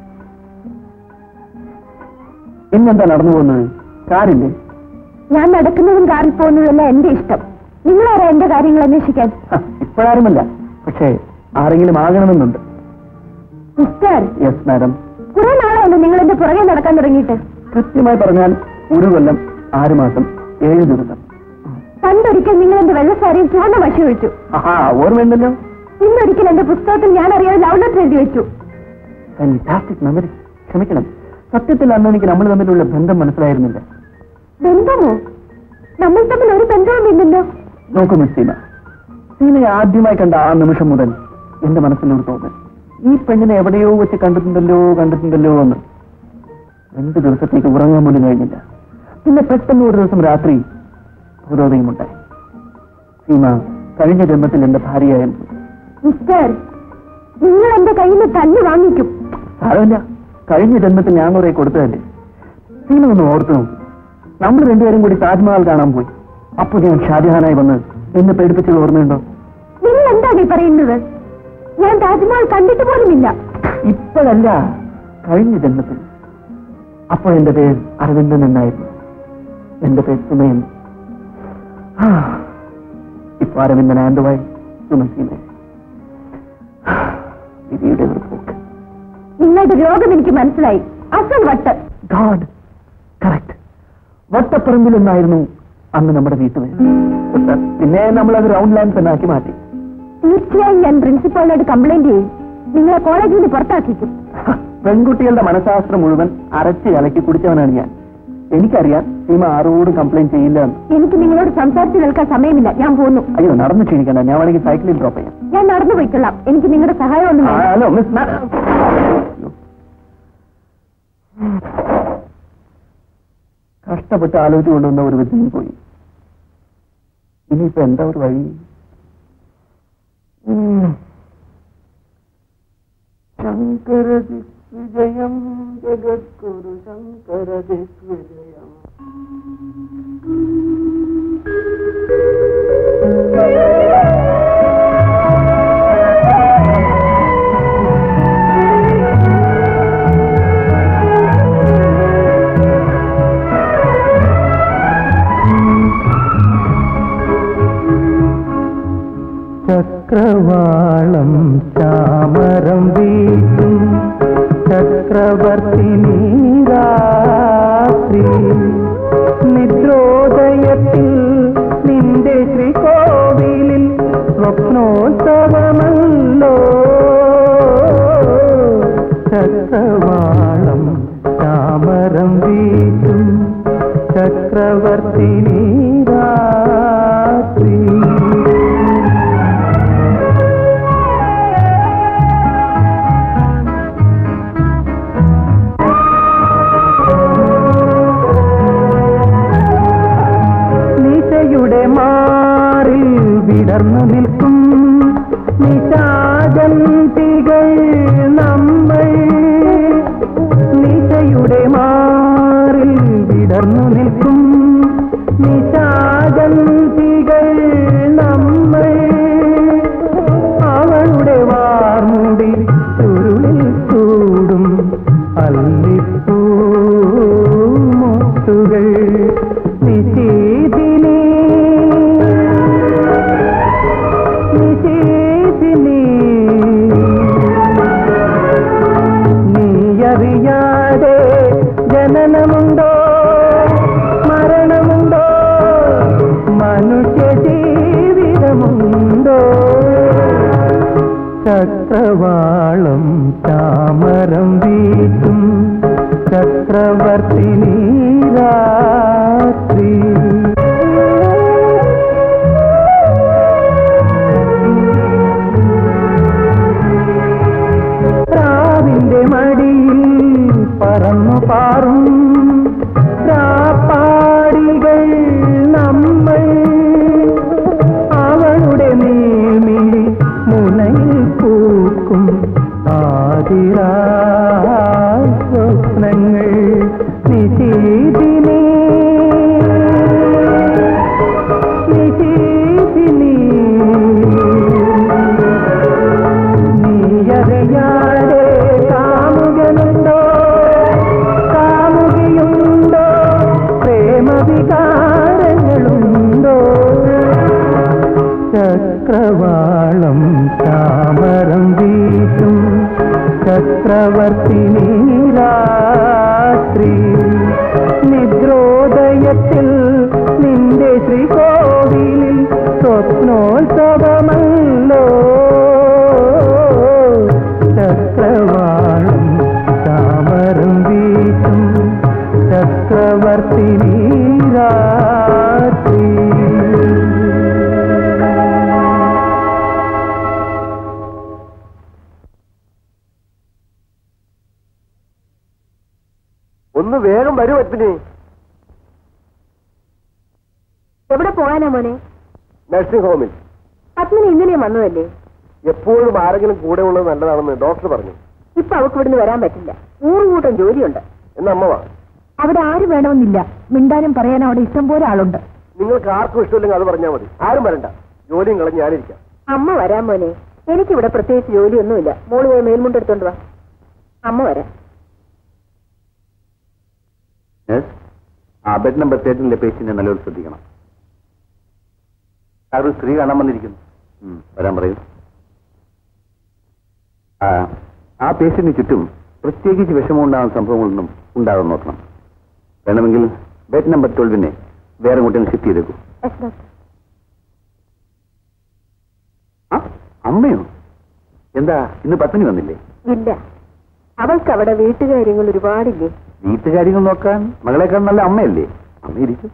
ഇന്നെന്താ നടന്നു പോകുന്നത് കാറില്ലേ ഞാൻ നടക്കുന്നതും കാറിൽ പോകുന്നതല്ല എന്റെ ഇഷ്ടം നിങ്ങളാരാ എന്റെ കാര്യങ്ങൾ അന്വേഷിക്കാൻ ഇപ്പോഴാരുമല്ല പക്ഷേ ആരെങ്കിലും ആകണമെന്നുണ്ട് മിസ്റ്റർ യെസ് മാഡം കുറെ നാളായല്ലോ നിങ്ങൾ എന്റെ പുറകെ നടക്കാൻ തുടങ്ങിയിട്ട് കൃത്യമായി പറഞ്ഞാൽ ഒരു കൊല്ലം ആറ് മാസം ഏഴ് ദിവസം പണ്ടൊരിക്കൽ നിങ്ങൾ എന്റെ വെള്ളസാരിയിൽ ചുവന്ന മഷി ഒഴിച്ചു ആഹാ ഓർമ്മയുണ്ടല്ലോ ഇന്നൊരിക്കൽ എന്റെ പുസ്തകത്തിൽ ഞാൻ അറിയാതെ ലവ് ലെറ്റർ എഴുതി വെച്ചു ഫാന്റാസ്റ്റിക് മെമ്മറി ക്ഷമിക്കണം സത്യത്തിൽ അന്ന് എനിക്ക് നമ്മൾ തമ്മിലുള്ള ബന്ധം മനസ്സിലായിരുന്നില്ല ബന്ധമോ നമ്മൾ തമ്മിൽ ഒരു ബന്ധവും ഇല്ലല്ലോ നോക്കൂ മിസ് സീമ സീമയെ ആദ്യമായി കണ്ട ആ നിമിഷം മുതൽ എന്റെ മനസ്സിലൊരു തോന്നൽ ഈ പെണ്ണിനെ എവിടെയോ വെച്ച് കണ്ടിട്ടുണ്ടല്ലോ കണ്ടിട്ടുണ്ടല്ലോ എന്ന് രണ്ടു ദിവസത്തേക്ക് ഉറങ്ങാൻ പോലും കഴിഞ്ഞില്ല പിന്നെ പെട്ടെന്ന് ഒരു ദിവസം രാത്രി ഭൂതോദയമുണ്ടായി സീമ കഴിഞ്ഞ ജന്മത്തിൽ എന്റെ ഭാര്യയായിരുന്നു മിസ്റ്റർ നിങ്ങൾ എന്റെ കയ്യിൽ നിന്ന് തല്ല് വാങ്ങിക്കും സാരമില്ല കഴിഞ്ഞ ജന്മത്തിൽ ഞാൻ കുറെ കൊടുത്തതല്ലേ സീമ ഒന്ന് ഓർത്തു നോക്ക്. നമ്മൾ രണ്ടുപേരും കൂടി താജ്മഹൽ കാണാൻ പോയി അപ്പോൾ ഞാൻ ഷാജഹാനായി വന്ന് എന്നെ പേടിപ്പിച്ചത് ഓർമ്മയുണ്ടോ നിങ്ങൾ എന്താണ് ഈ പറയുന്നത് ഞാൻ താജ്മഹൽ കണ്ടിട്ട് പോലുമില്ല ഇപ്പോഴല്ല കഴിഞ്ഞ ജന്മത്തിൽ അപ്പോൾ എന്റെ പേര് അരവിന്ദൻ എന്നായിരുന്നു എന്റെ പേര് സുമയൻ ആ, ഇപ്പൊ അരവിന്ദൻ ആൻഡുവായി സുമസീമ വിധിയുടെ ഒരു പോക്ക് നിങ്ങളുടെ രോഗം എനിക്ക് മനസ്സിലായി അസൽ വട്ട് ഗാഡ് കറക്റ്റ് വട്ടപ്പറമ്പിൽ എന്നായിരുന്നു അന്ന് നമ്മുടെ വീട്ടുപേര് പിന്നെ നമ്മൾ അത് റൗണ്ട് ലാൻഡ് തന്നെ ആക്കി മാറ്റി തീർച്ചയായും ഞാൻ പ്രിൻസിപ്പാളിനോട് കംപ്ലൈന്റ് ചെയ്യും നിങ്ങളെ കോളേജിൽ നിന്ന് പുറത്താക്കിക്കും പെൺകുട്ടികളുടെ മനഃശാസ്ത്രം മുഴുവൻ അരച്ച് കലക്കി കുടിച്ചവനാണ് ഞാൻ എനിക്കറിയാം സീമ ആരോടും കംപ്ലൈന്റ് ചെയ്യില്ല എന്ന് എനിക്ക് നിങ്ങളോട് സംസാരിച്ച് നിൽക്കാൻ സമയമില്ല ഞാൻ പോകുന്നു അയ്യോ നടന്നു ക്ഷീണിക്കണ്ട ഞാൻ വേണമെങ്കിൽ സൈക്കിളിൽ ഡ്രോപ്പ് ചെയ്യാം ഞാൻ നടന്നു പോയിക്കൊള്ളാം എനിക്ക് നിങ്ങളുടെ സഹായം ഒന്നും ആ, വേണ്ട ഹലോ മിസ് മാ- കഷ്ടപ്പെട്ട് ആലോചിച്ച് കൊണ്ടുവന്ന ഒരു വിദ്യയിൽ പോയി ഇനിയിപ്പോ എന്താ ഒരു വഴി ഉം. ശങ്കര ദിഗ്വിജയം ജഗദ്ഗുരു ശങ്കര ദിഗ്വിജയം ചക്രവാളം ചാമരം വീട്ടും ചക്രവർത്തിനി രാത്രി നിദ്രോദയത്തിൽ നിന്റെ ശ്രീകോവിലിൽ സ്വപ്നോത്സവമല്ലോ ചക്രവാളം ചാമരം വീട്ടും ചക്രവർത്തിനി രാത്രി നിശയുടെ മാറിൽ വിടർന്നു നിൽക്കും നിശാജന്തികൾ നമ്മൾ നിശയുടെ മാറിൽ വിടർന്നു നിൽക്കും നിശാജന്തികൾ നമ്മൾ അവളുടെ വാർമുടി ചുരുളിൽ ചൂടും അല്ലിപ്പൂമുട്ടുകൾ നിശീതിനി നിശീതിനി നീയറിയാതെ ജനനമുണ്ടോ മരണമുണ്ടോ മനുഷ്യ ജീവിതമുണ്ടോ ചക്രവാളം ചാമരം വീട്ടും ചക്രവർത്തിനി രാത്രി പ്രാവിന്റെ മടിയിൽ പറന്നു പാറും രാപ്പാടികൾ നമ്മൾ അവളുടെ നീമിഴി മുനയിൽ പൂക്കും ആതിരാ സ്വപ്നങ്ങൾ നിശീതിനി നിശീതിനി നീയറിയാതെ കാമുകനുണ്ടോ കാമുകിയുണ്ടോ പ്രേമവികാരങ്ങളുണ്ടോ ചക്രവാളം താമരം വീട്ടും ചക്രവർത്തിനി രാത്രി നിദ്രോദയത്തിൽ നിന്റെ ശ്രീകോവിലിൽ സ്വപ്നോത്സവമല്ലോ ചക്രവാളം താമരം വീട്ടും ചക്രവർത്തിനി രാത്രി ഒന്ന് വേഗം വരൂ അച്ഛനെ എവിടെ പോകാനാ മോനെ നഴ്സിംഗ് ഹോമിൽ പത്മിനി ഇന്നലെയും വന്നതല്ലേ എപ്പോഴും ആരെങ്കിലും കൂടെ ഉള്ളത് നല്ലതാണെന്ന് ഡോക്ടർ പറഞ്ഞു ഇപ്പൊ അവൾക്ക് ഇവിടുന്ന് വരാൻ പറ്റില്ല നൂറുകൂട്ടം ജോലിയുണ്ട് എന്ന് അമ്മ വാ അവിടെ ആര് വേണമെന്നില്ല മിണ്ടാനും പറയാനും അവിടെ ഇഷ്ടം പോലെ ആളുണ്ട് നിങ്ങൾക്ക് ആർക്കും ഇഷ്ടമില്ലെങ്കിൽ അത് പറഞ്ഞാൽ മതി ആരും വരണ്ട ജോലിയും കളഞ്ഞ് ഞാനിരിക്കാം അമ്മ വരാൻ മോനെ എനിക്കിവിടെ പ്രത്യേകിച്ച് ജോലിയൊന്നുമില്ല മോള് പോയി മേൽമുണ്ട് എടുത്തോണ്ട് വാ അമ്മ വരാം നഴ്സ് ആ ബെഡ് നമ്പർ തേർട്ടീനിലെ പേഷ്യന്റിനെ നല്ലൊരു ശ്രദ്ധിക്കണം ആ ഒരു സ്ത്രീ കാണാൻ വന്നിരിക്കുന്നു ഉം, വരാൻ പറയൂ ആ, ആ പേഷ്യന്റിന് ചുറ്റും പ്രത്യേകിച്ച് വിഷമമുണ്ടാകുന്ന സംഭവങ്ങളൊന്നും ഉണ്ടാകാൻ നോക്കണം വേണമെങ്കിൽ ബെഡ് നമ്പർ ട്വൽവിനെ വേറെ എങ്ങോട്ടും ഷിഫ്റ്റ് ചെയ്തേക്കൂ ആ അമ്മയോ എന്താ ഇന്ന് പത്നി വന്നില്ലേ ഇല്ല അവൾക്ക് അവിടെ വീട്ടുകാര്യങ്ങൾ ഒരുപാടില്ലേ വീട്ടുകാര്യങ്ങൾ നോക്കാൻ മകളെക്കാൾ നല്ല അമ്മയല്ലേ അമ്മ ഇരിക്കും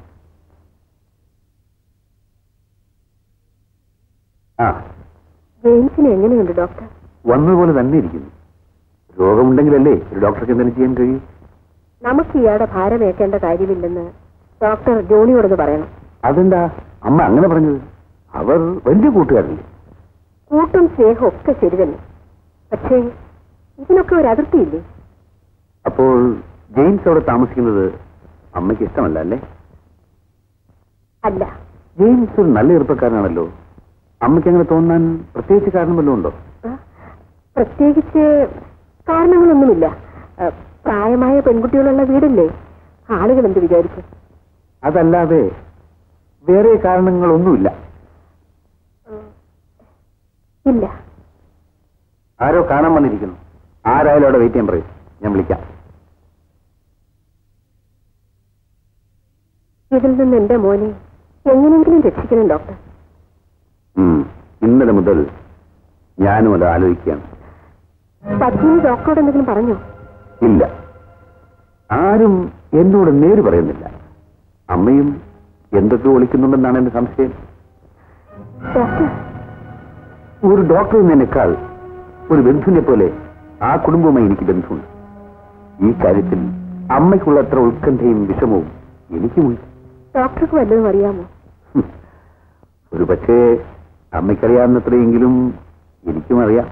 ആ ജെയിംസിന് എങ്ങനെയുണ്ട് ഡോക്ടർ വന്നതുപോലെ തന്നെ ഇരിക്കുന്നു രോഗമുണ്ടെങ്കിലല്ലേ ഒരു ഡോക്ടർക്ക് എന്തെങ്കിലും ചെയ്യാൻ കഴിയും നമുക്ക് ഇയാളുടെ ഭാരമേക്കേണ്ട കാര്യമില്ലെന്ന് ഡോക്ടർ ജോണിയോടൊന്ന് പറയണം അതെന്താ അമ്മ അങ്ങനെ പറഞ്ഞത് അവർ വലിയ കൂട്ടുകാരല്ലേ കൂട്ടും സ്നേഹവും ഒക്കെ ശരി തന്നെ പക്ഷേ ഇതിനൊക്കെ ഒരു അതിർത്തിയില്ലേ അപ്പോൾ ജെയിംസ് അവിടെ താമസിക്കുന്നത് അമ്മയ്ക്ക് ഇഷ്ടമല്ല അല്ലേ അല്ല ജെയിംസ് ഒരു നല്ല ചെറുപ്പക്കാരനാണല്ലോ അമ്മയ്ക്ക് അങ്ങനെ തോന്നാൻ പ്രത്യേകിച്ച് കാരണം വല്ലതും ഉണ്ടോ ആ, പ്രത്യേകിച്ച് കാരണങ്ങളൊന്നുമില്ല ആ, പ്രായമായ പെൺകുട്ടികളുള്ള വീടല്ലേ ആളുകൾ എന്ത് വിചാരിക്കും അതല്ലാതെ വേറെ കാരണങ്ങളൊന്നുമില്ല ഇല്ല ആരോ കാണാൻ വന്നിരിക്കുന്നു ആരായാലും അവിടെ വെയിറ്റ് ചെയ്യാൻ പറയും ഞാൻ വിളിക്കാം ഇതിൽ നിന്ന് എന്റെ മോനെ എങ്ങനെയെങ്കിലും രക്ഷിക്കണം ഡോക്ടർ ഉം. ഇന്നലെ മുതൽ ഞാനും അത് ആലോചിക്കുകയാണ് പത്മിനി ഡോക്ടറോട് എന്തെങ്കിലും പറഞ്ഞോ ഇല്ല ആരും എന്നോട് നേര് പറയുന്നില്ല അമ്മയും എന്തൊക്കെ ഒളിക്കുന്നുണ്ടെന്നാണ് എന്റെ സംശയം ഡോക്ടർ ഒരു ഡോക്ടർ എന്നതിനേക്കാൾ ഒരു ബന്ധുവിനെ പോലെ ആ കുടുംബവുമായി എനിക്ക് ബന്ധമുണ്ട് ഈ കാര്യത്തിൽ അമ്മയ്ക്കുള്ള അത്ര ഉത്കണ്ഠയും വിഷമവും എനിക്കുമുണ്ട് ഡോക്ടർക്ക് വല്ലതും അറിയാമോ ഹും. ഒരു പക്ഷേ അമ്മയ്ക്കറിയാവുന്നത്രയെങ്കിലും എനിക്കും അറിയാം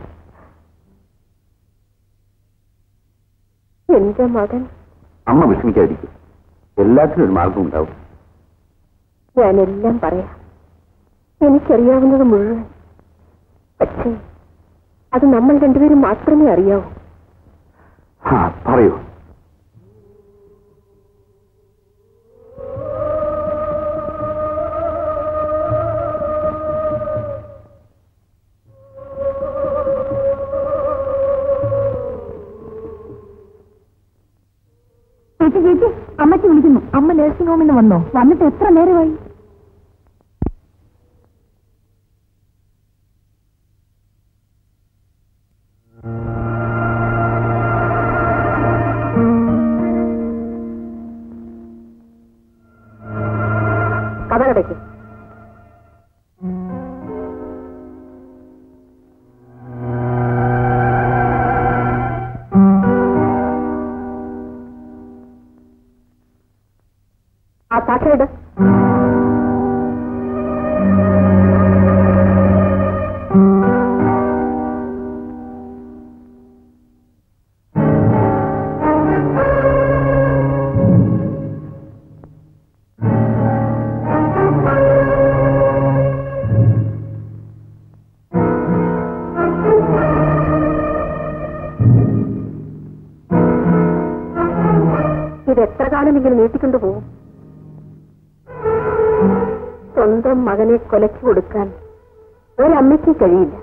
എന്റെ മകൻ അമ്മ വിഷമിക്കാതിരിക്കും എല്ലാത്തിനും ഒരു മാർഗം ഉണ്ടാവും ഞാനെല്ലാം പറയാം എനിക്കറിയാവുന്നത് മുഴുവൻ പക്ഷേ അത് നമ്മൾ രണ്ടുപേരും മാത്രമേ അറിയാവൂ ആ പറയൂ ചേച്ചി ചേച്ചി അമ്മയ്ക്ക് വിളിക്കുന്നു അമ്മ നഴ്സിംഗ് ഹോമിൽ നിന്ന് വന്നോ വന്നിട്ട് എത്ര നേരമായി കഥ കടയ്ക്ക് ആ സാക്ഷരയുടെ ഇത് എത്ര കാലം ഇങ്ങനെ നീട്ടിക്കൊണ്ടു പോകും സ്വന്തം മകനെ കൊലയ്ക്ക് കൊടുക്കാൻ ഒരമ്മയ്ക്ക് കഴിയില്ല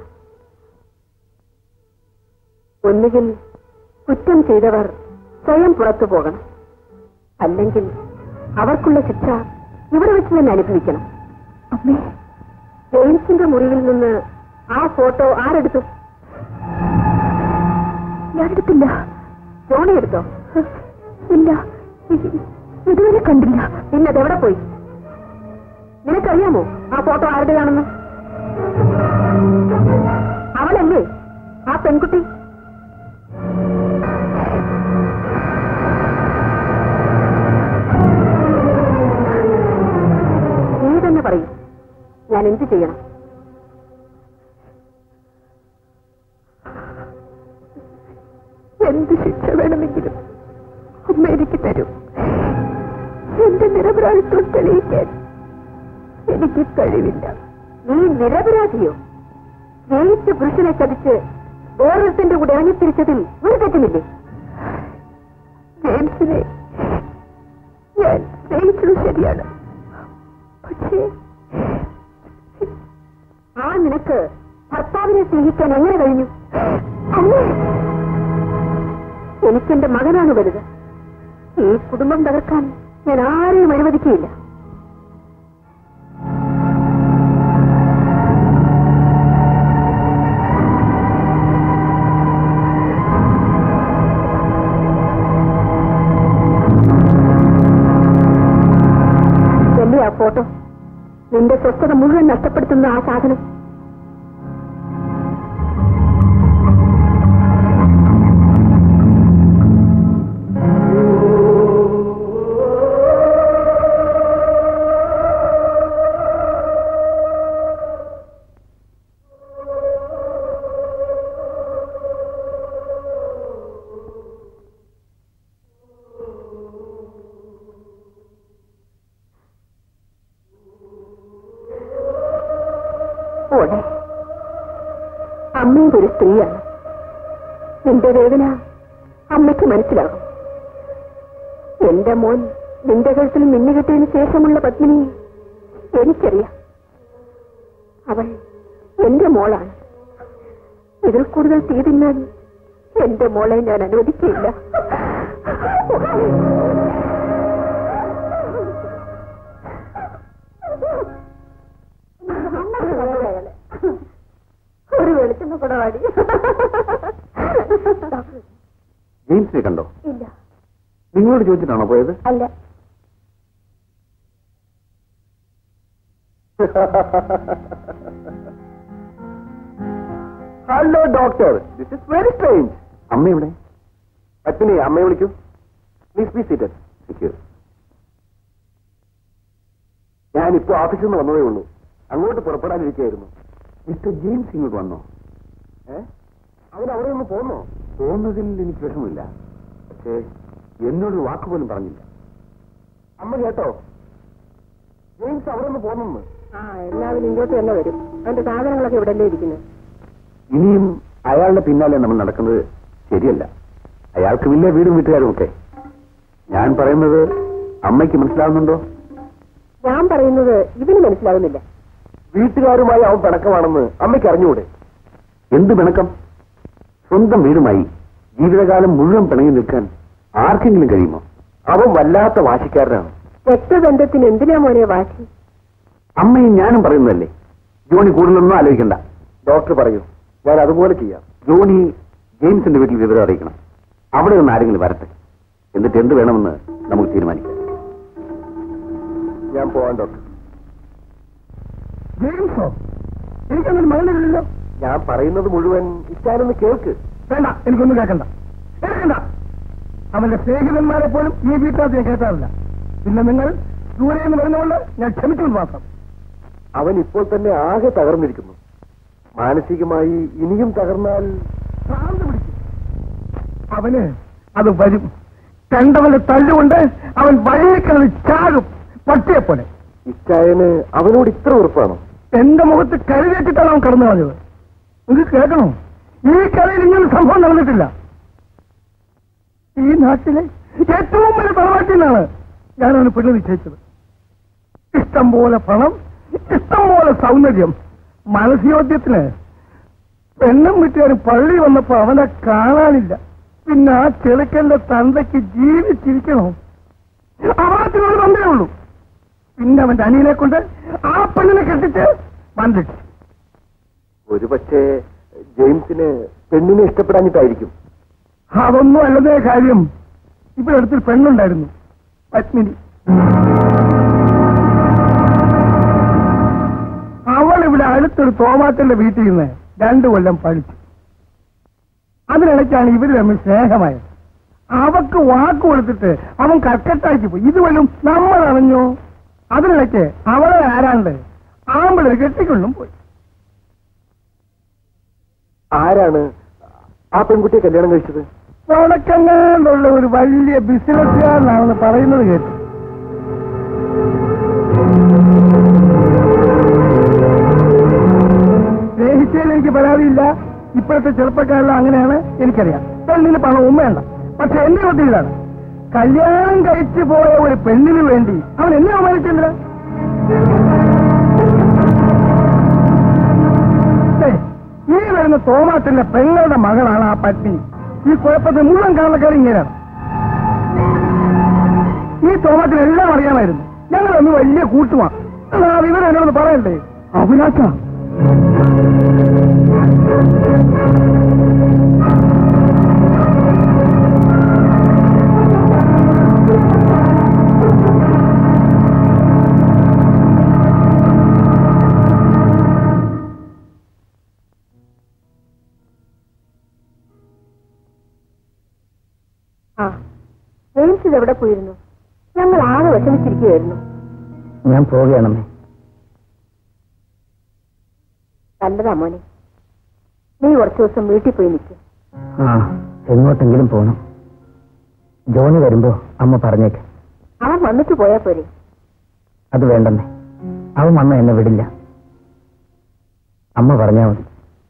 ഒന്നുകിൽ കുറ്റം ചെയ്തവർ സ്വയം പുറത്തു പോകണം അല്ലെങ്കിൽ അവർക്കുള്ള ശിക്ഷ ഇവിടെ വെച്ച് തന്നെ അനുഭവിക്കണം അമ്മേ ജെയിംസിന്റെ മുറിയിൽ നിന്ന് ആ ഫോട്ടോ ആരെടുത്തു ഞാനെടുത്തില്ല ജോണി എടുത്തോ ഇല്ല ഇ- ഇതുവരെ കണ്ടില്ല പിന്നെ അതെവിടെ പോയി നിനക്കറിയാമോ ആ ഫോട്ടോ ആരുടേതാണെന്ന് അവളല്ലേ ആ പെൺകുട്ടി നീ തന്നെ ഞാൻ എന്ത് ചെയ്യണം എന്ത് ശിക്ഷ വേണമെങ്കിലും അമ്മ എനിക്ക് തരും എന്റെ നിരപരാധിത്വം തെളിയിക്കാൻ എനിക്ക് കഴിവില്ല നീ നിരപരാധിയോ സ്നേഹിച്ച പുരുഷനെ ചതിച്ച് വേറൊരുത്തിന്റെ കൂടെ ഇറങ്ങിത്തിരിച്ചതിൽ ഒരു തെറ്റുമില്ലേ ജെയിംസിനെ ഞാൻ സ്നേഹിച്ചത് ശരിയാണ് പക്ഷേ ആ നിനക്ക് ഭർത്താവിനെ സ്നേഹിക്കാൻ എങ്ങനെ കഴിഞ്ഞു അമ്മേ എനിക്കെന്റെ മകനാണ് വലുത് ഈ കുടുംബം തകർക്കാൻ ഞാൻ ആരെയും അനുവദിക്കുകയില്ല എന്റെ ആ ഫോട്ടോ നിന്റെ സ്വസ്ഥത മുഴുവൻ നഷ്ടപ്പെടുത്തുന്ന ആ സാധനം ഓടെ അമ്മയും ഒരു സ്ത്രീയാണ് നിന്റെ വേദന അമ്മയ്ക്ക് മനസ്സിലാകും എന്റെ മോൻ നിന്റെ കഴുത്തിൽ മിന്നുകെട്ടിയതിനു ശേഷമുള്ള പത്മിനി എനിക്കറിയാം അവൾ എന്റെ മോളാണ് ഇതിൽ കൂടുതൽ തീ തിന്നാൻ എന്റെ മോളെ ഞാൻ അനുവദിക്കില്ല ഒരു വെളിച്ചെണ്ണ കുടവാടി ജെയിംസിനെ കണ്ടോ ഇല്ല നിങ്ങളോട് ചോദിച്ചിട്ടാണോ പോയത് അല്ല hello doctor this is very strange അമ്മ എവിടെ പത്മിനി അമ്മയെ വിളിക്കൂ പ്ലീസ് ബി സീറ്റഡ് Secure. ഞാനിപ്പോ ഓഫീസിൽ നിന്ന് വന്നതേ ഉള്ളൂ അങ്ങോട്ട് പുറപ്പെടാനിരിക്കുകയായിരുന്നു മിസ്റ്റർ ജെയിംസ് ഇങ്ങോട്ട് വന്നോ ഏ അവൻ അവിടെ നിന്ന് പോന്നോ പോകുന്നതിൽ എനിക്ക് വിഷമമില്ല പക്ഷേ എന്നോട് ഒരു വാക്ക് പോലും പറഞ്ഞില്ല അമ്മ കേട്ടോ ജെയിംസ് അവിടെ നിന്ന് പോന്നെന്ന് ആ എല്ലാവരും ഇങ്ങോട്ട് തന്നെ വരും അതിന്റെ സാധനങ്ങളൊക്കെ ഇവിടെ അല്ലേ ഇരിക്കുന്നത് ഇനിയും അയാളുടെ പിന്നാലെ നമ്മൾ നടക്കുന്നത് ശരിയല്ല അയാൾക്ക് വലിയ വീടും വീട്ടുകാരും ഒക്കെ ഞാൻ പറയുന്നത് അമ്മയ്ക്ക് മനസ്സിലാവുന്നുണ്ടോ ഞാൻ പറയുന്നത് ഇവന് മനസ്സിലാവുന്നില്ല വീട്ടുകാരുമായി അവൻ പിണക്കമാണെന്ന് അമ്മയ്ക്ക് അറിഞ്ഞുകൂടെ എന്ത് പിണക്കം സ്വന്തം വീടുമായി ജീവിതകാലം മുഴുവൻ പിണങ്ങി നിൽക്കാൻ ആർക്കെങ്കിലും കഴിയുമോ അവൻ വല്ലാത്ത വാശിക്കാരനാണ് രക്തബന്ധത്തിന് എന്തിനാ മോനെ വാശി അമ്മയും ഞാനും പറയുന്നതല്ലേ ജോണി കൂടുതലൊന്നും ആലോചിക്കണ്ട ഡോക്ടർ പറയൂ ഞാൻ അതുപോലെ ചെയ്യാം ജോണി ജെയിംസിന്റെ വീട്ടിൽ വിവരം അറിയിക്കണം അവിടെ നിന്ന് ആരെങ്കിലും വരട്ടെ എന്നിട്ട് എന്ത് വേണമെന്ന് നമുക്ക് തീരുമാനിക്കാം ഞാൻ പോവാൻ ഡോക്ടർ ജെയിംസോ എനിക്കൊന്നും മകനില്ലല്ലോ ഞാൻ പറയുന്നത് മുഴുവൻ ഇച്ചാനൊന്ന് കേൾക്ക് വേണ്ട എനിക്കൊന്നും കേൾക്കണ്ട കേൾക്കണ്ട അവന്റെ സ്നേഹിതന്മാരെ പോലും ഈ വീട്ടിനകത്ത് ഞാൻ കേട്ടാറില്ല പിന്നെ നിങ്ങൾ ദൂരെ നിന്ന് വരുന്നതുകൊണ്ട് ഞാൻ ക്ഷമിച്ചു മാത്രം അവൻ ഇപ്പോൾ തന്നെ ആകെ തകർന്നിരിക്കുന്നു മാനസികമായി ഇനിയും തകർന്നാൽ ഭ്രാന്ത് പിടിക്കും അവന് അത് വരും കണ്ടവന്റെ തല്ലുകൊണ്ട് അവൻ വഴിയിക്കുന്നത് ചാകും പട്ടിയെ പോലെ ഇച്ചായന് അവനോട് ഇത്ര ഉറപ്പാണോ എന്റെ മുഖത്ത് കരുതേറ്റിട്ടാണ് അവൻ കടന്നു കളഞ്ഞത് നിങ്ങൾക്ക് കേൾക്കണോ ഈ കഥയിൽ ഇങ്ങനെ സംഭവം നടന്നിട്ടില്ല ഈ നാട്ടിലെ ഏറ്റവും വലിയ തറവാട്ടിൽ നിന്നാണ് ഞാൻ അവന് പെണ്ണ് നിശ്ചയിച്ചത് ഇഷ്ടം പോലെ പണം ഇഷ്ടം പോലെ സൗന്ദര്യം മനസ്യോദ്യത്തിന് പെണ്ണും വീട്ടുകാർ പള്ളി വന്നപ്പോ അവനെ കാണാനില്ല പിന്നെ ആ ചെറുക്കന്റെ തന്തയ്ക്ക് ജീവിച്ചിരിക്കണോ അവനത്തിനൊരു തന്തേ ഉള്ളൂ പിന്നെ അവന്റെ അനിയനെ കൊണ്ട് ആ പെണ്ണിനെ കെട്ടിച്ച് വന്നിട്ട് ഒരു പക്ഷേ ജെയിംസിന് പെണ്ണിനെ ഇഷ്ടപ്പെടാഞ്ഞിട്ടായിരിക്കും അതൊന്നും അല്ലതേ കാര്യം ഇവിടെ അടുത്തൊരു പെണ്ണുണ്ടായിരുന്നു പത്മിനി അവൾ ഇവിടെ അടുത്തൊരു തോമാറ്റന്റെ വീട്ടിൽ നിന്ന് രണ്ടു കൊല്ലം പഠിച്ചു അതിനിടയ്ക്കാണ് ഇവര് തമ്മിൽ സ്നേഹമായത് അവക്ക് വാക്ക് കൊടുത്തിട്ട് അവൻ കർക്കട്ടാക്കി പോയി ഇതുവല്ലും നമ്മൾ അറിഞ്ഞു അതിനിടയ്ക്ക് അവളെ ആരാണ്ട് ആമ്പിളർ കെട്ടിക്കൊണ്ടും പോയി ആരാണ് ആ പെൺകുട്ടിയെ കല്യാണം കഴിച്ചത് വടക്കങ്ങാണ്ടുള്ള ഒരു വലിയ ബിസിനസ്സുകാരനാണെന്ന് പറയുന്നത് കേട്ടു സ്നേഹിച്ചതിൽ എനിക്ക് പരാതിയില്ല ഇപ്പോഴത്തെ ചെറുപ്പക്കാരെല്ലാം അങ്ങനെയാണ് എനിക്കറിയാം പെണ്ണിന് പണവും വേണ്ട പക്ഷെ എന്റെ ചോദ്യം ഇതാണ് കല്യാണം കഴിച്ചു പോയ ഒരു പെണ്ണിന് വേണ്ടി അവൻ എന്നെ അവമാനിച്ചില്ല ഈ വരുന്ന തോമാത്തിന്റെ പെങ്ങളുടെ മകളാണ് ആ പത്നി ഈ കുഴപ്പത്തിൽ മുഴുവൻ കാരണക്കാർ ഇങ്ങനെയാണ് ഈ തോമത്തിന് എല്ലാം അറിയാമായിരുന്നു ഞങ്ങളൊന്ന് വലിയ കൂട്ടുമാണ് ആ വിവരം എന്നോട് പറയണ്ടേ അഭിലാഷ ആ ജെയിംസ് ഇത് എവിടെ പോയിരുന്നു ഞങ്ങൾ ആകെ വിഷമിച്ചിരിക്കുകയായിരുന്നു ഞാൻ പോവുകയാണമ്മേ നല്ലതാ മോനെ നീ കുറച്ചു ദിവസം വീട്ടിൽ പോയി നിൽക്കും ആ എങ്ങോട്ടെങ്കിലും പോകണം ജോണി വരുമ്പോ അമ്മ പറഞ്ഞേക്ക് അവൻ വന്നിട്ട് പോയാ പോരെ അത് വേണ്ടമ്മേ അവൻ വന്ന എന്നെ വിടില്ല അമ്മ പറഞ്ഞാ മതി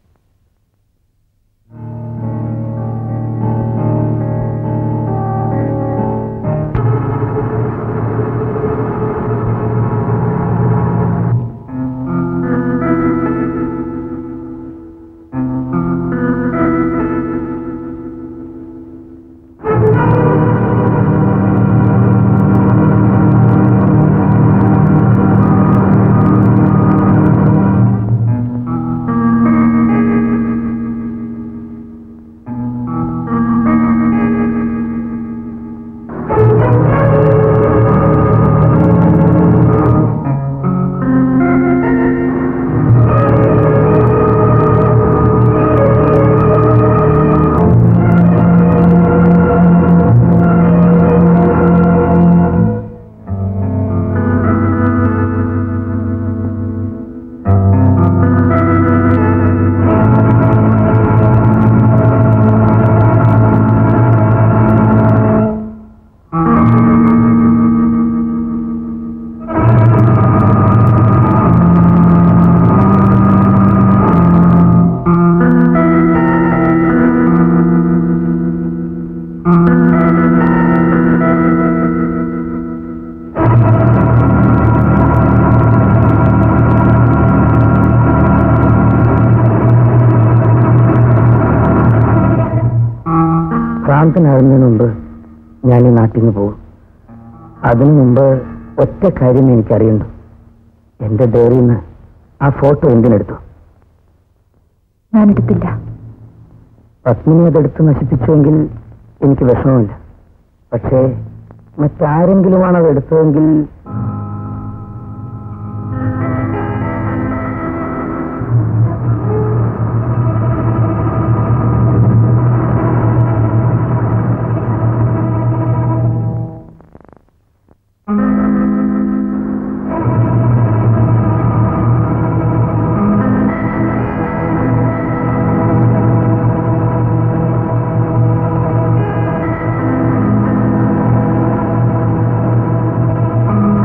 ഭ്രാന്തനാകുന്നതിന് മുമ്പ് ഞാൻ ഈ നാട്ടിൽ നിന്ന് പോകും അതിനു മുമ്പ് ഒറ്റ കാര്യം എനിക്കറിയണ്ടു എന്റെ ഡയറിയിൽ നിന്ന് ആ ഫോട്ടോ എന്തിനെടുത്തു ഞാനെടുത്തില്ല പത്മിനി അതെടുത്ത് നശിപ്പിച്ചുവെങ്കിൽ എനിക്ക് വിഷമമില്ല പക്ഷേ മറ്റാരെങ്കിലുമാണ് അത് എടുത്തതെങ്കിൽ ആ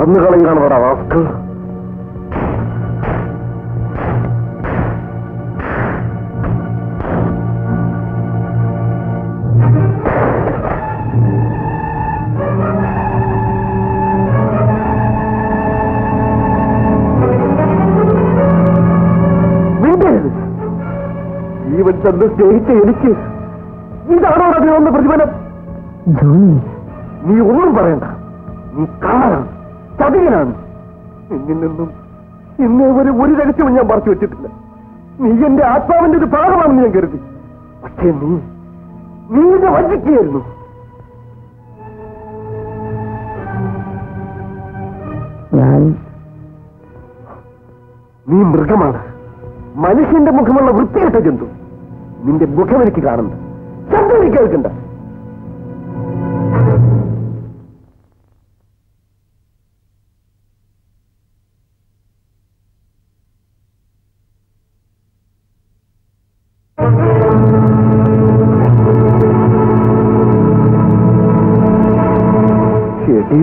മറന്നു കളയുകയാണോടാ വാസ്കൽ മിണ്ടരുത്. ജീവൻ തന്ന് സ്നേഹിച്ച എനിക്ക് ഇതാണോ അതിനൊന്ന് പ്രതിഫലം ജോണി നീ ഒന്നും പറയണ്ട നീ കള്ളനാണ് ചതികനാണ് എന്നിൽ നിന്നും ഇന്നേ വരെ ഒരു രഹസ്യവും ഞാൻ മറച്ചു വെച്ചിട്ടില്ല നീ എന്റെ ആത്മാവിന്റെ ഒരു ഭാഗമാണെന്ന് ഞാൻ കരുതി പക്ഷേ നീ നീ എന്നെ വഞ്ചിക്കുകയായിരുന്നു ഞാൻ നീ മൃഗമാണ് മനുഷ്യന്റെ മുഖമുള്ള വൃത്തികെട്ട ജന്തു നിന്റെ മുഖം എനിക്ക് കാണുന്നുണ്ട് ശബ്ദം എനിക്ക് കേൾക്കണ്ട എടീ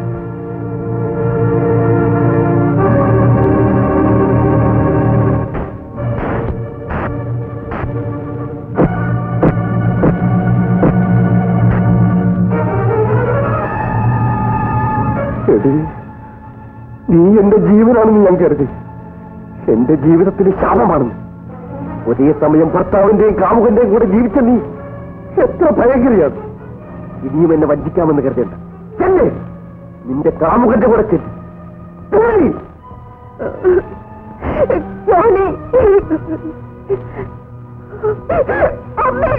എടീ, നീ എന്റെ ജീവനാണെന്ന് ഞാൻ കരുതി എന്റെ ജീവിതത്തിന് ശാപമാണെന്ന് ഒരേ സമയം ഭർത്താവിന്റെയും കാമുകന്റെയും കൂടെ ജീവിച്ച നീ എത്ര ഭയങ്കരിയാണ് ഇനിയും എന്നെ വഞ്ചിക്കാമെന്ന് കരുതേണ്ട ചെല്ലേ നിന്റെ കാമുകന്റെ കൂടെ ചെല്ലി ജോണി അമ്മേ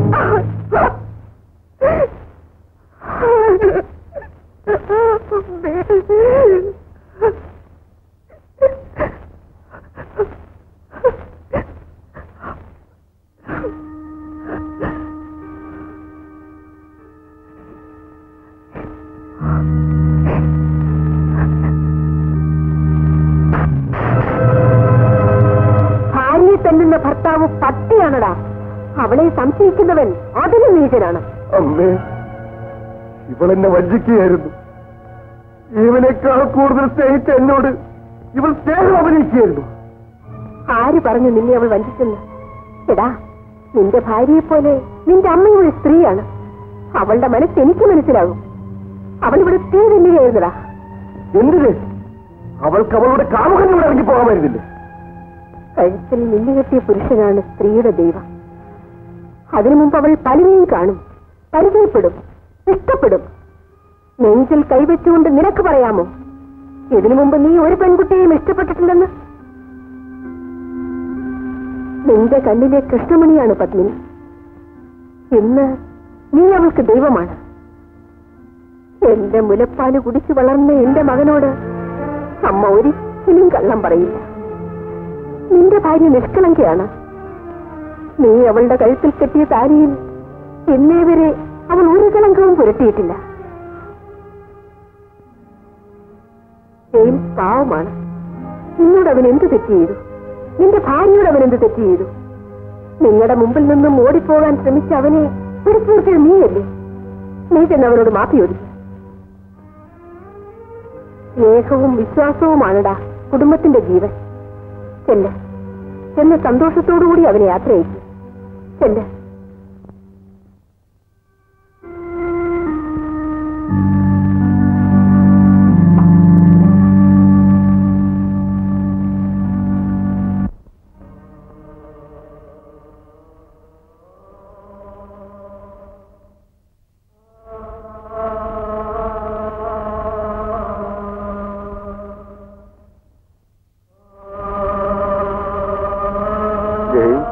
ഭാര്യയെ തല്ലുന്ന ഭർത്താവ് പട്ടിയാണടാ അവളെ സംശയിക്കുന്നവൻ അതിലും നീചനാണ് അമ്മേ ഇവളെന്നെ വഞ്ചിക്കുകയായിരുന്നു ഇവനേക്കാൾ കൂടുതൽ സ്നേഹിച്ച എന്നോട് ഇവൾ സ്നേഹം അഭിനയിക്കുകയായിരുന്നു ആര് പറഞ്ഞു നിന്നെ അവൾ വഞ്ചിച്ചെന്ന് എടാ നിന്റെ ഭാര്യയെ പോലെ നിന്റെ അമ്മയും ഒരു സ്ത്രീയാണ് അവളുടെ മനസ്സ് എനിക്ക് മനസ്സിലാകും അവൾ ഇവിടെ തീ തന്നെയായിരുന്നടാ എന്തിന് അവൾക്ക് അവളുടെ കാമുകനോട് ഇറങ്ങി പോകാമായിരുന്നില്ലേ കഴുത്തിൽ മിന്നുകെട്ടിയ പുരുഷനാണ് സ്ത്രീയുടെ ദൈവം അതിനു മുമ്പ് അവൾ പലരെയും കാണും പരിചയപ്പെടും ഇഷ്ടപ്പെടും നെഞ്ചിൽ കൈവച്ചുകൊണ്ട് നിനക്ക് പറയാമോ ഇതിനു മുമ്പ് നീ ഒരു പെൺകുട്ടിയെയും ഇഷ്ടപ്പെട്ടിട്ടില്ലെന്ന് നിന്റെ കണ്ണിലെ കൃഷ്ണമണിയാണ് പത്മിനി ഇന്ന് നീ അവൾക്ക് ദൈവമാണ് എന്റെ മുലപ്പാല് കുടിച്ചു വളർന്ന എന്റെ മകനോട് അമ്മ ഒരിക്കലും കള്ളം പറയില്ല നിന്റെ ഭാര്യ നിഷ്കളങ്കയാണ് നീ അവളുടെ കഴുത്തിൽ കെട്ടിയ താരിയിൽ എന്നേ വരെ അവൾ ഒരു കളങ്കവും പുരട്ടിയിട്ടില്ല ജെയിംസ് പാവമാണ് നിന്നോട് അവൻ എന്ത് തെറ്റ് ചെയ്തു നിന്റെ ഭാര്യയോട് അവൻ എന്ത് തെറ്റ് ചെയ്തു നിങ്ങളുടെ മുമ്പിൽ നിന്നും ഓടിപ്പോകാൻ ശ്രമിച്ച അവനെ പിടിച്ചു നിർത്തിയത് നീയല്ലേ നീ ചെന്ന് അവനോട് മാപ്പി ചോദിക്കും സ്നേഹവും വിശ്വാസവുമാണടാ കുടുംബത്തിന്റെ ജീവൻ ചെല്ല് ചെന്ന് സന്തോഷത്തോടുകൂടി അവനെ യാത്ര അയക്കും ചെല്ല് ജയ്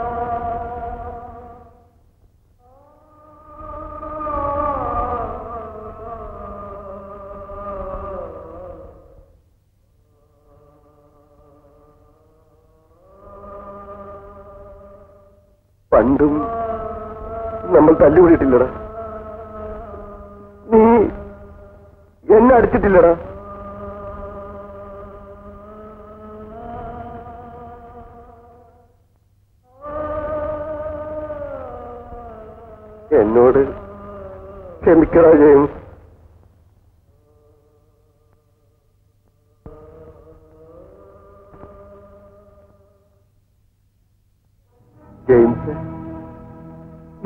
പണ്ടും നമ്മൾ തല്ലുപിടിയിട്ടില്ലടാ നീ എന്നെ അടിച്ചിട്ടില്ലടാ എന്നോട് ക്ഷമിക്കടാ ജെയിംസ്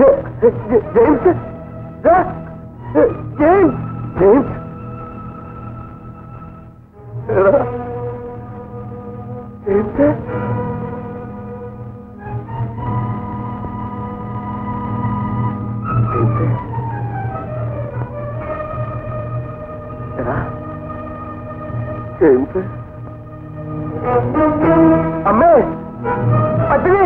ജെ- ജെ- ജെയിംസ് ദാ, ജെയിംസ് ജെയിംസ് എടാ ജെയിംസ് ജെയിംസ് എടാ ജെയിംസ് അമ്മേ പട്ടിണി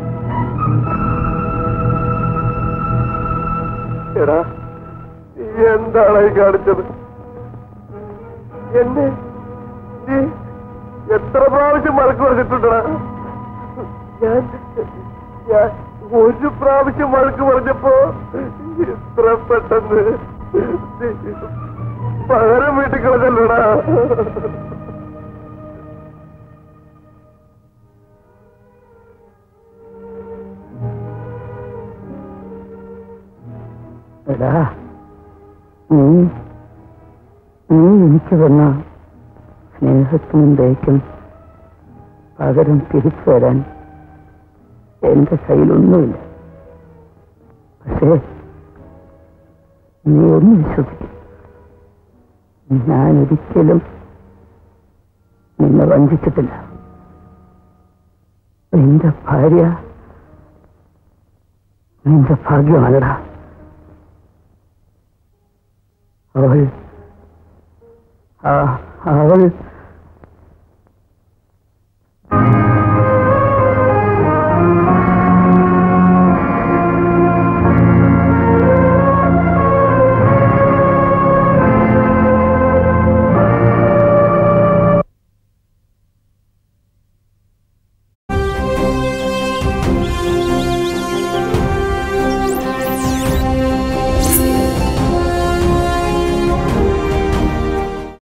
എടാ നീ എന്താണ് ഈ കാണിച്ചത് എന്നെ നീ എത്ര പ്രാവശ്യം വഴക്ക് പറഞ്ഞിട്ടുണ്ടടാ ഞാൻ ഞാൻ ഒരു പ്രാവശ്യം വഴക്ക് പറഞ്ഞപ്പോ ഇത്ര പെട്ടെന്ന് നീ പകരം വീട്ടിൽ കളഞ്ഞല്ലടാ എടാ നീ നീ എനിക്ക് തന്ന സ്നേഹത്തിനും ദയക്കും പകരം തിരിച്ചു തരാൻ എന്റെ കയ്യിലൊന്നുമില്ല പക്ഷേ നീ ഒന്ന് വിശ്വസിക്കും ഞാൻ ഒരിക്കലും നിന്നെ വഞ്ചിച്ചിട്ടില്ല നിന്റെ ഭാര്യ നിന്റെ ഭാഗ്യമാണടാ അവൾ ആ- അവൾ